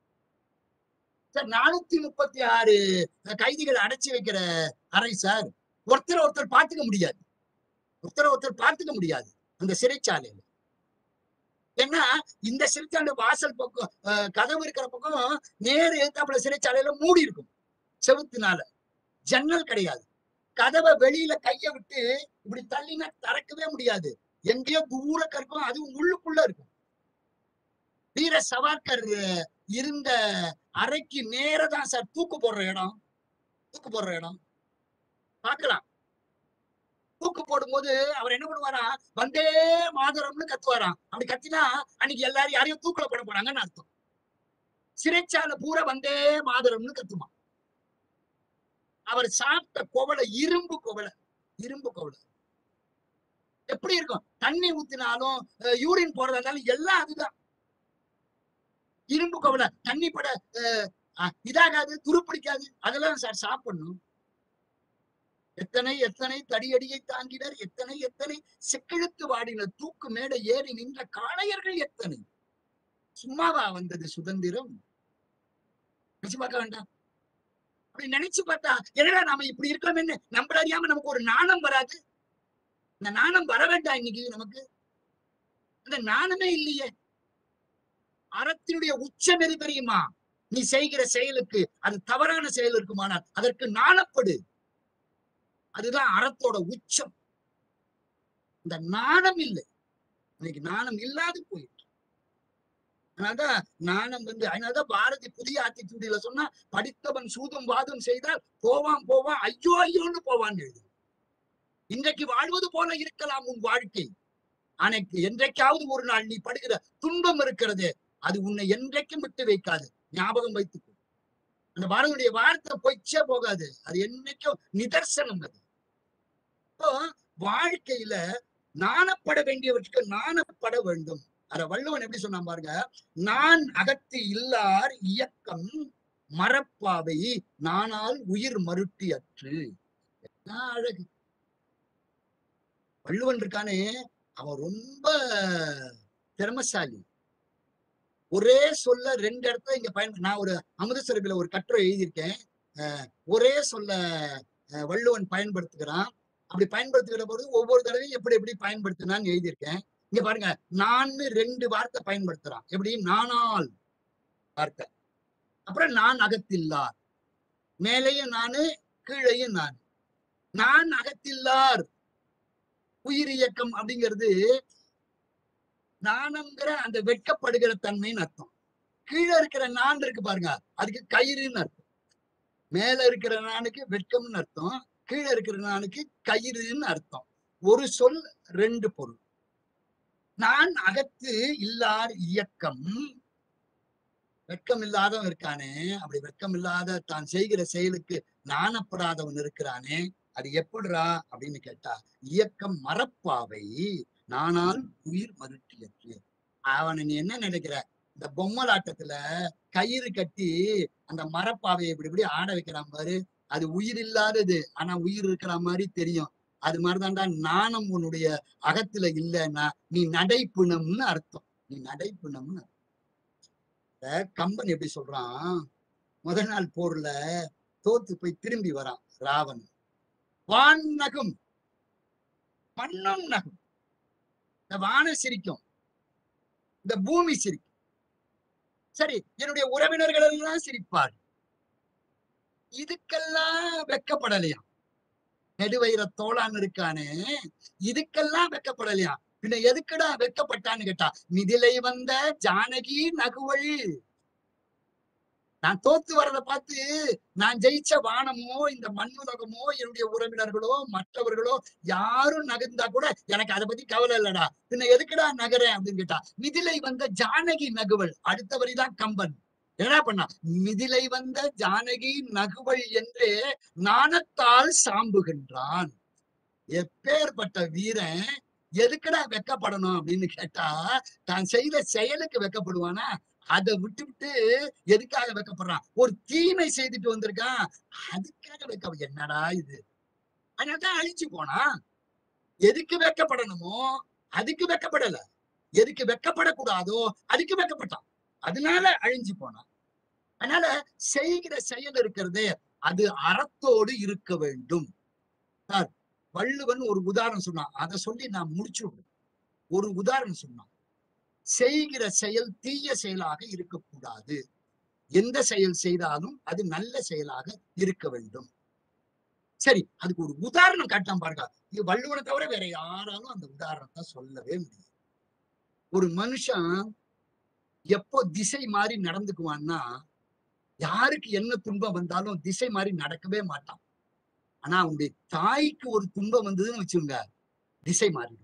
சார் நானூத்தி முப்பத்தி ஆறு கைதிகளை அடைச்சி வைக்கிற அறை சார் ஒருத்தர் ஒருத்தர் பார்த்துக்க முடியாது ஒருத்தர் ஒருத்தர் பார்த்துக்க முடியாது அந்த சிறைச்சாலையில ஏன்னா இந்த சிறைச்சாலை வாசல் பக்கம் அஹ், கதவு இருக்கிற பக்கம் நேரு எதிர்த்தாப்புல சிறைச்சாலையில மூடி இருக்கும் செவுத்துனால ஜன்னல் கிடையாது கதவை வெளியில கைய விட்டு இப்படி தள்ளினா திறக்கவே முடியாது எங்கேயோ தூர இருக்கும் அதுவும் உள்ளுக்குள்ள இருக்கும் வீர சவார்கர் அஹ், இருந்த அறைக்கு நேரதான் சார் தூக்கு போடுற இடம் தூக்கு போடுற இடம் பார்க்கலாம் தூக்கு போடும்போது அவர் என்ன பண்ணுவாரா வந்தே மாதரம்னு கத்துவாராம் அப்படி கத்தினா அன்னைக்கு எல்லாரும் யாரையும் தூக்குல போட போறாங்கன்னு அர்த்தம் சிறைச்சாலை பூரா வந்தே மாதரம்னு கத்துமா அவர் சாப்பிட்ட குவளை இரும்பு குவளை இரும்பு குவளை எப்படி இருக்கும் தண்ணி ஊத்தினாலும் யூரின் போறதா இருந்தாலும் எல்லாம் அதுதான் இரும்பு குவளை தண்ணி பட அஹ், அஹ், இதாகாது துருப்பிடிக்காது அதெல்லாம் சார் சாப்பிடணும் எத்தனை எத்தனை தடியடியை தாங்கினர் எத்தனை எத்தனை செக்கிழுத்து வாடினர் தூக்கு மேடை ஏறி நின்ற காளையர்கள் எத்தனை சும்மாவா வந்தது சுதந்திரம் நினைச்சு பார்க்க வேண்டாம் அப்படி நினைச்சு பார்த்தா என்னடா நாம இப்படி இருக்கோம்னு நம்மள அறியாம நமக்கு ஒரு நாணம் வராது இந்த நாணம் வர வேண்டாம் இன்னைக்கு நமக்கு அந்த நாணமே இல்லையே அறத்தினுடைய உச்சம் எது தெரியுமா நீ செய்கிற செயலுக்கு அது தவறான செயல் இருக்குமானால் அதற்கு நாணப்படு அதுதான் அறத்தோட உச்சம் இந்த நாணம் இல்லை இன்னைக்கு நாணம் இல்லாது போயிட்டு அதனாலதான் நாணம் வந்து அதனாலதான் பாரதி புதிய ஆத்திச்சூடியில சொன்னா படித்தவன் சூதும் வாதம் செய்தால் போவான் போவான் ஐயோ ஐயோன்னு போவான்னு எழுது இன்றைக்கு வாழ்வது போல இருக்கலாம் உன் வாழ்க்கை அன்னைக்கு என்றைக்காவது ஒரு நாள் நீ படுகிற துன்பம் இருக்கிறதே அது உன்னை என்றைக்கும் விட்டு வைக்காது ஞாபகம் வைத்துக்கோ அந்த பாரதியுடைய வார்த்தை பொய்ச்சே போகாது அது என்னைக்கும் நிதர்சனம் அது இப்போ வாழ்க்கையில நாணப்பட வேண்டியவற்றுக்கு நாணப்பட வேண்டும் அத வள்ளுவன் எப்படி சொன்னான் பாருங்க நான் அகத்து இல்லார் இயக்கம் மரப்பாவை நானால் உயிர் மருட்டி அற்று என்ன அழகு வள்ளுவன் இருக்கானே அவன் ரொம்ப திறமசாலி ஒரே சொல்ல ரெண்டு இடத்துல இங்க பயன் நான் ஒரு அமுதசுரபில ஒரு கட்டுரை எழுதியிருக்கேன் அஹ் ஒரே சொல்ல அஹ் வள்ளுவன் பயன்படுத்துகிறான் அப்படி பயன்படுத்துகிற போது ஒவ்வொரு தடவையும் எப்படி எப்படி பயன்படுத்தினான்னு எழுதியிருக்கேன் இங்க பாருங்க நான்னு ரெண்டு வார்த்தை பயன்படுத்துறான் எப்படி நானால் வார்த்தை அப்புறம் நான் அகத்தில்லார் மேலேயும் நானு கீழையும் நான் நான் அகத்தில்லார் உயிர் இயக்கம் அப்படிங்கிறது நாணங்கிற அந்த வெட்கப்படுகிற தன்மைன்னு அர்த்தம் கீழே இருக்கிற நான் இருக்கு பாருங்க அதுக்கு கயிறுன்னு அர்த்தம் மேல இருக்கிற நானுக்கு வெட்கம்னு அர்த்தம் கீழே இருக்கிற நானுக்கு கயிறுன்னு அர்த்தம் ஒரு சொல் ரெண்டு பொருள் நான் அகத்து இல்லார் இயக்கம் வெட்கம் இல்லாதவன் இருக்கானே அப்படி வெட்கம் இல்லாத தான் செய்கிற செயலுக்கு நாணப்படாதவன் இருக்கிறானே அது எப்படிரா அப்படின்னு கேட்டா இயக்கம் மரப்பாவை நானால் உயிர் மருட்டியற்று அவனை நீ என்ன நினைக்கிற இந்த பொம்மலாட்டத்துல கயிறு கட்டி அந்த மரப்பாவையை இப்படி இப்படி ஆட வைக்கிறான் பாரு அது உயிர் இல்லாதது ஆனா உயிர் இருக்கிற மாதிரி தெரியும் அது மாதிரிதான்டா நாணம் உன்னுடைய அகத்துல இல்லைன்னா நீ நடைப்புணம்னு அர்த்தம் நீ நடைப்புணம்னு அர்த்தம். இந்த கம்பன் எப்படி சொல்றான் முதல் நாள் போர்ல தோத்து போய் திரும்பி வரான் ராவணன் வான் நகும் மண்ணும் நகும் இந்த வானம் சிரிக்கும் இந்த பூமி சிரிக்கும் சரி என்னுடைய உறவினர்கள் எல்லாம் சிரிப்பார் இதுக்கெல்லாம் வெக்கப்படலையாம் நெடுவயிற தோளான் இருக்கானே இதுக்கெல்லாம் வெக்கப்படலையா பின்ன எதுக்குடா வெக்கப்பட்டான்னு கேட்டா மிதிலை வந்த ஜானகி நகுவழி நான் தோத்து வர்றதை பார்த்து நான் ஜெயிச்ச வானமோ இந்த மண்ணுலகமோ என்னுடைய உறவினர்களோ மற்றவர்களோ யாரும் நகர்ந்தா கூட எனக்கு அதை பத்தி கவலை இல்லடா பின்ன எதுக்குடா நகரேன் அப்படின்னு கேட்டா மிதிலை வந்த ஜானகி நகுவல் அடுத்த வரிதான் கம்பன் என்ன பண்ணா மிதிலை வந்த ஜானகி நகுவல் என்று நாணத்தால் சாம்புகின்றான் எப்பேற்பட்ட வீரன் எதுக்குடா வெக்கப்படணும் அப்படின்னு கேட்டா தான் செய்த செயலுக்கு வெக்கப்படுவானா அதை விட்டு விட்டு எதுக்காக வெக்கப்படுறான் ஒரு தீமை செய்துட்டு வந்திருக்கான் அதுக்காக வெக்க என்னடா இது அதனாலதான் அழிச்சு போனா எதுக்கு வெக்கப்படணுமோ அதுக்கு வெக்கப்படல எதுக்கு வெக்கப்படக்கூடாதோ அதுக்கு வெக்கப்பட்டான் அதனால அழிஞ்சு போனான் அதனால செய்கிற செயல் இருக்கிறதே அது அறத்தோடு இருக்க வேண்டும் சார் வள்ளுவன் ஒரு உதாரணம் சொன்னான் அதை சொல்லி நான் முடிச்சு விடுறேன் ஒரு உதாரணம் சொன்னான் செய்கிற செயல் தீய செயலாக இருக்கக்கூடாது எந்த செயல் செய்தாலும் அது நல்ல செயலாக இருக்க வேண்டும் சரி அதுக்கு ஒரு உதாரணம் காட்டாம பாருங்க இது வள்ளுவனை தவிர வேற யாராலும் அந்த உதாரணத்தை சொல்லவே முடியாது ஒரு மனுஷன் எப்போ திசை மாறி நடந்துக்குவான்னா யாருக்கு என்ன துன்பம் வந்தாலும் திசை மாறி நடக்கவே மாட்டான் ஆனா அவனுடைய தாய்க்கு ஒரு துன்பம் வந்ததுன்னு வச்சுங்க திசை மாறிடும்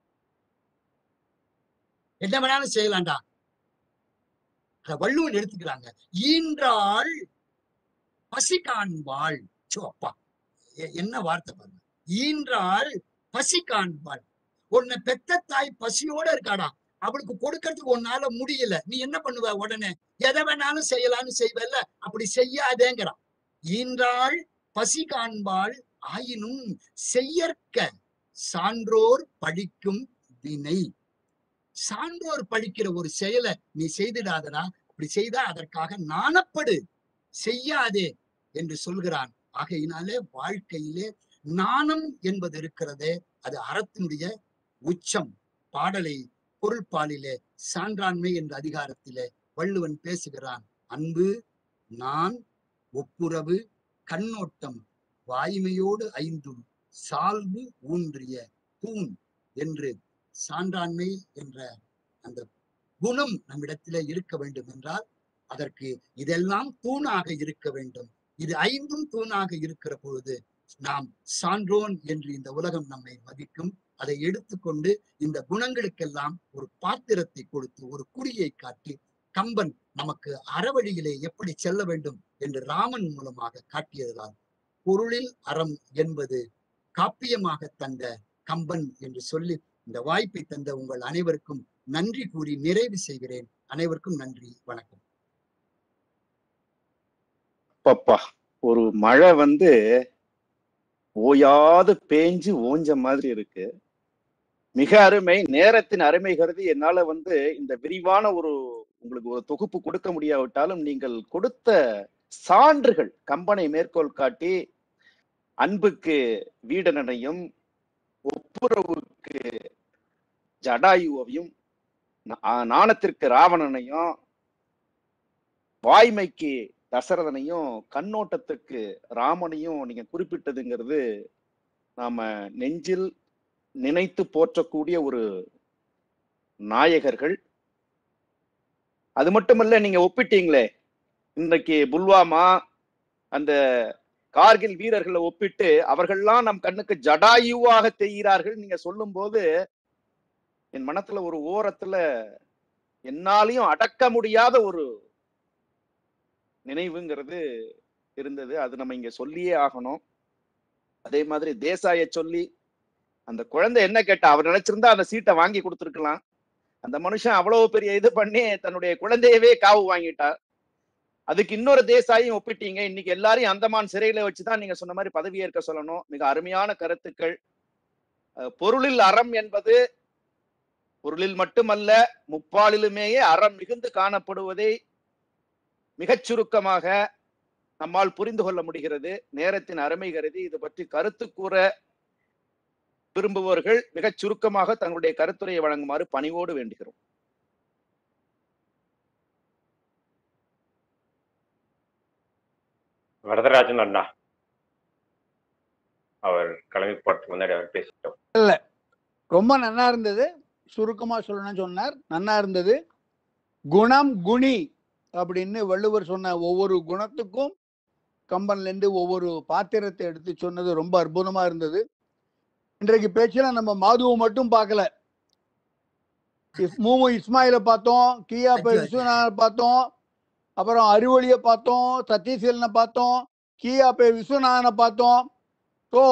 என்ன வேணாலும் செய்யலாம்டா அத வள்ளுவன் எடுத்துக்கிறாங்க ஈன்றாள் பசி காண்பாள் சோ அப்பா எ- என்ன வார்த்தை பாருங்க ஈன்றாள் பசி காண்பாள் உன்னை பெத்த தாய் பசியோட இருக்காடா அவளுக்கு கொடுக்கறதுக்கு உன்னால முடியல நீ என்ன பண்ணுவ உடனே எதை வேணாலும் செய்யலாம்னு செய்வல்ல அப்படி செய்யாதேங்கிறான் ஈன்றாள் பசி காண்பாள் ஆயினும் செய்யற்க சான்றோர் படிக்கும் வினை சான்றோர் படிக்கிற ஒரு செயலை நீ செய்திடாதடா அப்படி செய்தா அதற்காக நாணப்படு செய்யாதே என்று சொல்கிறான் ஆகையினாலே வாழ்க்கையிலே நாணம் என்பது இருக்கிறதே அது அறத்தினுடைய உச்சம் பாடலை பொருள்பாலிலே சான்றாண்மை என்ற அதிகாரத்திலே வள்ளுவன் பேசுகிறான் அன்பு நான் ஒப்புரவு கண்ணோட்டம் வாய்மையோடு ஐந்தும் சால்பு ஊன்றிய தூண் என்று சான்றாண்மை என்ற அந்த குணம் நம்மிடத்திலே இருக்க வேண்டும் என்றால் அதற்கு இதெல்லாம் தூணாக இருக்க வேண்டும் இது ஐந்தும் தூணாக இருக்கிற பொழுது நாம் சான்றோன் என்று இந்த உலகம் நம்மை மதிக்கும் அதை எடுத்துக்கொண்டு இந்த குணங்களுக்கெல்லாம் ஒரு பாத்திரத்தை கொடுத்து ஒரு குறியை காட்டி கம்பன் நமக்கு அறவழியிலே எப்படி செல்ல வேண்டும் என்று ராமன் மூலமாக காட்டியதால் பொருளில் அறம் என்பது காப்பியமாக தந்த கம்பன் என்று சொல்லி இந்த வாய்ப்பை தந்த உங்கள் அனைவருக்கும் நன்றி கூறி நிறைவு செய்கிறேன் அனைவருக்கும் நன்றி வணக்கம் அப்பப்பா ஒரு மழை வந்து ஓயாது பேஞ்சு ஓஞ்ச மாதிரி இருக்கு மிக அருமை நேரத்தின் அருமை கருதி என்னால வந்து இந்த விரிவான ஒரு உங்களுக்கு ஒரு தொகுப்பு கொடுக்க முடியாவிட்டாலும் நீங்கள் கொடுத்த சான்றுகள் கம்பனை மேற்கோள் காட்டி அன்புக்கு வீடனையும் ஒப்புரவுக்கு ஜடாயுவையும் நா- நாணத்திற்கு ராவணனையும் வாய்மைக்கு தசரதனையும் கண்ணோட்டத்துக்கு ராமனையும் நீங்க குறிப்பிட்டதுங்கிறது நாம நெஞ்சில் நினைத்து போற்றக்கூடிய ஒரு நாயகர்கள் அது மட்டுமல்ல நீங்க ஒப்பிட்டீங்களே இன்றைக்கு புல்வாமா அந்த கார்கில் வீரர்களை ஒப்பிட்டு அவர்கள்லாம் நம் கண்ணுக்கு ஜடாயுவாக தெரிகிறார்கள் நீங்க சொல்லும்போது என் மனத்துல ஒரு ஓரத்துல என்னாலையும் அடக்க முடியாத ஒரு நினைவுங்கிறது இருந்தது அது நம்ம இங்க சொல்லியே ஆகணும் அதே மாதிரி தேசாய சொல்லி அந்த குழந்தை என்ன கேட்டா அவர் நினைச்சிருந்தா அந்த சீட்டை வாங்கி கொடுத்துருக்கலாம் அந்த மனுஷன் அவ்வளவு பெரிய இது பண்ணி தன்னுடைய குழந்தையவே காவு வாங்கிட்டார் அதுக்கு இன்னொரு தேசாயும் ஒப்பிட்டீங்க இன்னைக்கு எல்லாரையும் அந்தமான் சிறையில வச்சுதான் நீங்க சொன்ன மாதிரி பதவியேற்க சொல்லணும் மிக அருமையான கருத்துக்கள் அஹ் பொருளில் அறம் என்பது பொருளில் மட்டுமல்ல முப்பாலிலுமேயே அறம் மிகுந்து காணப்படுவதை மிகச் சுருக்கமாக நம்மால் புரிந்து கொள்ள முடிகிறது நேரத்தின் அருமை கருதி இது பற்றி கருத்து கூற விரும்புபவர்கள் மிகச் சுருக்கமாக தங்களுடைய கருத்துரையை வழங்குமாறு பணிவோடு வேண்டுகிறோம் வரதராஜன் அண்ணா அவர் கிளம்பி போறதுக்கு முன்னாடி அவர் பேசிட்டோம் ரொம்ப நன்னா இருந்தது சுருக்கமா சொல்லணும்னு சொன்னார் நன்னா இருந்தது குணம் குணி அப்படின்னு வள்ளுவர் சொன்ன ஒவ்வொரு குணத்துக்கும் கம்பன்ல இருந்து ஒவ்வொரு பாத்திரத்தை எடுத்து சொன்னது ரொம்ப அற்புதமா இருந்தது இன்றைக்கு பேச்சுல நம்ம மாதுவை மட்டும் பார்க்கல இஸ்- மூமு இஸ்மாயில பார்த்தோம் கியா பே ஐயோ, ஐயோ. விஸ்வநாதனை பார்த்தோம் அப்புறம் அறிவொளியை பார்த்தோம் சத்தீஸ்வரனை பார்த்தோம் கியா பே விஸ்வநாதனை பார்த்தோம் ஸோ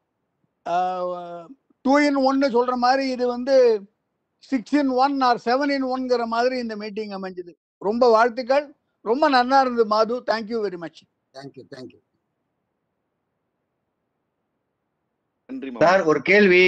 டூ இன் ஒன்னு சொல்ற மாதிரி இது வந்து six in one or seven in ஒன்ங்கிற மாதிரி இந்த மீட்டிங் அமைஞ்சது ரொம்ப வாழ்த்துக்கள் ரொம்ப நல்லா இருந்தது Madhu thank you very much thank you thank you நன்றி மாமா. சார் ஒரு கேள்வி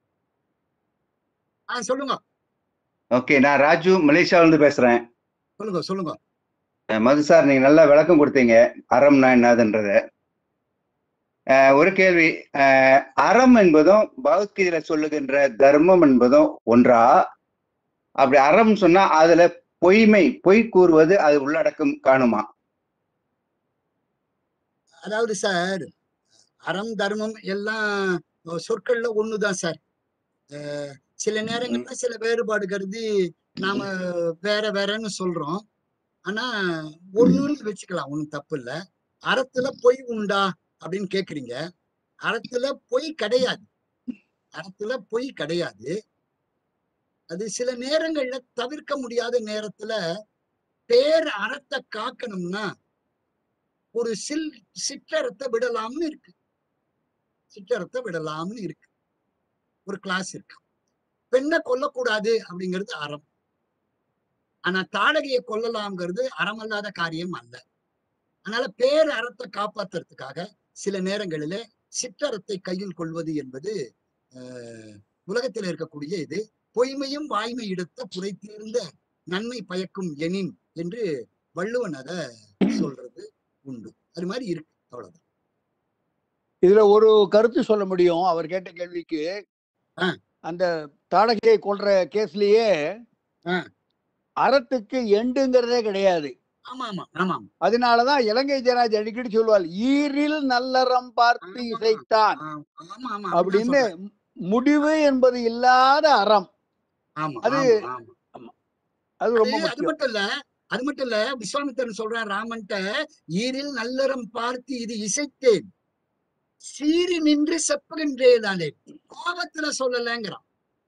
ஆ சொல்லுங்க ஓகே நான் ராஜு மலேசியால இருந்து பேசுறேன் சொல்லுங்க சொல்லுங்க அஹ் மது சார் நீங்க நல்லா விளக்கம் கொடுத்தீங்க அறம்னா என்னதுன்றத அஹ் ஒரு கேள்வி அஹ் அறம் என்பதும் பகவத்கீதையில சொல்லுகின்ற தர்மம் என்பதும் ஒன்றா அப்படி அறம் சொன்னா அதுல பொய்மை பொய் கூறுவது அது உள்ளடக்கம் காணுமா அதாவது சார் அறம் தர்மம் எல்லாம் சொற்கள்ல ஒண்ணுதான் சார் அஹ் சில நேரங்கள்ல சில வேறுபாடு கருதி நாம வேற வேறன்னு சொல்றோம் ஆனா ஒண்ணுன்னு வச்சுக்கலாம் ஒண்ணும் தப்பு இல்ல அறத்துல பொய் உண்டா அப்படின்னு கேக்குறீங்க அறத்துல பொய் கிடையாது அறத்துல பொய் கிடையாது அது சில நேரங்கள்ல தவிர்க்க முடியாத நேரத்துல பேர் அறத்தை காக்கணும்னா ஒரு சில் சிற்றறத்தை விடலாம்னு இருக்கு சிற்றறத்தை விடலாம்னு இருக்கு ஒரு கிளாஸ் இருக்கு பெண்ணை கொல்லக்கூடாது அப்படிங்கிறது அறம் ஆனா தாடகையை கொல்லலாம்ங்கிறது அறமல்லாத காரியம் அல்ல அதனால பேர் அறத்தை காப்பாத்துறதுக்காக சில நேரங்களில சிற்றறத்தை கையில் கொள்வது என்பது அஹ், உலகத்தில் இருக்கக்கூடிய இது பொய்மையும் வாய்மை எடுத்த புரை தீர்ந்த நன்மை பயக்கும் எனின் என்று வள்ளுவன் அதை சொல்றது உண்டு அது மாதிரி இருக்கு அவ்வளவுதான் இதுல ஒரு கருத்து சொல்ல முடியும் அவர் கேட்ட கேள்விக்கு ஆ. அந்த தாடகையை கொல்ற கேஸ்லயே ஆ. அறத்துக்கு எண்டுங்கிறதே கிடையாது ஆமா ஆமா ஆமா ஆமா அதனாலதான் இலங்கை ஜெயராஜ் அடிக்கடி சொல்லுவாள் ஈரில் நல்லறம் பார்த்து ஆமா. இசைத்தான் ஆமா ஆமா அப்படிதான் அப்படின்னு சொல்றேன். முடிவு என்பது இல்லாத அறம் ஆமா அது ஆமா ஆமா அது ரொம்ப அது அது முக்கியம் மட்டும் இல்ல அது மட்டும் இல்ல விஸ்வாமித்திரன் சொல்றான் ராமன்ட்ட ஈரில் நல்லறம் பார்த்து இது இசைத்தேன் சீறி நின்று செப்புகின்றேதானே கோபத்துல சொல்லலைங்கிறான்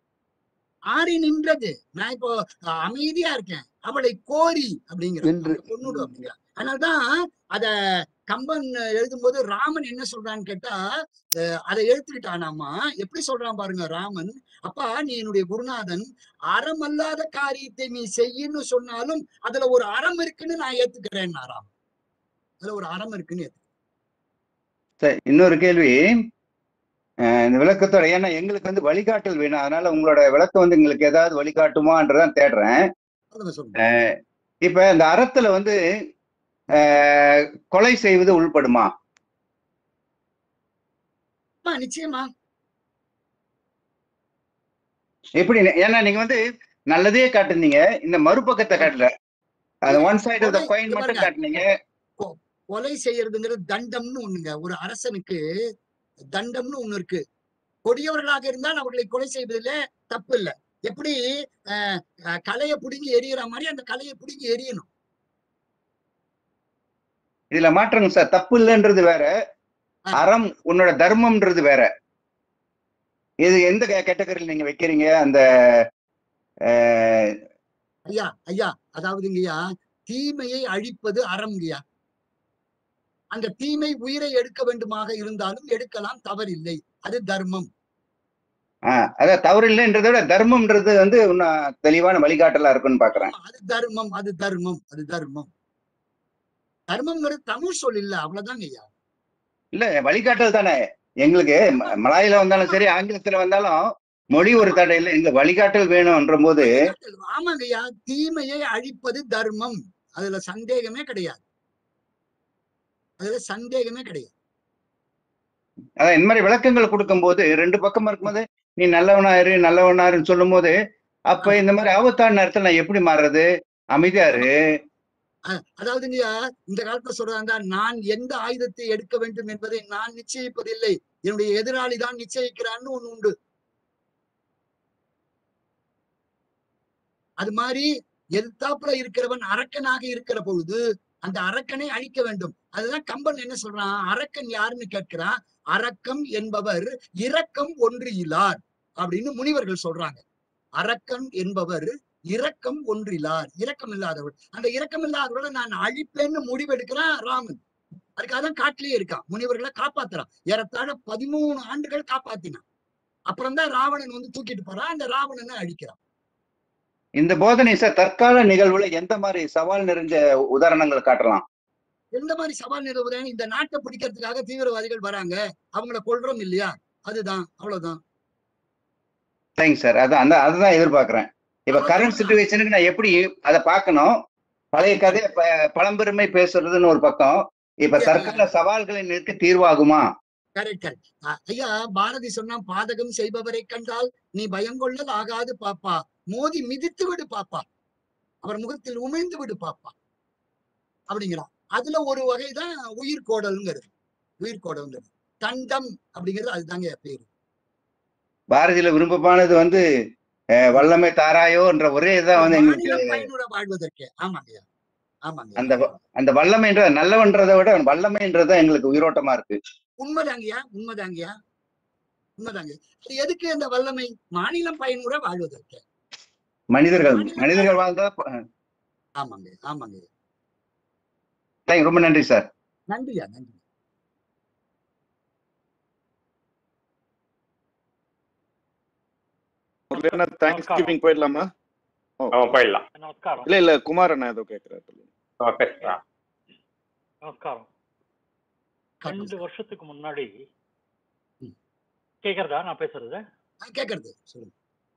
ஆறி நின்றது நான் இப்போ அஹ், அமைதியா இருக்கேன் அவளை கோரி அப்படிங்கிற என்று. பொண்ணுடு அப்படிங்கிற அதனாலதான் அத கம்பன் எழுதும்போது ராமன் என்ன சொல்றான்னு கேட்டா அஹ், அதை எழுத்துக்கிட்டானாமா எப்படி சொல்றான் பாருங்க ராமன் அப்பா நீ என்னுடைய குருநாதன் அறமல்லாத காரியத்தை நீ செய்யன்னு சொன்னாலும் அதுல ஒரு அறம் இருக்குன்னு நான் ஏத்துக்கிறேன் ராம் அதுல ஒரு அறம் இருக்குன்னு ஏத்து சரி இன்னொரு கேள்வி அஹ் இந்த விளக்கத்தோட ஏன்னா எங்களுக்கு வந்து வழிகாட்டல் வேணும் அதனால உங்களோட விளக்கம் வந்து எங்களுக்கு ஏதாவது வழிகாட்டுமான்றதான் தேடுறேன் சொல்லுங்க சொல்லுங்க இப்ப இந்த அறத்துல வந்து அஹ், கொலை செய்வது உள்படுமா ஆமா, நிச்சயமா எப்படி ஏன்னா நீங்க வந்து நல்லதே காட்டுனீங்க இந்த மறுபக்கத்தை காட்டல அந்த ஒன் சைடு ஆஃப் த கொலை- காயின் இங்க மட்டும் பாருங்க. காட்டுனீங்க கொலை செய்யறதுங்கிறது தண்டம்னு ஒண்ணுங்க ஒரு அரசனுக்கு தண்டம்னு ஒண்ணு இருக்கு கொடியவர்களாக இருந்தால் அவர்களை கொலை செய்வதிலே தப்பு இல்லை எப்படி அஹ், அஹ், களைய பிடுங்கி எரியற மாதிரி அந்த களைய பிடுங்கி எரியணும் இதுல மாற்றங்க சார் தப்பு இல்லைன்றது வேற ஆ. அறம் உன்னோட தர்மம்ன்றது வேற இது எந்த கேட்டகரியில் நீங்க வைக்கிறீங்க அந்த அஹ், ஐயா ஐயா அதாவதுங்கய்யா தீமையை அழிப்பது அறம்ங்கய்யா அந்த தீமை உயிரை எடுக்க வேண்டுமாக இருந்தாலும் எடுக்கலாம் தவறில்லை அது தர்மம் ஆஹ் அதான் தவறு இல்லைன்றதை விட தர்மம்ன்றது வந்து இன்னும் தெளிவான வழிகாட்டலா இருக்குன்னு பாக்குறேன் ஆமா, அது தர்மம் அது தர்மம் அது தர்மம் தர்மம்ங்கிறது தமிழ் சொல் இல்ல அவ்வளவுதாங்க ஐயா இல்ல வழிகாட்டல் தானே எங்களுக்கு ம- மலாயில வந்தாலும் சரி ஆங்கிலத்துல வந்தாலும் மொழி ஒரு தடை இல்லை எங்க வழிகாட்டல் வேணும்ன்ற போது ஆமாங்க ஐயா தீமையை அழிப்பது தர்மம் அதுல சந்தேகமே கிடையாது அதுல சந்தேகமே கிடையாது அதான் இந்த மாதிரி விளக்கங்கள் கொடுக்கும்போது ரெண்டு பக்கம் இருக்கும்போது நீ நல்லவனா இரு நல்லவனா இருன்னு சொல்லும் போது அப்ப இந்த மாதிரி ஆபத்தான நேரத்துல நான் எப்படி மாறுறது அமைதியா இரு அஹ் அதாவதுங்கய்யா இந்த காலத்துல சொல்றாங்க நான் எந்த ஆயுதத்தை எடுக்க வேண்டும் என்பதை நான் நிச்சயிப்பதில்லை என்னுடைய எதிராளி தான் நிச்சயிக்கிறான்னு ஒண்ணு உண்டு அது மாதிரி எதிர்த்தாப்புல இருக்கிறவன் அரக்கனாக இருக்கிற பொழுது அந்த அரக்கனை அழிக்க வேண்டும் அதுதான் கம்பன் என்ன சொல்றான் அரக்கன் யாருன்னு கேட்கிறான் அரக்கம் என்பவர் இரக்கம் ஒன்றியிலார் அப்படின்னு முனிவர்கள் சொல்றாங்க அரக்கன் என்பவர் இரக்கம் ஒன்றிலார் இரக்கம் இல்லாதவர் அந்த இரக்கம் இல்லாதவரை நான் அழிப்பேன்னு முடிவெடுக்கிறான் ராமன் அதுக்காக தான் காட்டிலேயே இருக்கான் முனிவர்களை காப்பாத்துறான் ஏறத்தாழ பதிமூணு ஆண்டுகள் காப்பாத்தினான் அப்புறம் தான் ராவணன் வந்து தூக்கிட்டு போறான் அந்த ராவணனை அழிக்கிறான் இந்த போதனை சார் தற்கால நிகழ்வுல எந்த மாதிரி சவால் நிறைஞ்ச உதாரணங்கள் காட்டலாம் எந்த மாதிரி சவால் நிறுவுறேன் இந்த நாட்டை பிடிக்கிறதுக்காக தீவிரவாதிகள் வராங்க அவங்கள கொல்றோம் இல்லையா அதுதான் அவ்வளவுதான் தேங்க்ஸ் சார் அதான் அந்த அதுதான் எதிர்பார்க்கிறேன் இப்ப கரண்ட் சுச்சுவேஷனுக்கு நான் எப்படி அதை பார்க்கணும் பழைய கதை ப- பழம்பெருமை பேசுறதுன்னு ஒரு பக்கம் இப்ப தற்கால சவால்களை நிற்க தீர்வாகுமா கரெக்ட் கரெக்ட் ஐயா பாரதி சொன்னா பாதகம் செய்பவரை கண்டால் நீ பயங்கொள்ளல் ஆகாது பாப்பா மோதி மிதித்து விடு பாப்பா அவர் முகத்தில் உமிழ்ந்து விடு பாப்பா அப்படிங்கிறான் அதுல ஒரு வகைதான் உயிர் கோடல்ங்கிறது உயிர் கோடல்ங்கிறது தண்டம் அப்படிங்கிறது அதுதாங்க பேரு பாரதியில விருப்பமானது வந்து அஹ், வல்லமை தாராயோ என்ற ஒரே இதான் வந்து எங்களுக்கு மாநிலம் பயனுற வாழ்வதற்கு ஆமாங்கய்யா ஆமாங்க அந்த வ- அந்த வல்லமைன்ற நல்லவன்றதை விட வல்லமைன்றதை எங்களுக்கு உயிரோட்டமா இருக்கு உண்மைதாங்கய்யா உண்மைதாங்கய்யா உண்மைதாங்க அது எதுக்கு அந்த வல்லமை மாநிலம் பயனுற வாழ்வதற்கு மனிதர்கள் மனிதர்கள் வாழ்ந்தா ப- ஆமாங்க ஆமாங்க thank you. ரொம்ப நன்றி சார் நன்றியா நன்றி முரளியண்ணா தேங்க்ஸ் கிவிங் போயிடலாமா ஓ அவன் போயிடலாம் நமஸ்காரம் இல்ல இல்ல குமார் அண்ணா ஏதோ கேக்குறாரு அவன் பேசுறான் நமஸ்காரம் ரெண்டு வருஷத்துக்கு முன்னாடி ம். கேக்குறதா நான் பேசுறது ஆ, கேட்கறது சொல்லுங்க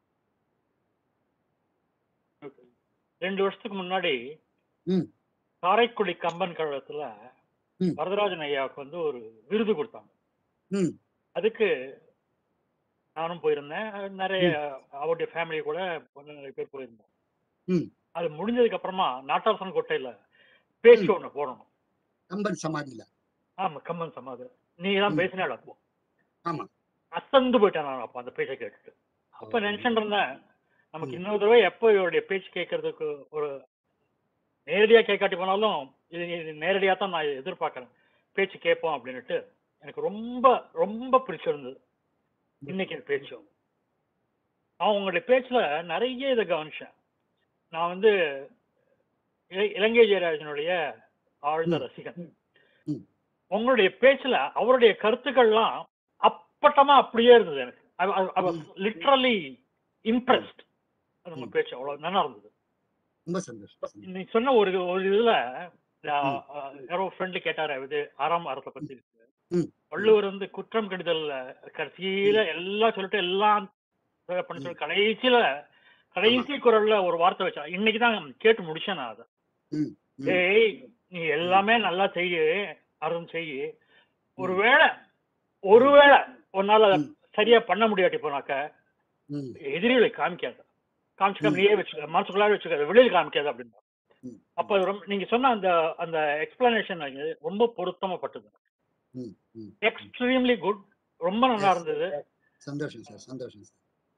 ரெண்டு வருஷத்துக்கு முன்னாடி ம். காரைக்குடி கம்பன் கழகத்துல ம். வரதராஜன் ஐயாவுக்கு வந்து ஒரு விருது கொடுத்தாங்க ம். அதுக்கு நானும் போயிருந்தேன் நிறைய அவருடைய ஃபேமிலி கூட கொஞ்சம் நிறைய பேர் போயிருந்தோம் ம். அது முடிஞ்சதுக்கு அப்புறமா நாட்டாசன் கோட்டையில பேச்சு ஒண்ணு போடணும் கம்பன் சமாதியில ஆமா கம்மன் சமாதி நீங்க தான் ம். பேசினாள் அப்போ ஆமா. அசந்து போயிட்டேன் நான் அப்போ அந்த பேச்சை கேட்டுட்டு அப்ப நினைச்சுட்டு இருந்தேன் நமக்கு ம். இன்னொரு தடவை எப்போ இவருடைய பேச்சு கேட்கறதுக்கு ஒரு நேரடியா கேட்காட்டி போனாலும் இது இது நேரடியா தான் நான் எதிர்பார்க்கறேன் பேச்சு கேட்போம் அப்படின்னுட்டு எனக்கு ரொம்ப ரொம்ப பிடிச்சிருந்தது இன்னைக்கு இந்த பேச்சும் நான் உங்களுடைய பேச்சுல நிறைய இதை கவனிச்சேன் நான் வந்து இல- இலங்கை ஜெயராஜனுடைய ஆழ்ந்த ம். ரசிகன் ம். உங்களுடைய பேச்சுல அவருடைய கருத்துக்கள்லாம் அப்பட்டமா அப்படியே இருந்தது எனக்கு ம். லிட்ரலி இம்ப்ரெஸ்ட் நம்ம ம். பேச்சு அவ்வளவு நல்லா இருந்தது ரொம்ப சந்தோஷம் நீ சொன்ன ஒரு ஒரு இதுல நான், ம். அஹ், யாரோ ஃப்ரெண்டு கேட்டாரு இது ஆறாம் அறத்தை பத்தி ம். வள்ளுவர் வந்து குற்றம் கெடுதல் கடைசியில எல்லாம் சொல்லிட்டு எல்லாம் பண்ண சொல்லி கடைசியில கடைசி குரல்ல ஒரு வார்த்தை வச்சா இன்னைக்கு தான் கேட்டு முடிச்சேன் நான் அதை ம். ம். ஏய் நீ எல்லாமே நல்லா செய்யு அருண் செய்யு ஒருவேளை ஒருவேளை உன்னால அதை ம். சரியா பண்ண முடியாட்டி போனாக்க ம். எதிரிகளை காமிக்காத காமிச்சுக்காம ம். நீயே வச்சுக்க மனசுக்குள்ளார வச்சுக்காத வெளியில் காமிக்காத அப்படின்னு ம். அப்ப அது ரொம்ப நீங்க சொன்ன அந்த அந்த எக்ஸ்பிளனேஷன் ரொம்ப பொருத்தமாப்பட்டது ம். ம். எக்ஸ்ட்ரீம்லி குட் ரொம்ப நல்லா Yes. இருந்தது சந்தோஷம் சார் சந்தோஷம் சார்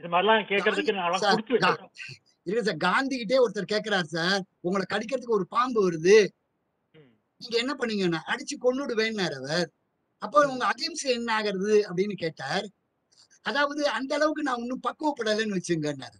இது மாதிரிலாம் கேட்கறதுக்கு நாங்களாம் சார், கொடுத்து வச்சிருக்கோம் இல்ல சார் காந்தி கிட்டே ஒருத்தர் கேக்குறாரு சார் உங்களை கடிக்கிறதுக்கு ஒரு பாம்பு வருது ம். நீங்க என்ன பண்ணீங்கன்னா அடிச்சு கொன்னுடுவேன்னாரு அவர் அப்போ உங்க அகிம்சை என்ன ஆகுறது அப்படின்னு கேட்டார் அதாவது அந்த அளவுக்கு நான் இன்னும் பக்குவப்படலைன்னு வச்சுங்கன்னாரு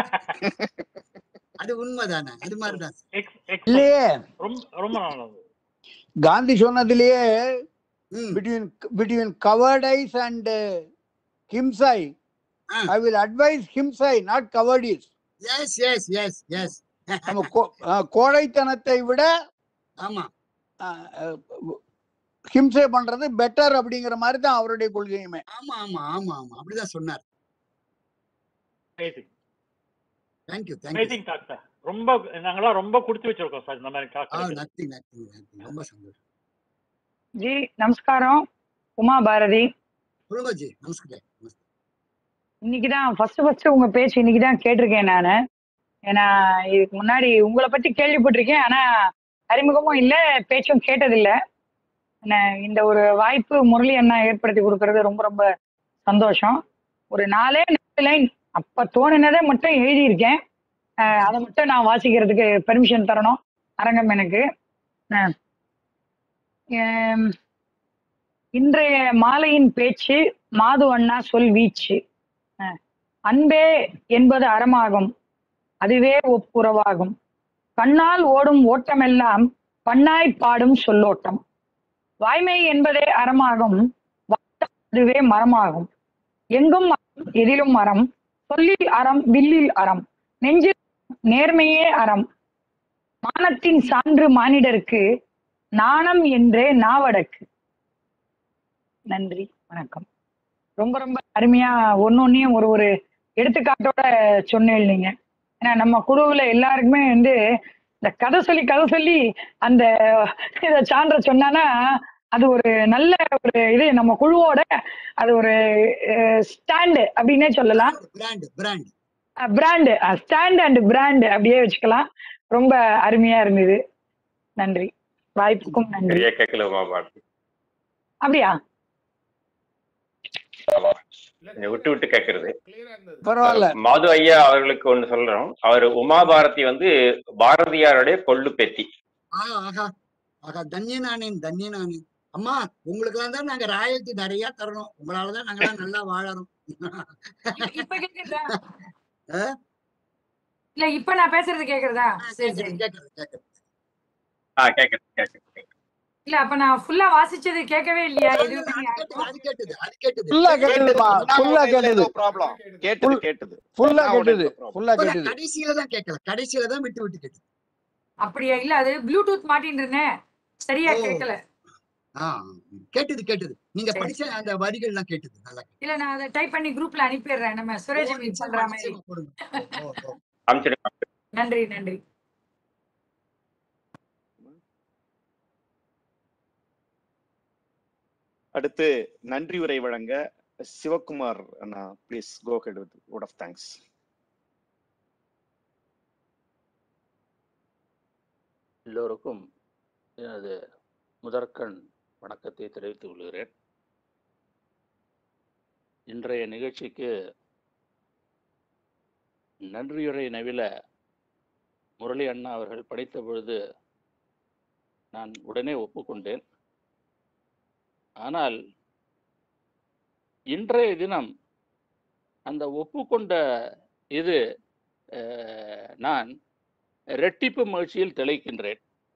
அது உண்மைதானே அது மாதிரிதான் சார். எக்ஸ் எக்ஸ் இல்லையே ரொம்ப ரொம்ப நல்லது காந்தி சொன்னதுலயே ம், between between cowardice and himsa ஆ. I will advise himsa not cowardice yes yes yes yes நம்ம கோ- அஹ் கோழைத்தனத்தை விட ஆமா அஹ், அஹ், ஹிம்சை பண்றது பெட்டர் அப்படிங்கிற மாதிரி தான் அவருடைய கொள்கையுமே ஆமா ஆமா ஆமா ஆமா அப்படிதான் சொன்னார் amazing thank you thank you amazing talk sir ரொம்ப நாங்களாம் ரொம்ப கொடுத்து வச்சிருக்கோம் சார் இந்த மாதிரி ஆ டாக் நத்திங் நத்திங் நத்திங் ரொம்ப சந்தோஷம் ஜி நமஸ்காரம் உமா பாரதி சொல்லுங்க ஜி நமஸ்காரம் நமஸ்காரம். இன்னைக்கு தான் ஃபர்ஸ்ட் ஃபர்ஸ்ட் உங்க பேச்சு இன்னைக்கு தான் கேட்டிருக்கேன் நான் ஏன்னா இதுக்கு முன்னாடி உங்களை பத்தி கேள்விப்பட்டிருக்கேன் ஆனா அறிமுகமும் இல்லை பேச்சும் கேட்டதில்ல என்ன, இந்த ஒரு வாய்ப்பு முரளி அண்ணா ஏற்படுத்தி கொடுக்கறது ரொம்ப ரொம்ப சந்தோஷம் ஒரு நாலே நாலு லைன் அப்ப தோணுனதை மட்டும் எழுதியிருக்கேன் அஹ் அதை மட்டும் நான் வாசிக்கிறதுக்கு பெர்மிஷன் தரணும் அரங்கம் எனக்கு அஹ் எம், இன்றைய மாலையின் பேச்சு மாது அண்ணா சொல் வீச்சு அஹ், அன்பே என்பது அறமாகும் அதுவே ஒப்புரவாகும் கண்ணால் ஓடும் ஓட்டமெல்லாம் பண்ணாய் பாடும் சொல்லோட்டம் வாய்மை என்பதே அறமாகும் வாட்டம் அதுவே மரமாகும் எங்கும் அறம், எதிலும் அறம் சொல்லில் அறம் வில்லில் அறம் நெஞ்சில் நேர்மையே அறம் மானத்தின் சான்று மானிடருக்கு நாணம் என்றே நாவடக்கு நன்றி வணக்கம் ரொம்ப ரொம்ப அருமையா ஒன்னொன்னையும் ஒரு ஒரு எடுத்துக்காட்டோட சொன்னேன் நீங்க ஏன்னா நம்ம குழுவுல எல்லாருக்குமே வந்து இந்த கதை சொல்லி கதை சொல்லி அந்த இத சான்ற சொன்னானா அது ஒரு நல்ல ஒரு இது நம்ம குழுவோட அது ஒரு ஸ்டாண்டு அப்படின்னே சொல்லலாம் brand brand brand stand and brand அப்படியே வச்சுக்கலாம் ரொம்ப அருமையா இருந்தது நன்றி வாய்ப்புக்கும் நன்றி சரியா கேட்கல உமா பாரதி அப்படியா ஆமா கொஞ்சம் விட்டு விட்டு கேட்கறது பரவாயில்ல மாது ஐயா அவர்களுக்கு ஒண்ணு சொல்றோம் அவர் உமா பாரதி வந்து பாரதியாருடைய கொள்ளு பேத்தி ஆஹா ஆஹா ஆஹா தன்யனானேன் தன்யனானேன் அம்மா உங்களுக்கெல்லாம் தான் நாங்க ராயல்டி நிறைய தரணும் உங்களாலதான் நாங்கெல்லாம் நல்லா வாழறோம் இப்ப கேக்குறதா ஆ? இல்ல இப்ப நான் பேசுறது கேக்குறதா சரி சரி கேக்குறது கேக்குறது ஆஹ் கேட்கறது கேட்கறது இல்ல அப்ப நான் ஃபுல்லா வாசிச்சது கேட்கவே இல்லையா அது எதுவுமே கேட்டது அது கேட்டது அது கேட்டது ஃபுல்லா கேட்டதுமா ஃபுல்லா கேட்டது ப்ராப்ளம் கேட்டது கேட்டது ஃபுல்லா Now it is கேட்டது no problem. ஃபுல்லா இப்பதான் கேட்டது கடைசியில தான் கேட்கல கடைசியில தான் விட்டு விட்டு கேட்டது அப்படியா இல்ல அது ப்ளூடூத் மாட்டின்னு இருந்தேன் சரியா ஓ. கேட்கல ஆ கேட்டது கேட்டது நீங்க சரி. படிச்ச அந்த வரிகள்லாம் கேட்டது நல்லா இல்ல நான் அதை டைப் பண்ணி குரூப்ல அனுப்பிடுறேன் நம்ம சுரேஷ் ஓ, மீட் நிச்சயமா, பண்ற மாதிரி நிச்சயமா போடுங்க. ஓ, ஓ. அனுப்பிச்சிடுங்க நன்றி நன்றி அடுத்து நன்றி உரை வழங்க சிவகுமார் அண்ணா please go ahead with vote of thanks எல்லோருக்கும் எனது முதற்கண் வணக்கத்தை தெரிவித்துக் கொள்கிறேன் இன்றைய நிகழ்ச்சிக்கு நன்றியுரை நவில முரளி அண்ணா அவர்கள் படித்த பொழுது நான் உடனே ஒப்புக்கொண்டேன் ஆனால் இன்றைய தினம் அந்த ஒப்புக்கொண்ட இது அஹ், நான் இரட்டிப்பு மகிழ்ச்சியில் திளைக்கின்றேன்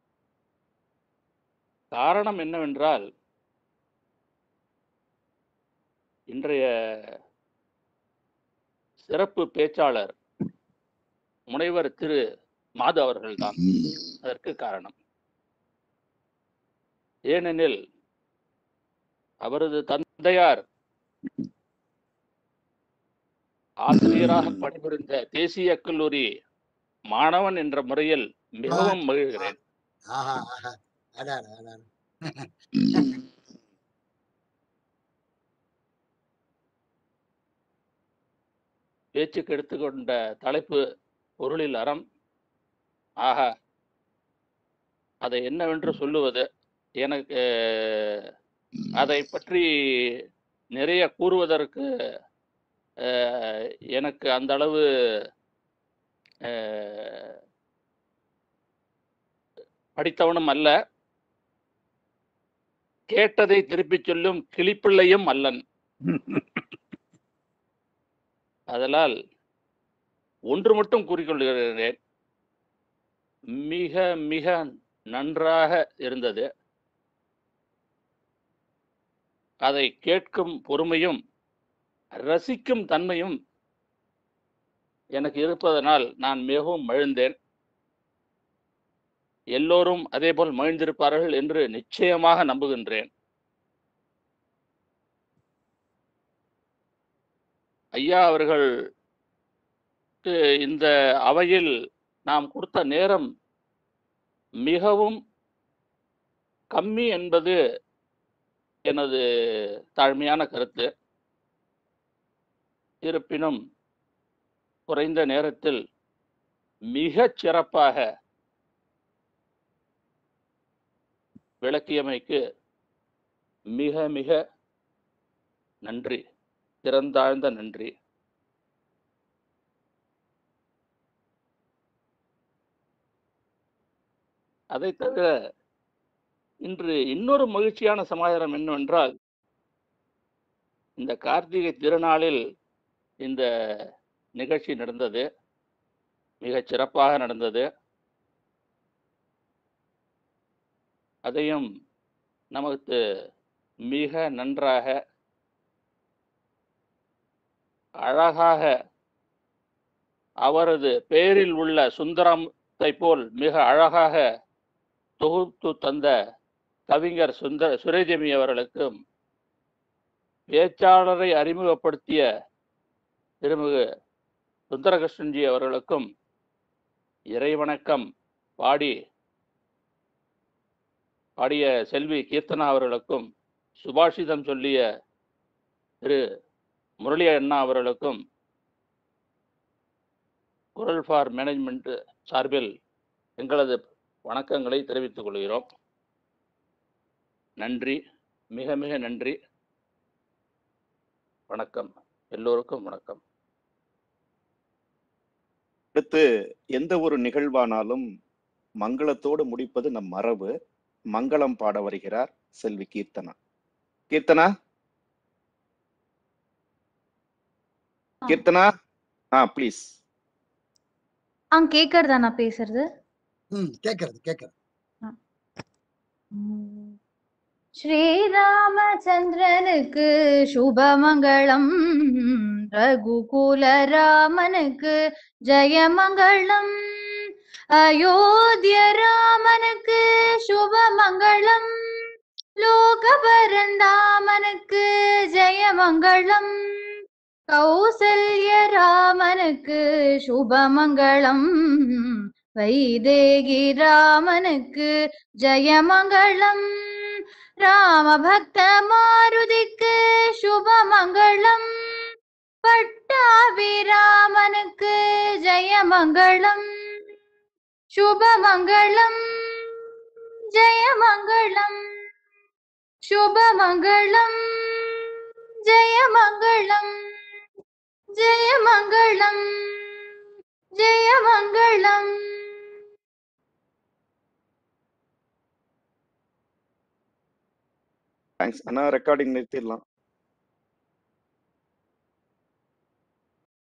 காரணம் என்னவென்றால் இன்றைய சிறப்பு பேச்சாளர் முனைவர் திரு மாது அவர்கள்தான் அதற்கு காரணம் ஏனெனில் அவரது தந்தையார் ஆசிரியராக பணிபுரிந்த தேசிய கல்லூரி மாணவன் என்ற முறையில் மிகவும் மகிழ்கிறேன் ஆஹா ஆஹா அடாடா அடாடா பேச்சுக்கு எடுத்துக்கொண்ட தலைப்பு பொருளில் அறம் ஆஹா அதை என்னவென்று சொல்லுவது எனக்கு அதை பற்றி நிறைய கூறுவதற்கு அஹ், எனக்கு அந்த அளவு அஹ், படித்தவனும் அல்ல கேட்டதை திருப்பிச் சொல்லும் கிளிப்பிள்ளையும் அல்லன் அதனால் ஒன்று மட்டும் கூறிக்கொள்கிறேன் மிக மிக நன்றாக இருந்தது அதை கேட்கும் பொறுமையும் ரசிக்கும் தன்மையும் எனக்கு இருப்பதனால் நான் மிகவும் மகிழ்ந்தேன் எல்லோரும் அதேபோல் மகிழ்ந்திருப்பார்கள் என்று நிச்சயமாக நம்புகின்றேன் ஐயா அவர்கள் இந்த அவையில் நாம் கொடுத்த நேரம் மிகவும் கம்மி என்பது எனது தாழ்மையான கருத்து இருப்பினும் குறைந்த நேரத்தில் மிகச் சிறப்பாக விளக்கியமைக்கு மிக மிக நன்றி திறந்தாழ்ந்த நன்றி அதை தவிர இன்று இன்னொரு மகிழ்ச்சியான சமாச்சாரம் என்னவென்றால் இந்த கார்த்திகை திருநாளில் இந்த நிகழ்ச்சி நடந்தது மிகச் சிறப்பாக நடந்தது அதையும் நமக்கு மிக நன்றாக அழகாக அவரது பெயரில் உள்ள சுந்தரத்தை போல் மிக அழகாக தொகுத்து தந்த கவிஞர் சுந்தர சுரேஜமி அவர்களுக்கும் பேச்சாளரை அறிமுகப்படுத்திய திருமிகு சுந்தரகிருஷ்ணன்ஜி அவர்களுக்கும் இறைவணக்கம் பாடி பாடிய செல்வி கீர்த்தனா அவர்களுக்கும் சுபாஷிதம் சொல்லிய திரு முரளி அண்ணா அவர்களுக்கும் குரல் ஃபார் மேனேஜ்மெண்ட் சார்பில் எங்களது வணக்கங்களை தெரிவித்துக் கொள்கிறோம் நன்றி மிக மிக நன்றி வணக்கம் எல்லோருக்கும் வணக்கம் அடுத்து எந்த ஒரு நிகழ்வானாலும் மங்களத்தோடு முடிப்பது நம் மரபு மங்களம் பாட வருகிறார் செல்வி கீர்த்தனா கீர்த்தனா கீர்த்தனா ஆ ப்ளீஸ் ஆ கேக்குறதா நான் பேசுறது ம் கேட்கறது கேட்கறது ஸ்ரீராமச்சந்திரனுக்கு சுபமங்களம் ரகுகுல ராமனுக்கு ஜெயமங்களம் அயோத்திய ராமனுக்கு சுபமங்களம் லோகபரந்தாமனுக்கு ஜெயமங்களம் கௌசல்ய ராமனுக்கு சுபமங்களம் வைதேகி ராமனுக்கு ஜெயமங்களம் ராமபக்த மாருதிக்கு சுபமங்களம் பட்டாபிராமனுக்கு ஜெயமங்களம் சுபமங்களம் ஜெயமங்களம் சுபமங்களம் ஜெயமங்களம் ஜெயமங்களம் ஜெயமங்களம் தேங்க்ஸ் ஆனா ரெக்கார்டிங் நிறுத்திடலாம்